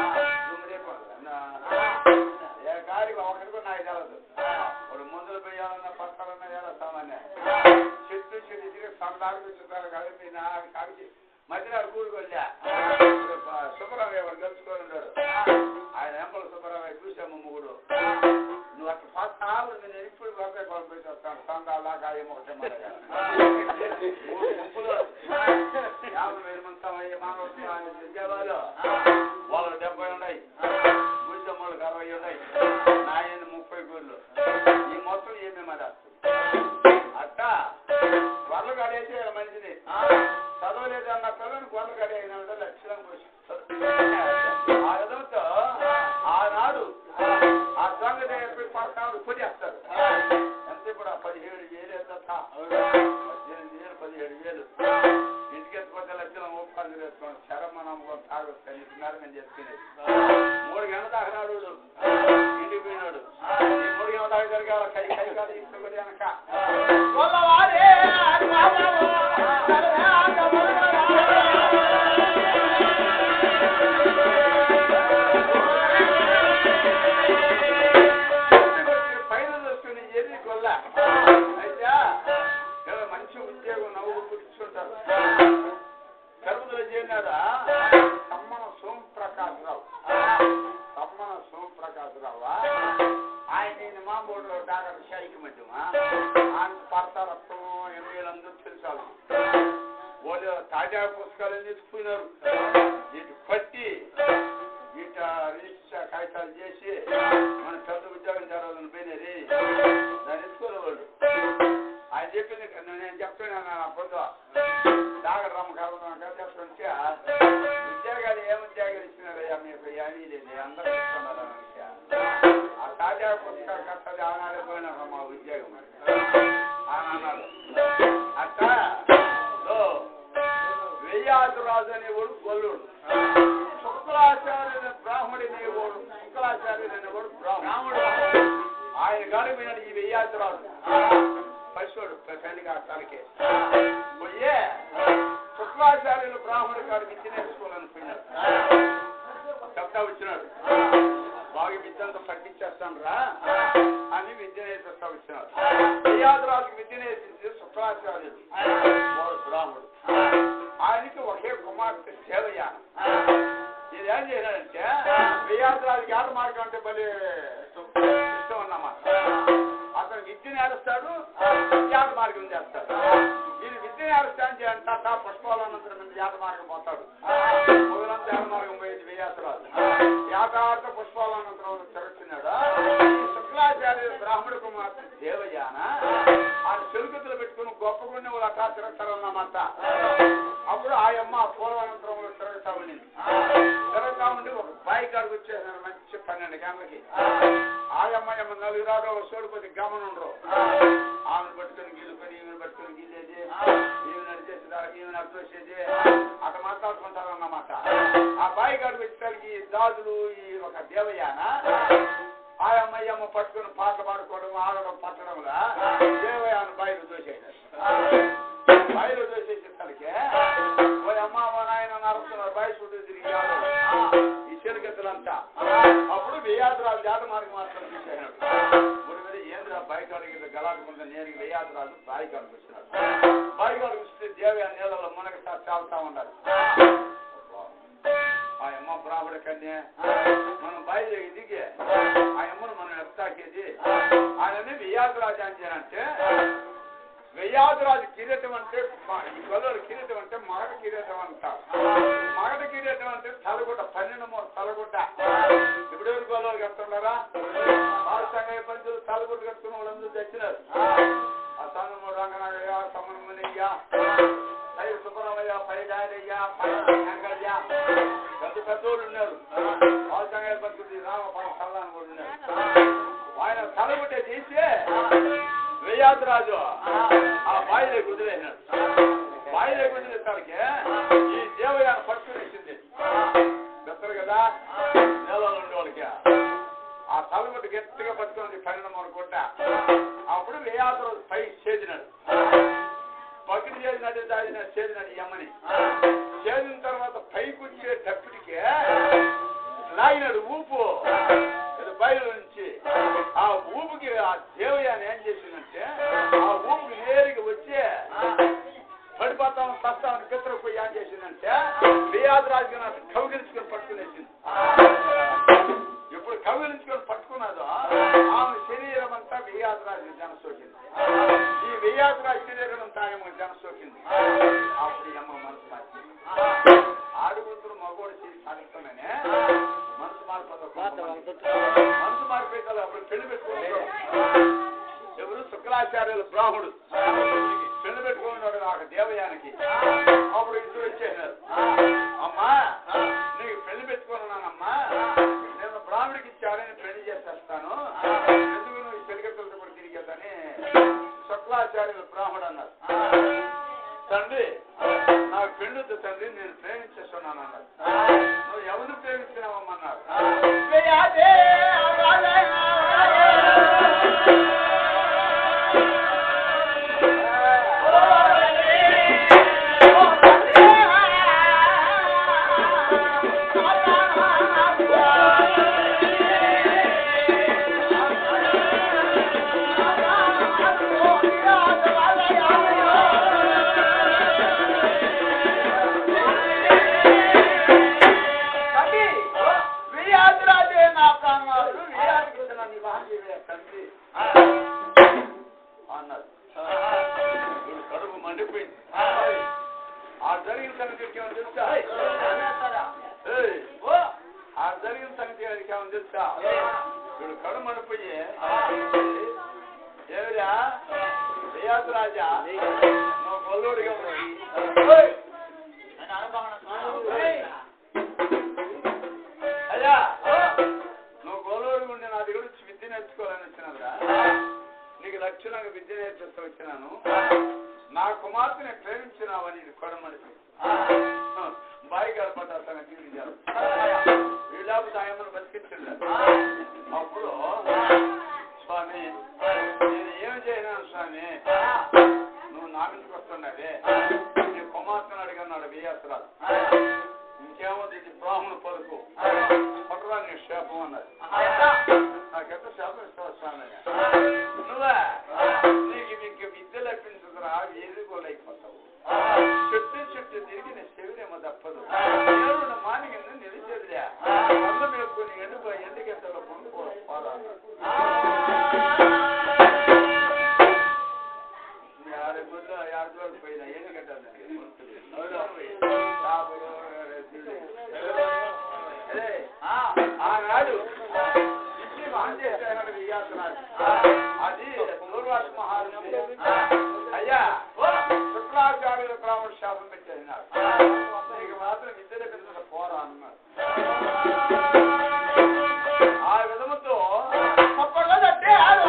ఏ గాడి ఒకరికి నాకు తెలదు ఇప్పుడు ముందులు పోయాలన్నా పట్టాలన్నా ఎలా సామాన్య చెట్టు చెట్టు తిరిగి సందాకు చుట్టాలు కలిపి నా కలిసి మధ్యలో కూడికి వెళ్ళా సుబ్బరామయ్య వాడు గెలుచుకొని ఉన్నాడు ఆయన ఎంపల సుబ్బరామయ్య చూసాము ముగ్గుడు నువ్వు అట్లా ఫస్ట్ ఆవు నేను ఇప్పుడు ఒకే పంపించి వస్తాను సందాలా గాయం ఒకటే మరగా మూడు గుంపులు యాభై వేల మంది సమయ మానవ విద్యాలయాలు వాళ్ళు డెబ్బై ఉన్నాయి గుంజమ్మలకు అరవై ఉన్నాయి నాయన ముప్పై గూళ్ళు ఈ మొత్తం ఏమేమి మరి అట్ట వరలు కడేసి మంచిది చదవలేదు అన్న పిల్లని గొర్రెలు కడే అయినా లక్షణం పోసి ఆ విధంతో ఆనాడు ఆ దొంగ దగ్గర పడతాడు కొట్టేస్తారు ఎంత ఇప్పుడు ఆ పదిహేడు వేలు ఎంత పద్దెనిమిది వేలు పదిహేడు వేలు ఇంటికి ఎత్తుకోతే లక్షణం ఒప్పందం వేసుకోండి శరమ నమ్మకం తాగొచ్చు ఇస్తున్నారు నేను చేసుకునేది మూడు గంటల దాకా నాడు ఇంటికి పోయినాడు ఈ మూడు గంటల దాకా జరగాల కై కై కాదు ఇంకొకటి వెనక గొల్లవారే రాజావో, పైన చూసుకుని ఏది గొల్ల అయితే ఏదో మంచి ఉద్యోగం నవ్వు పుట్టించుకుంటారు తిరుపతిలో చేరినారా తమ్మన సోమప్రకాశరావు తమ్మన సోమప్రకాశరావా ఆయన నేను మా బోర్డులో డాక్టర్ షైకి మధ్యమా ఆయన పడతారత్వం ఎనిమిదందరూ తెలుసాలి వాళ్ళు తాజా పుస్తకాలు తీసుకున్నారు ఇటు పట్టి ఇట రిజిస్టర్ కాగితాలు చేసి మన పెద్ద ఉద్యోగం జరగాలని పోయినది దాన్ని ఎత్తుకోలే వాళ్ళు ఆయన చెప్పింది కదా, నేను చెప్తున్నాను నా పొద్దు డాక్టర్ రమ్మకాలం చెప్తుంటే ఉద్యోగాలు ఏం ఉద్యోగాలు ఇచ్చినారయ్యా మీకు అని లేదు అందరూ ఇస్తున్నారు అన్న విషయం. ఆ తాజా పుస్తకాలు కట్టది ఆనాడే పోయినారు మా ఉద్యోగం అని అన్నారు అట్ట ఓ, వెయ్యాదురాజు అనేవాడు గొల్లుడు శుక్రాచార్యుని బ్రాహ్మడి అనేవాడు శుక్రాచార్యుని అనేవాడు బ్రాహ్మణుడు ఆయన గాడి పోయినాడు ఈ వెయ్యాదురాజు పశువుడు పెళ్లిగా తలకే పోయే శుక్లాచార్యులు బ్రాహ్మణుడు కాడు విద్య నేర్చుకోవాలని పోయినాడు చెప్తా వచ్చినాడు బాగా విద్య అంతా పట్టించేస్తాను రా అని విద్య నేర్పిస్తా వచ్చినాడు విద్యాధరాజుకి విద్య నేర్పించి శుక్లాచార్యుడు వాడు బ్రాహ్మణుడు ఆయనకి ఒకే కుమార్తె సేవయానం ఇది ఏం చేశాడంటే విద్యాధరాజుకి ఆట మార్గం అంటే బలి ఇష్టం అన్నమాట అతను విద్య నేర్స్తాడు యాత మార్గం చేస్తాడు వీళ్ళు విద్య నేర్స్తాను చేయంట పుష్పాలనంతరం మీద యాత మార్గం పోతాడు మొదలంతా యాత మార్గం పోయేది వేయాతరాజు యాతార్థ పుష్పాలనంతరం తిరుగుతున్నాడు ఈ శుక్లాచార్య బ్రాహ్మణ కుమార్తె దేవయాన ఆయన చెలుకతులు పెట్టుకుని గొప్ప గుండె వాళ్ళు అట్లా తిరుగుతారన్నమాట అప్పుడు ఆ అమ్మ పూర్వానంతరంలో తిరుగుతా ఉండింది తిరుగుతా ఉండి ఒక బాయి కాడికి వచ్చేసారు మంచి పన్నెండు గంటలకి ఆ అమ్మాయి అమ్మ నలుగురాడో సోడిపోతే గమనం ఉండరు ఆమెను పట్టుకొని గీలుకొని ఈమెను పట్టుకొని గీలేది ఈమె నడిచేసి దానికి ఈమె నడిచేసేది అక్కడ మాట్లాడుకుంటారు అన్నమాట ఆ బాయి కాడికి వచ్చేసరికి ఈ దాదులు ఈ ఒక దేవయాన ఆ అమ్మాయి అమ్మ పట్టుకొని పాటలు పాడుకోవడం ఆడడం పట్టడంలా దేవయాన బాయిలు దోసేసారు బాయిలో దోసేసేసరికి ఓ అమ్మ ఓ నాయన నడుస్తున్నారు బాయి చుట్టూ తిరిగి ఆడడం. ఈ చెరుగతులంతా అప్పుడు వేయాదురాజు జాత మార్గం మాత్రం చూశాడు ఇప్పుడు మీద ఏంద్రా బయట అడిగి గలాడుకుంటే నేను వేయాదురాజు బాయి కాడికి వచ్చినాడు బాయి కాడికి వస్తే దేవి ఆ నీళ్ళలో మునగ చాలుతా ఉండాలి ఆ అమ్మ బ్రాహ్మణ కన్య మనం బాయి దిగి ఆ అమ్మను మనం ఎత్తాకేది ఆయనని వేయాదురాజు అంటే వెయ్యాదిరాజు కిరీటం అంటే మ- ఈ గొల్లలు కిరీటం అంటే మగట కిరీటం అంటారు మగట కిరీటం అంటే తలగుడ్డ పన్నెండు మూడు తలగుడ్డ ఇప్పుడు ఎవరు గొల్లలు కడుతున్నారా సంగయ్య పంచులు తలగుడ్డ కట్టుకున్న వాళ్ళందరూ తెచ్చినారు ఆ సంగమూడు రంగనాగయ్య సమన్మనయ్య పై సుబ్రహ్మయ్య పై గాయయ్య పై వెంకయ్య పెద్ద పెద్దోళ్ళు ఉన్నారు వాళ్ళ సంగయ్య పంచులు రామ పై సల్లాన్ కూడా ఉన్నారు ఆయన తలగుడ్డ తీసి వేయాదిరాజు ఆ బాయిలో కుదిరేసినాడు బాయిలో కుదిరేసరికి ఈ దేవయాన పట్టుకునేసింది చెప్తారు కదా నెలలో ఉండే వాళ్ళకి ఆ తలగొట్టు గట్టిగా పట్టుకుంది పన్నెండు మూడు గుడ్డ అప్పుడు వేయాదిరాజు పై చేదినాడు పక్కన చేసినట్టు దాచిన చేదినాడు ఈ అమ్మని చేదిన తర్వాత పైకి వచ్చేటప్పటికే లాగినాడు ఊపు ఇది బయలు నుంచి ఆ ఊపుకి ఆ దేవయాన్ని ఏం చేసిందంటే ఆ ఊపుకి నేరుగా వచ్చి పడిపోతాం సస్తామని పిత్రకు పోయి ఏం చేసిందంటే బియాదరాజుకి నాకు కౌగిలించుకొని పట్టుకునేసింది ఇప్పుడు కౌగిలించుకొని పట్టుకున్నదో ఆమె శరీరం అంతా బియాదరాజుకి జన సోకింది ఈ బియాదరాజు శరీరం అంతా ఆమె జన సోకింది అప్పుడు ఈ అమ్మ మనసు మార్చింది ఆడుగుతులు మగోడు చేసి సాధిస్తామనే మనసు మారిపోతాం మనసు మారిపోయి అప్పుడు పెళ్లి పెట్టుకుంటాడు ఎవరు శుక్రాచార్యులు బ్రాహ్మడు పెళ్లి పెట్టుకున్నాడు నాకు దేవయానికి అప్పుడు ఇద్దరు వచ్చేసినారు అమ్మా నీకు పెళ్లి పెట్టుకున్నానమ్మా నేను బ్రాహ్మడికి ఇచ్చాడని పెళ్లి చేసేస్తాను ఎందుకు నువ్వు పెళ్లికెత్తులతో కూడా తిరిగేదని శుక్లాచార్యులు బ్రాహ్మడు అన్నారు తండ్రి నాకు పెళ్ళొద్దు తండ్రి నేను ప్రేమించేస్తున్నాను అన్నారు నువ్వు ఎవరిని ప్రేమించినావమ్మన్నారు తండ్రి వియాదిరాజే నా ప్రాణాలు వియాదికి ఇచ్చిన నీ మహాజీవే తండ్రి అన్నారు వీడు కడుపు మండిపోయింది ఆ జరిగిన సంగతి ఏమని తెలుసా ఏయ్, ఆ జరిగిన సంగతి ఏమని తెలుసా వీడు కడుపు మండిపోయి ఏమిరా వియాదిరాజా నువ్వు గొల్లోడిగా ఉంది ఏయ్, అయ్యా నువ్వు గోలోడు ఉండి నా దగ్గర వచ్చి విద్య నేర్చుకోవాలని వచ్చినారా నీకు లక్షణంగా విద్య నేర్పిస్తూ వచ్చినాను నా కుమార్తెని ప్రేమించినావని ఇది కొడమడిపి బాయి గడపట్టాను జీవించారు వీళ్ళకు సాయమని బతికించారు అప్పుడు స్వామి నేను ఏమి చేయను స్వామి నువ్వు నా మీదకి వస్తున్నావే నీ కుమార్తెను అడిగన్నాడు వేయాసరాలు ఇంకేముంది ఇది బ్రాహ్మణ పలుకు పట్టురా నీ శాపం అన్నది నాకెంత శాపం ఇస్తావు స్వామి నువ్వా నీకు నీకు విద్య లభించదురా ఎదుర్కోలేకపోతావు చుట్టూ చుట్టూ తిరిగి నీ చెవినేమో తప్పదు దేవుడు మాని కింద నిలిచేదిలే వల్ల మీరు కొన్ని ఎందుకు ఎందుకెంతలో కొనుక్కో యాభై గుళ్ళు యాభై వరకు పోయినా ఏం కట్టాలి అదే ఆనాడు ఇచ్చి మహం చేశాడు వియాసనాడు అది దూర్వాస మహారాజు అయ్యా శుక్రాచార్యుల బ్రాహ్మణ శాపం పెట్టేసినాడు నీకు మాత్రం విద్యల కింద పోరా అన్నాడు ఆ విధముతో అప్పట్లో తట్టే ఆడు.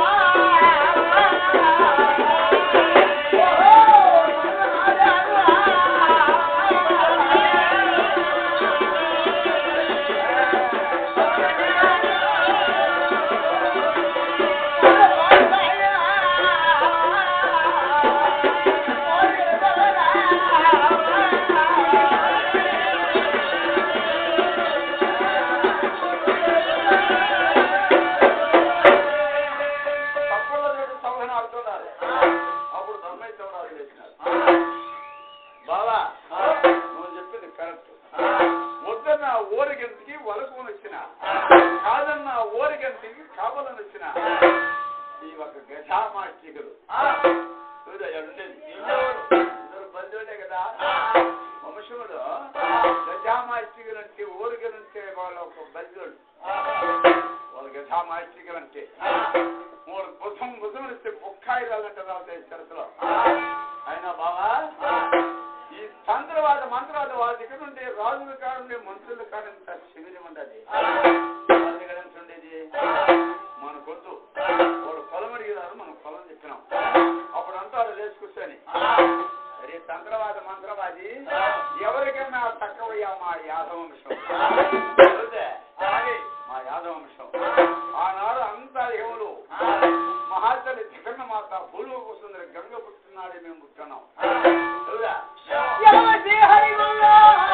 తప్పుల చోటు సభను ఆడుతున్నారు అప్పుడు ధర్మైతవరాలు లేచినారు బావా నువ్వు చెప్పింది కరెక్ట్ వద్దన్న ఓరిగంటికి వలకుని వచ్చిన కాదన్న ఓరిగంటికి కావాలని వచ్చిన ఈ ఒక గజామాష్టికుడు చూడయ్యా ఉండేది ఇద్దరు బంధువులే కదా వంశములో గజామాష్టికులు అంటే ఓరిగలు అంటే వాళ్ళ ఒక బంధువుడు వాళ్ళ గజామాష్టికులు అంటే మూడు బుధం బుధం ఇస్తే బుక్కాయిలాలంటే రావుతాయి చరిత్రలో అయినా బావా ఈ తంత్రవాద మంత్రవాద వాళ్ళ దగ్గర ఉండే రాజుల కాడుండే మంత్రుల కాడంత శిబిరం ఉండదు వాళ్ళ దగ్గర ఎంత ఉండేది మన గొంతు వాడు పొలం అడిగినారు మనం పొలం చెప్పినాం అప్పుడు అంటారు లేచి కూర్చొని అరే తంత్రవాద మంత్రవాది ఎవరికైనా తక్కువయ్యా మా యాదవ వంశం చూస్తే, మా యాదవ వంశం ఆనాడు అంతా యములు మహాతల్లి జగన్న మాత భూమి కూర్చుంది గంగ పుట్టినాడే మేము పుట్టున్నాం చూడా యవమతి హరిగొల్ల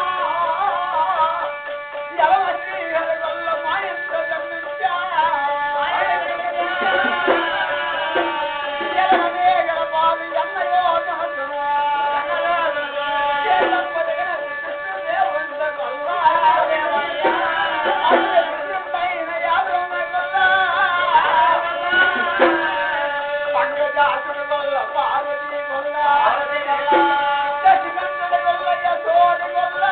యవమతి హరిగొల్ల మాయంత్ర జన్మించా యవమేగల పావి అన్నయో నమస్సునా చేతప్పటిగన కృష్ణదేవుండ గొల్ల అదే కృష్ణపైన యాదవ గొల్ల పండుజాతుల గొల్ల పార్వతీ గొల్ల దశకంఠుల గొల్ల యశోడి గొల్ల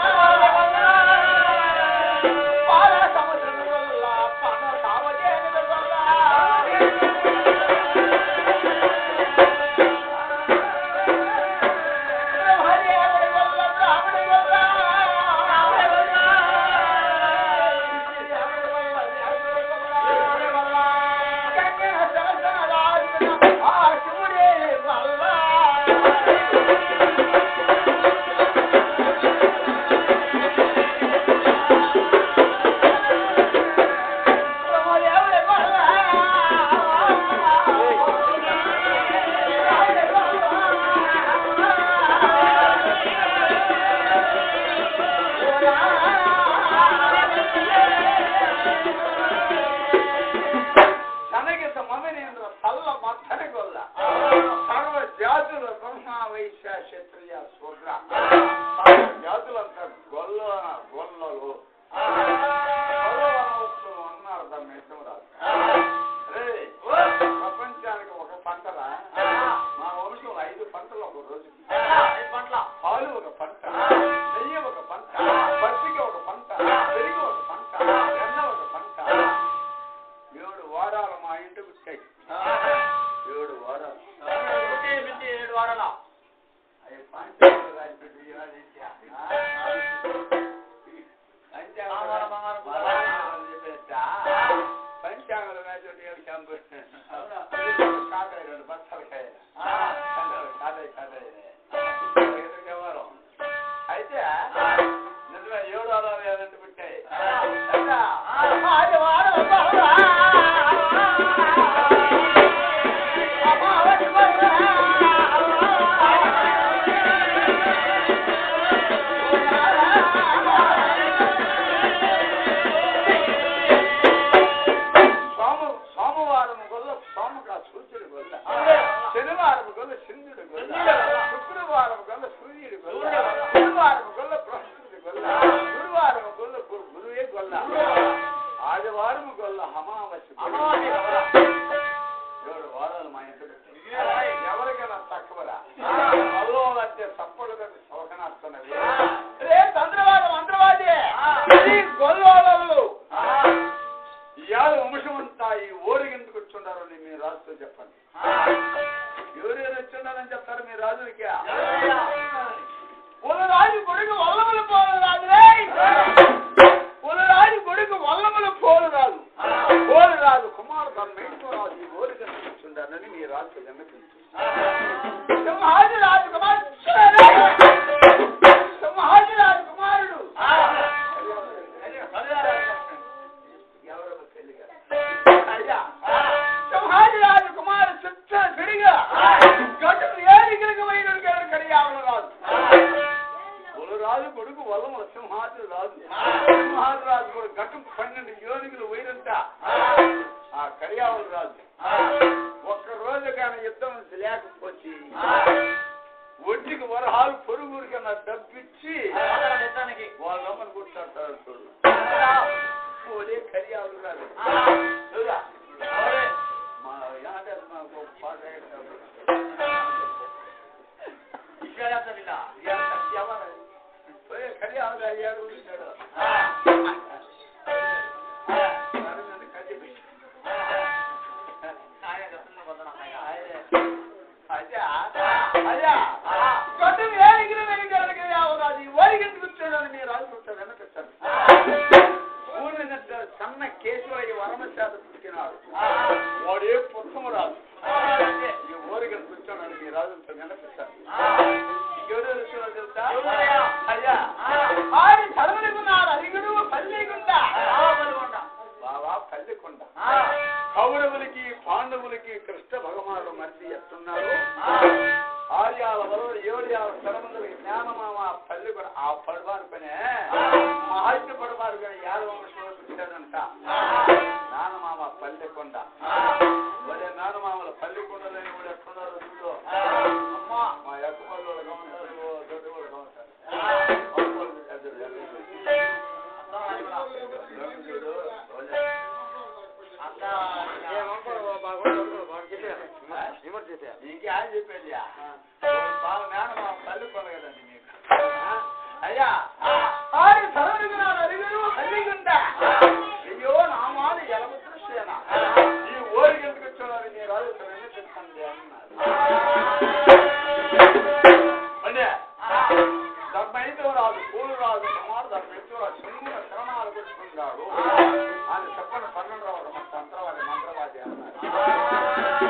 పాల సముద్రం గొల్ల పన సావజేనుల గొల్ల బ్రహ్మదేవుడి గొల్ల బ్రాహ్మణి గొల్ల గంగన సరసన రాజున ఆ శివుడే గొల్ల బ్రహ్మదేవుడి గొల్ల తనకి మమనేంద్ర తల్ల మత్తని గొల్ల సర్వ జాతుల బ్రహ్మ వైశ్య క్షత్రియ శూద్ర సర్వ జాతులంతా గొల్ల గొల్లలు గొల్లవనవస్తు అన్నారు దాన్ని ఇష్టమరాదు రే ప్రపంచానికి ఒక పంటరా మా వంశం ఐదు పంటలు ఒక రోజుకి పాలు ఒక పంట నెయ్యి ఒక పంట పత్తిక ఒక పంట పెరుగు ఒక పంట వెన్న ఒక పంట ఏడు వారాలు మా ఇంటి పుట్టాయి ఏడు వారాలు అవి పంచాంగం రాసిపెట్టి ఇవాళ ఇచ్చా. పంచాంగం బంగారం, బంగారం, బంగారం చెప్పేస్తా. పంచాంగం రాసిపెట్టి ఏడు షాంపూ. కాకాయ రెండు బస్తాలు కాయ. కాకాయ కాకాయ. ఎదురు వ్యవహారం. అయితే నిజమే ఏడు వారాలు ఏదంటే పుట్టాయి అయితే ఆదివారం గొల్ల రాజులకి పులరాజు కొడుకు వల్లములు పోలు రాదు పులరాజు కొడుకు వల్లములు పోలు రాదు ఓరి రాజు కుమారు ధర్మేశ్వర రాజు ఈ ఓరి కనిపించుండాలని మీ రాజు విన్నపించు సింహాజీ రాజు కుమారుడు సింహాజీ రాజు కుమారుడు ఎవరో తెలియదు అయ్యా సింహాజీ రాజు కుమారుడు చిత్త విడిగా గట్టు ఏదిగిరికి వైన కడియావన రాదు రాజు కొడుకు వల్లముల సింహాద్రి రాజు సింహాద్రి రాజు కొడుకు గట్టు పన్నెండు యోనికులు పోయినంత ఆ కడియావులు రాజు ఒక్క రోజు కానీ యుద్ధం లేకపోతే ఒంటికి వరహాలు పొరుగురు కన్నా డబ్బిచ్చి వాళ్ళ అమ్మని కూర్చుంటారు చూడు ఓలే కడియావులు రాజు చూడా మా యాడ మాకు ఒక పాట వేసినప్పుడు. పోయి కడియావులు అయ్యాడు ఉన్నాడు. నన్ను కడిగి అదే అయ్యా గట్టు ఏదిగిరి వైన కడియావన రాదు ఈ ఓరిగింటి కూర్చోడని మీరు రాజు కూర్చోడు వెనకొచ్చారు ఊరినంత సన్న కేశవయ్య వరమశాత పుట్టినాడు వాడే పుత్తము రాజు ఈ ఊరిగా కూర్చోనని మీ రాజులతో వినపిస్తాను ఇంకెవరు వచ్చినా తెలుసా అయ్యా ఆడి చదువుకున్నారు అరిగుడు పల్లిగుండ బావా పల్లెకొండ కౌరవులకి పాండవులకి కృష్ణ భగవానుడు మధ్య ఎత్తున్నారు ఆర్యాల వల్ల ఏడియాల స్థలములకి జ్ఞానమామ పల్లెకొండ ఆ పడవారు పనే మహాత్మ పడవారు కానీ యాదవ వంశంలో పుట్టాడంట నానమామ పల్లెకొండ ఒరే నానమామల పల్లెకొండలని కూడా ఎట్టున్నారు చూడు అమ్మా మా యొక్క వాళ్ళు గమనిస్తారు దొడ్డి వాళ్ళు గమనిస్తారు వాళ్ళు ఎదురు ఎదురు చూడు ఇంకే ఆయన చెప్పేది బాగా మేడం మా పల్లె కొన కదండి మీకు అయ్యా ఆడి చదువుకున్నారు అరిగుడు పల్లిగుండ అయ్యో నామాలు ఎలవ దృశ్యేనా ఈ ఊరికి ఎందుకు వచ్చాడు నీ రాజు ఇతను తెలుసండి అన్నారు అంటే ధర్మైతో రాజు పూలు రాజు కుమారు ధర్మైతో రాజు సింహ శరణాలు పెట్టుకున్నాడు అని చెప్పండి పన్నెండు రావాలి మన తంత్రవాది మంత్రవాది అన్నారు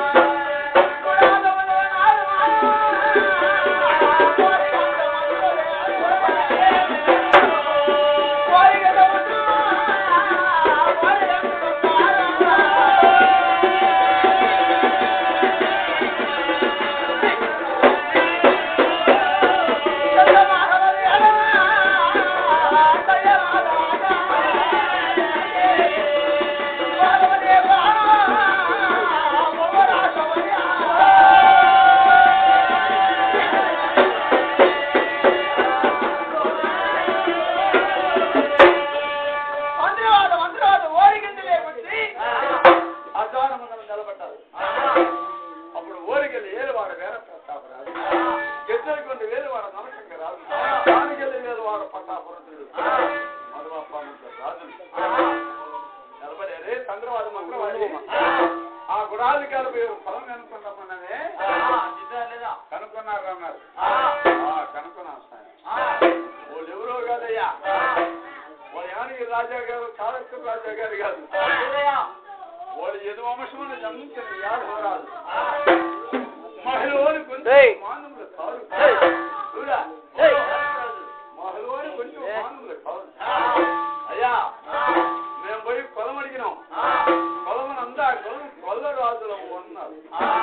మంత్రివాడు మంత్రివాడు ఓరిగింది లేకొచ్చి అధ్వానం ముందర నిలబడ్డారు అప్పుడు ఊరికెళ్ళి ఏలువాడు వేర ప్రతాపరాజు ఎద్దరికొండ వేలువాడు నరకంగా రాజు దానికెళ్ళి వేలువాడు పట్టాపురుతుడు మధుమప్ప రాజు నిలబడే చంద్రవాది మంత్రవాది ఆ గుడాధికారు పేరు పొలం కనుక్కుంటామన్ననే కనుక్కున్నారు అన్నారు ఆ, కనుక్కున్నాం స్వామి వాళ్ళు ఎవరో కాదయ్యా వాళ్ళు యానికి రాజా గారు చాళక్య రాజా గారు కాదు వాడు ఏదో వంశమును జన్మించింది యాదవ రాజు మహిళని కొంచెం ఏయ్. మానవులు కాదు చూడా మహిళని కొంచెం మానవులు కాదు అయ్యా మేము పోయి కొలం అడిగినాం కొలమని అందా కొలం కొల్ల రాజులు ఉన్నారు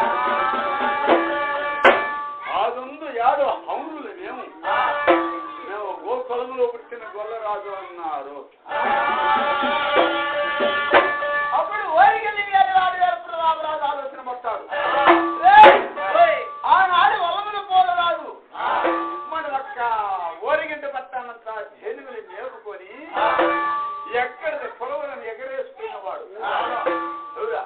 ఆదుందు యాదవ హౌరులు మేము మేము గో కొలములో పుట్టిన గొల్లరాజు అన్నారు అప్పుడు ఓరిగింది వేరేవాడు గారు ప్రతాపరాజు ఆలోచన పడతాడు ఆనాడు వల్లములు పోలరాదు మన ఒక్క ఓరిగింట పట్టానంత జనుగులు మేపుకొని ఎక్కడ పొలవలను ఎగరేసుకున్నవాడు చూడా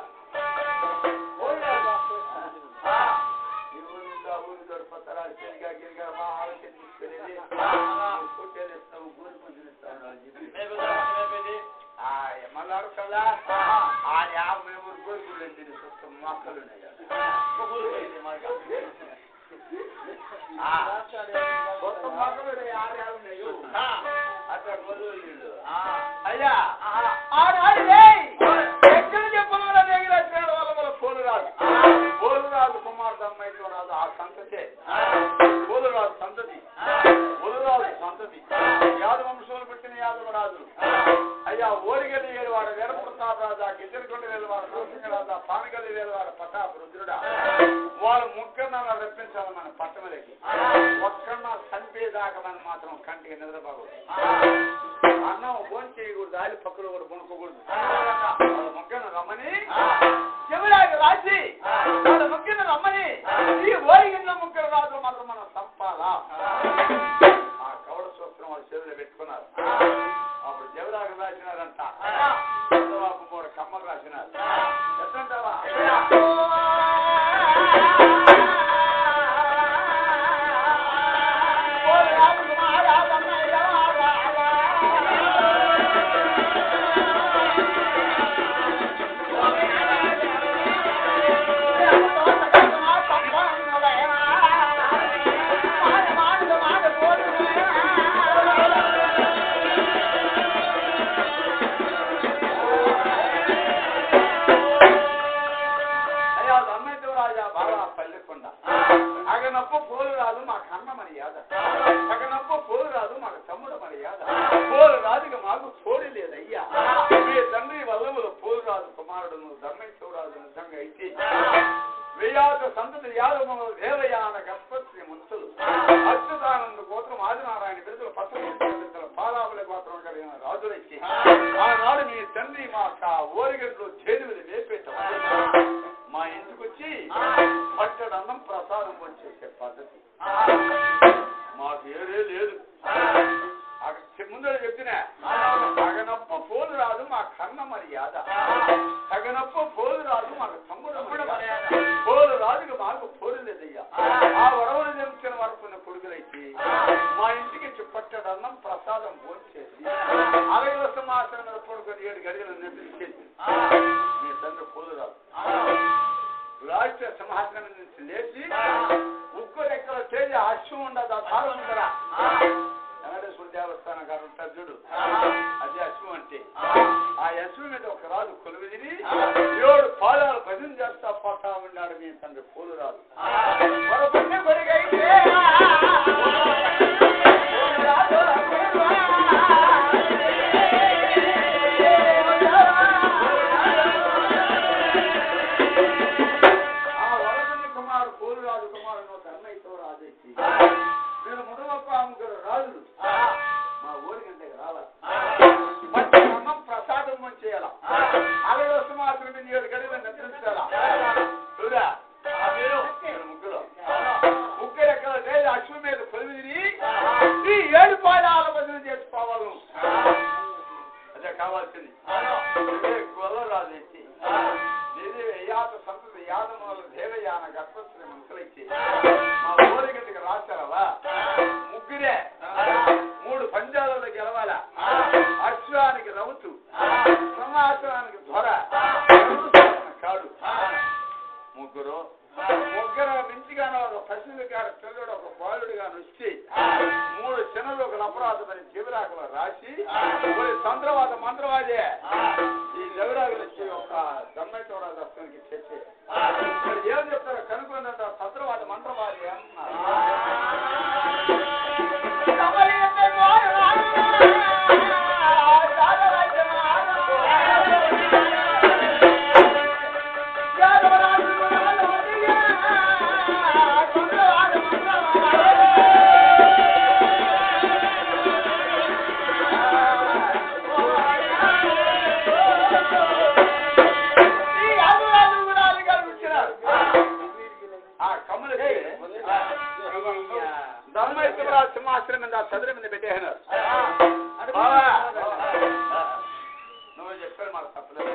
ఈ ఊరిలో ఊరి దొరపతారా శనిగా గిరిగా మా ఆలోచన తీసుకెళ్ళి కుట్టేలు ఇస్తాము గూరి పుంజులు ఇస్తాము అని చెప్పి ఆ, మళ్ళీ అడుగుతుందా ఆ యాభై మూడు గోరుకులు తిని చూస్తాం మొక్కలు ఉన్నాయి కదా. కొత్త మొక్కలు ఆరేళ్ళు ఉన్నాయో అట్లా గొల్లు నీళ్ళు అయ్యా ఆనాడు ఎక్కడ చెప్పిన దగ్గర వచ్చినాడు వాళ్ళ వాళ్ళ పోలురాజు పోలురాజు కుమారుడు అమ్మాయితో రాదు ఆ సంతతే పోలురాజు సంతతి పోలురాజు సంతతి యాదవ వంశంలో పుట్టిన యాదవ రాజులు అయ్యా ఓరిగల్లి వేలువాడ వీరప్రతాప్ రాజా గిద్దరికొండ వేలువాడ నరసింహ రాజా పానగల్లి వేలువాడ ప్రతాప్ రుద్రుడా వాళ్ళు ముగ్గురు రప్పించాలి మన పట్టణలకి ఒక్కన్న చనిపోయేదాకా మనం మాత్రం కంటికి నిద్రపోకూడదు అన్నం ఫోన్ చేయకూడదు దాలి పక్కలో కూడా కొనుక్కోకూడదు వాళ్ళ ముగ్గురు రమ్మని చెవిలాగా రాసి వాళ్ళ ముగ్గురు రమ్మని ఈ ఓరిగిన్న ముగ్గురు రాజులు మాత్రం మనం చంపాలా ఆ కవడ సూత్రం వాళ్ళ చెవిలో పెట్టుకున్నారు అప్పుడు జవరాగ రాసినారంట చంద్రబాబు మూడు కమ్మలు రాసినారు ఎట్లంటావా అయ్యా దమ్మైతే రాజా బాగా పల్లెకొండ అగనప్ప పోలు రాదు మా కన్న మర్యాద అగనప్ప పోలు రాదు మాకు తమ్ముడు మర్యాద పోలు రాజుగా మాకు తోడి లేదయ్యా మీ తండ్రి వల్లములు పోలు రాజు కుమారుడును ధర్మేశ్వరరాజు నిజంగా అయితే వేయాత సంతతి యాదవ దేవయాన గర్భశ్రీ ముంతులు అచ్యుతానంద గోత్రం ఆదినారాయణ బిరుదులు పట్టణ పాలావుల గోత్రం కలిగిన రాజులైతే ఆనాడు మీ తండ్రి మా ఓరిగడ్లు చేనువిని వేపేట మా ఇంటికి వచ్చి పట్టడన్నం ప్రసాదం వచ్చేసే పద్ధతి మాకు ఏదే లేదు అక్కడ ముందర చెప్పిన తగనప్ప పోలు రాదు మా కన్న మర్యాద తగనప్ప పోలు రాదు మాకు తమ్ముడు మర్యాద పోలు రాజుగా మాకు పోలు లేదయ్యా ఆ వరవలు జరుగుతున్న వరకున్న కొడుకులైతే మా ఇంటికి వచ్చి పట్టడన్నం ప్రసాదం భోంచేసి అరవై వర్షం మాత్రం మీద పడుకొని ఏడు గడియలు నిద్రించేసి మీ తండ్రి పోలు రాదు రాష్ట్ర సింహాసనం నుంచి లేచి ఉక్కు రెక్కల తేజ అశ్వం ఉండదు ఆ తాళం ఉండరా వెంకటేశ్వర దేవస్థానం గారు ఉంటారు చూడు అదే అశ్వం అంటే ఆ అశ్వం మీద ఒక రాజు కొలువిదిని ఏడు పాదాలు భజన చేస్తా పోతా ఉన్నాడు మీ తండ్రి పోలు రాదు మరొకటి కొడుకైతే ఆ వరదండి కుమారు పోలు రాజు కుమారుడు ధర్మైతో రాజు ఎక్కి నేను ముడవప్ప ముగ్గురు రాజులు మా ఊరి కంటే రావాలి మంచి అన్నం ప్రసాదం చేయాల అలాగే వస్తే మాత్రం మీద ఏడు గడిలో నిద్రించాలా చూడా నేను ముగ్గురు ముగ్గురు ఎక్కడ లేదు అశ్వ మీద కొలివిరి ఈ ఏడు పాదాల భజన చేసుకోవాలి అదే కావాల్సింది ఇదే గొల్లరాజు ఎత్తి ఇది యాత సంతతి యాదముల దేవయాన గర్భశ్రీ మంత్రులైతే మా ఊరి గంటకి రాశారవా ముగ్గురే మూడు పంజాలలో గెలవాలా అశ్వానికి రౌతు సింహాసనానికి ధ్వర కాడు ముగ్గురు ముగ్గురు మించిగానే ఒక పశువులు గారు పిల్లడు ఒక బాలుడు గాని వచ్చి మూడు చిన్నలు ఒక అపరాధ మరి జీవరాకులు రాసి ఒక తంత్రవాద మంత్రవాదే ఈ జవరాకులు వచ్చి ఒక దమ్మైతోడ దర్శనానికి తెచ్చి మరి ఏం చెప్తారో కనుక్కుందంట తంత్రవాద మంత్రవాది ఆ కమ్ములకి ధర్మేశ్వరరాజు సింహాసనం మీద చదురు మీద పెట్టేసినారు బావా, నువ్వు చెప్పారు మాకు తప్పలేదు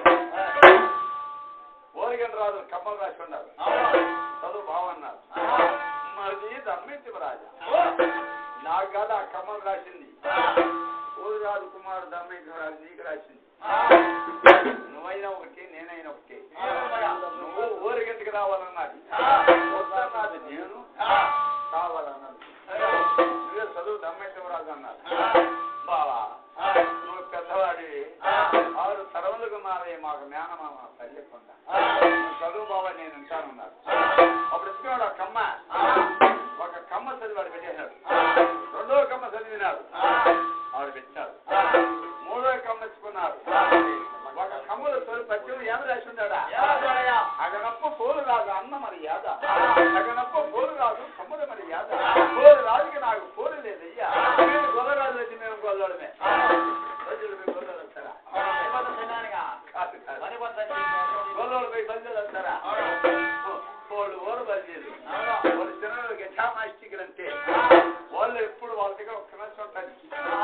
ఓరిగన్ రాజు కమ్మలు రాసి ఉన్నారు చదువు బావన్నారు మరి ధర్మేశ్వరరాజా నాకు కాదు ఆ కమ్మలు రాసింది ఓరిరాజు కుమారు ధర్మేశ్వరరాజు నీకు రాసింది నువ్వైనా ఒకటి నేనైనా ఒకటి నువ్వు ఊరిగంటికి రావాలన్నది వద్దన్నది నేను కావాలన్నది కాదన్నారు బావా నువ్వు పెద్దవాడివి ఆరు తరములకు మావే మాకు మేనమామ తల్లికుండా చదువు బావా నేను ఉంటానన్నారు అప్పుడు ఇస్తున్నాడు ఆ కమ్మ ఒక కమ్మ చదివాడు పెట్టేశాడు రెండో కమ్మ చదివినాడు ఆవిడ పెట్టాడు మూడో కమ్మ ఇచ్చుకున్నారు ఒక కమ్మలు తొలి పద్యం ఏమి రాసి ఉన్నాడా అగనప్ప పోలు రాదు అన్న మరి యాద అగనప్ప పోలు రాదు కమ్మలు మరి యాద పోలు రాజుకి నాకు పోలు లేదయ్యా మీరు గొల్లరాజు అయితే మేము గొల్లడమే ప్రజలు మీ గొల్లలు వస్తారా కాదు, కాదు. గొల్లలు పోయి బయలు వస్తారా పోలు ఓరు బయలు వాళ్ళు తినడానికి ఎట్లా మాస్టికలంటే వాళ్ళు ఎప్పుడు వాళ్ళ దగ్గర ఒక నిమిషం ఉంటుంది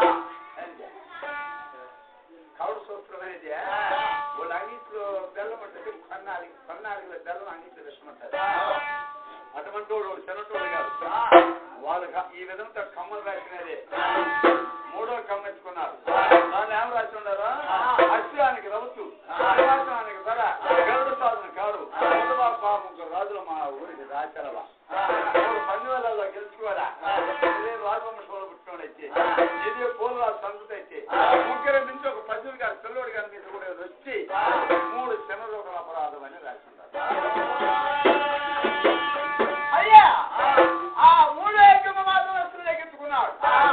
కౌడు సూత్రం అనేది వాళ్ళ అంగిట్లో బెల్లం ఉంటుంది కన్నాలి కన్నాలిలో బెల్లం అంగిట్లో విషం ఉంటుంది అటువంటి వాడు వాడు చిన్నటోడు కాదు వాళ్ళు క- ఈ విధంగా కమ్మలు రాసినదే మూడో కమ్మెచ్చుకున్నారు దాన్ని ఏం రాసి ఉన్నారా అశ్వానికి రవతు నివాసానికి ధర గరుడు సాధన కాడు కుటుంబ ముగ్గురు రాజులు మా ఊరికి రాచరవ మూడు పండుగలలో గెలుచుకోవాలా ఇదే రాజవంశంలో పుట్టినోడైతే ఇదే పోలరాజు సంతైతే ముగ్గురు నుంచి ఒక పశువులు గారు పిల్లోడు గారి మీద కూడా వచ్చి మూడు శనరోగల అపరాధం అని రాసింటారు అయ్యా ఆ మూడో ఎక్కమ మాత్రం వస్తువులు ఎక్కించుకున్నాడు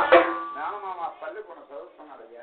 మేనమామ పల్లె కొన చదువుతున్నాడు అయ్యా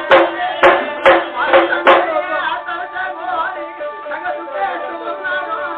సంగ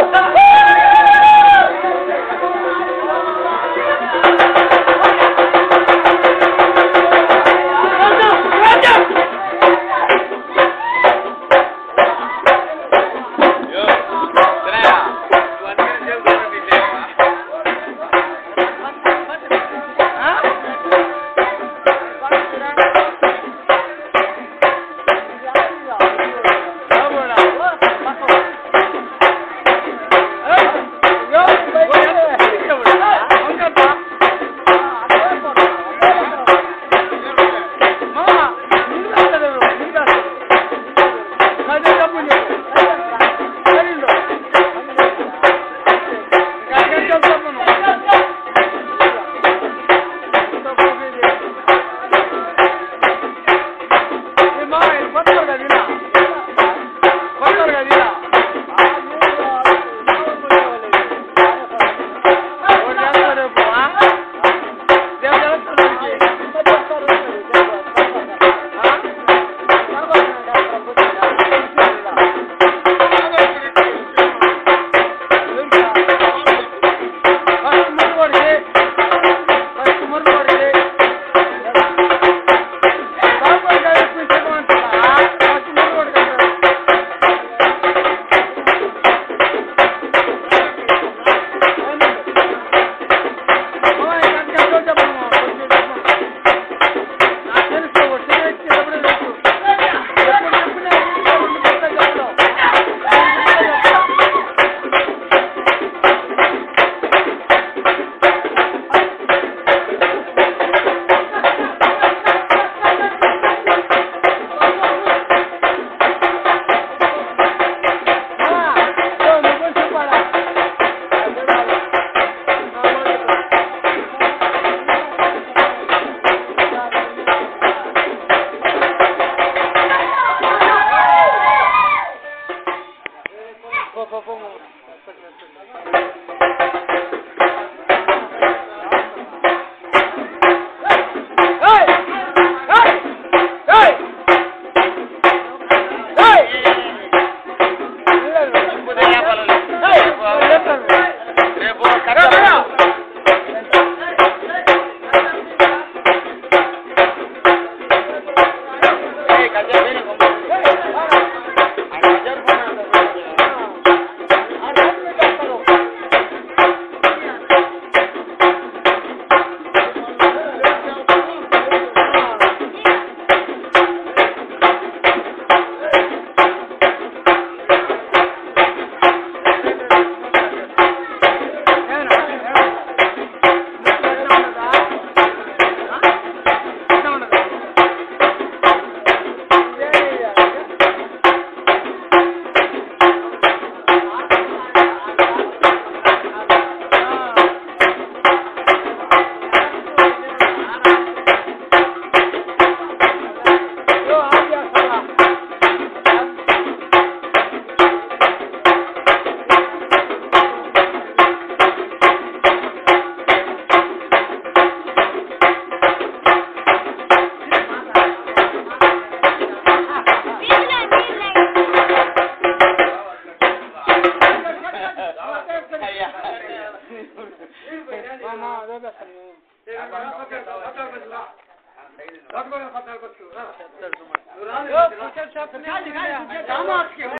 కామాక్షి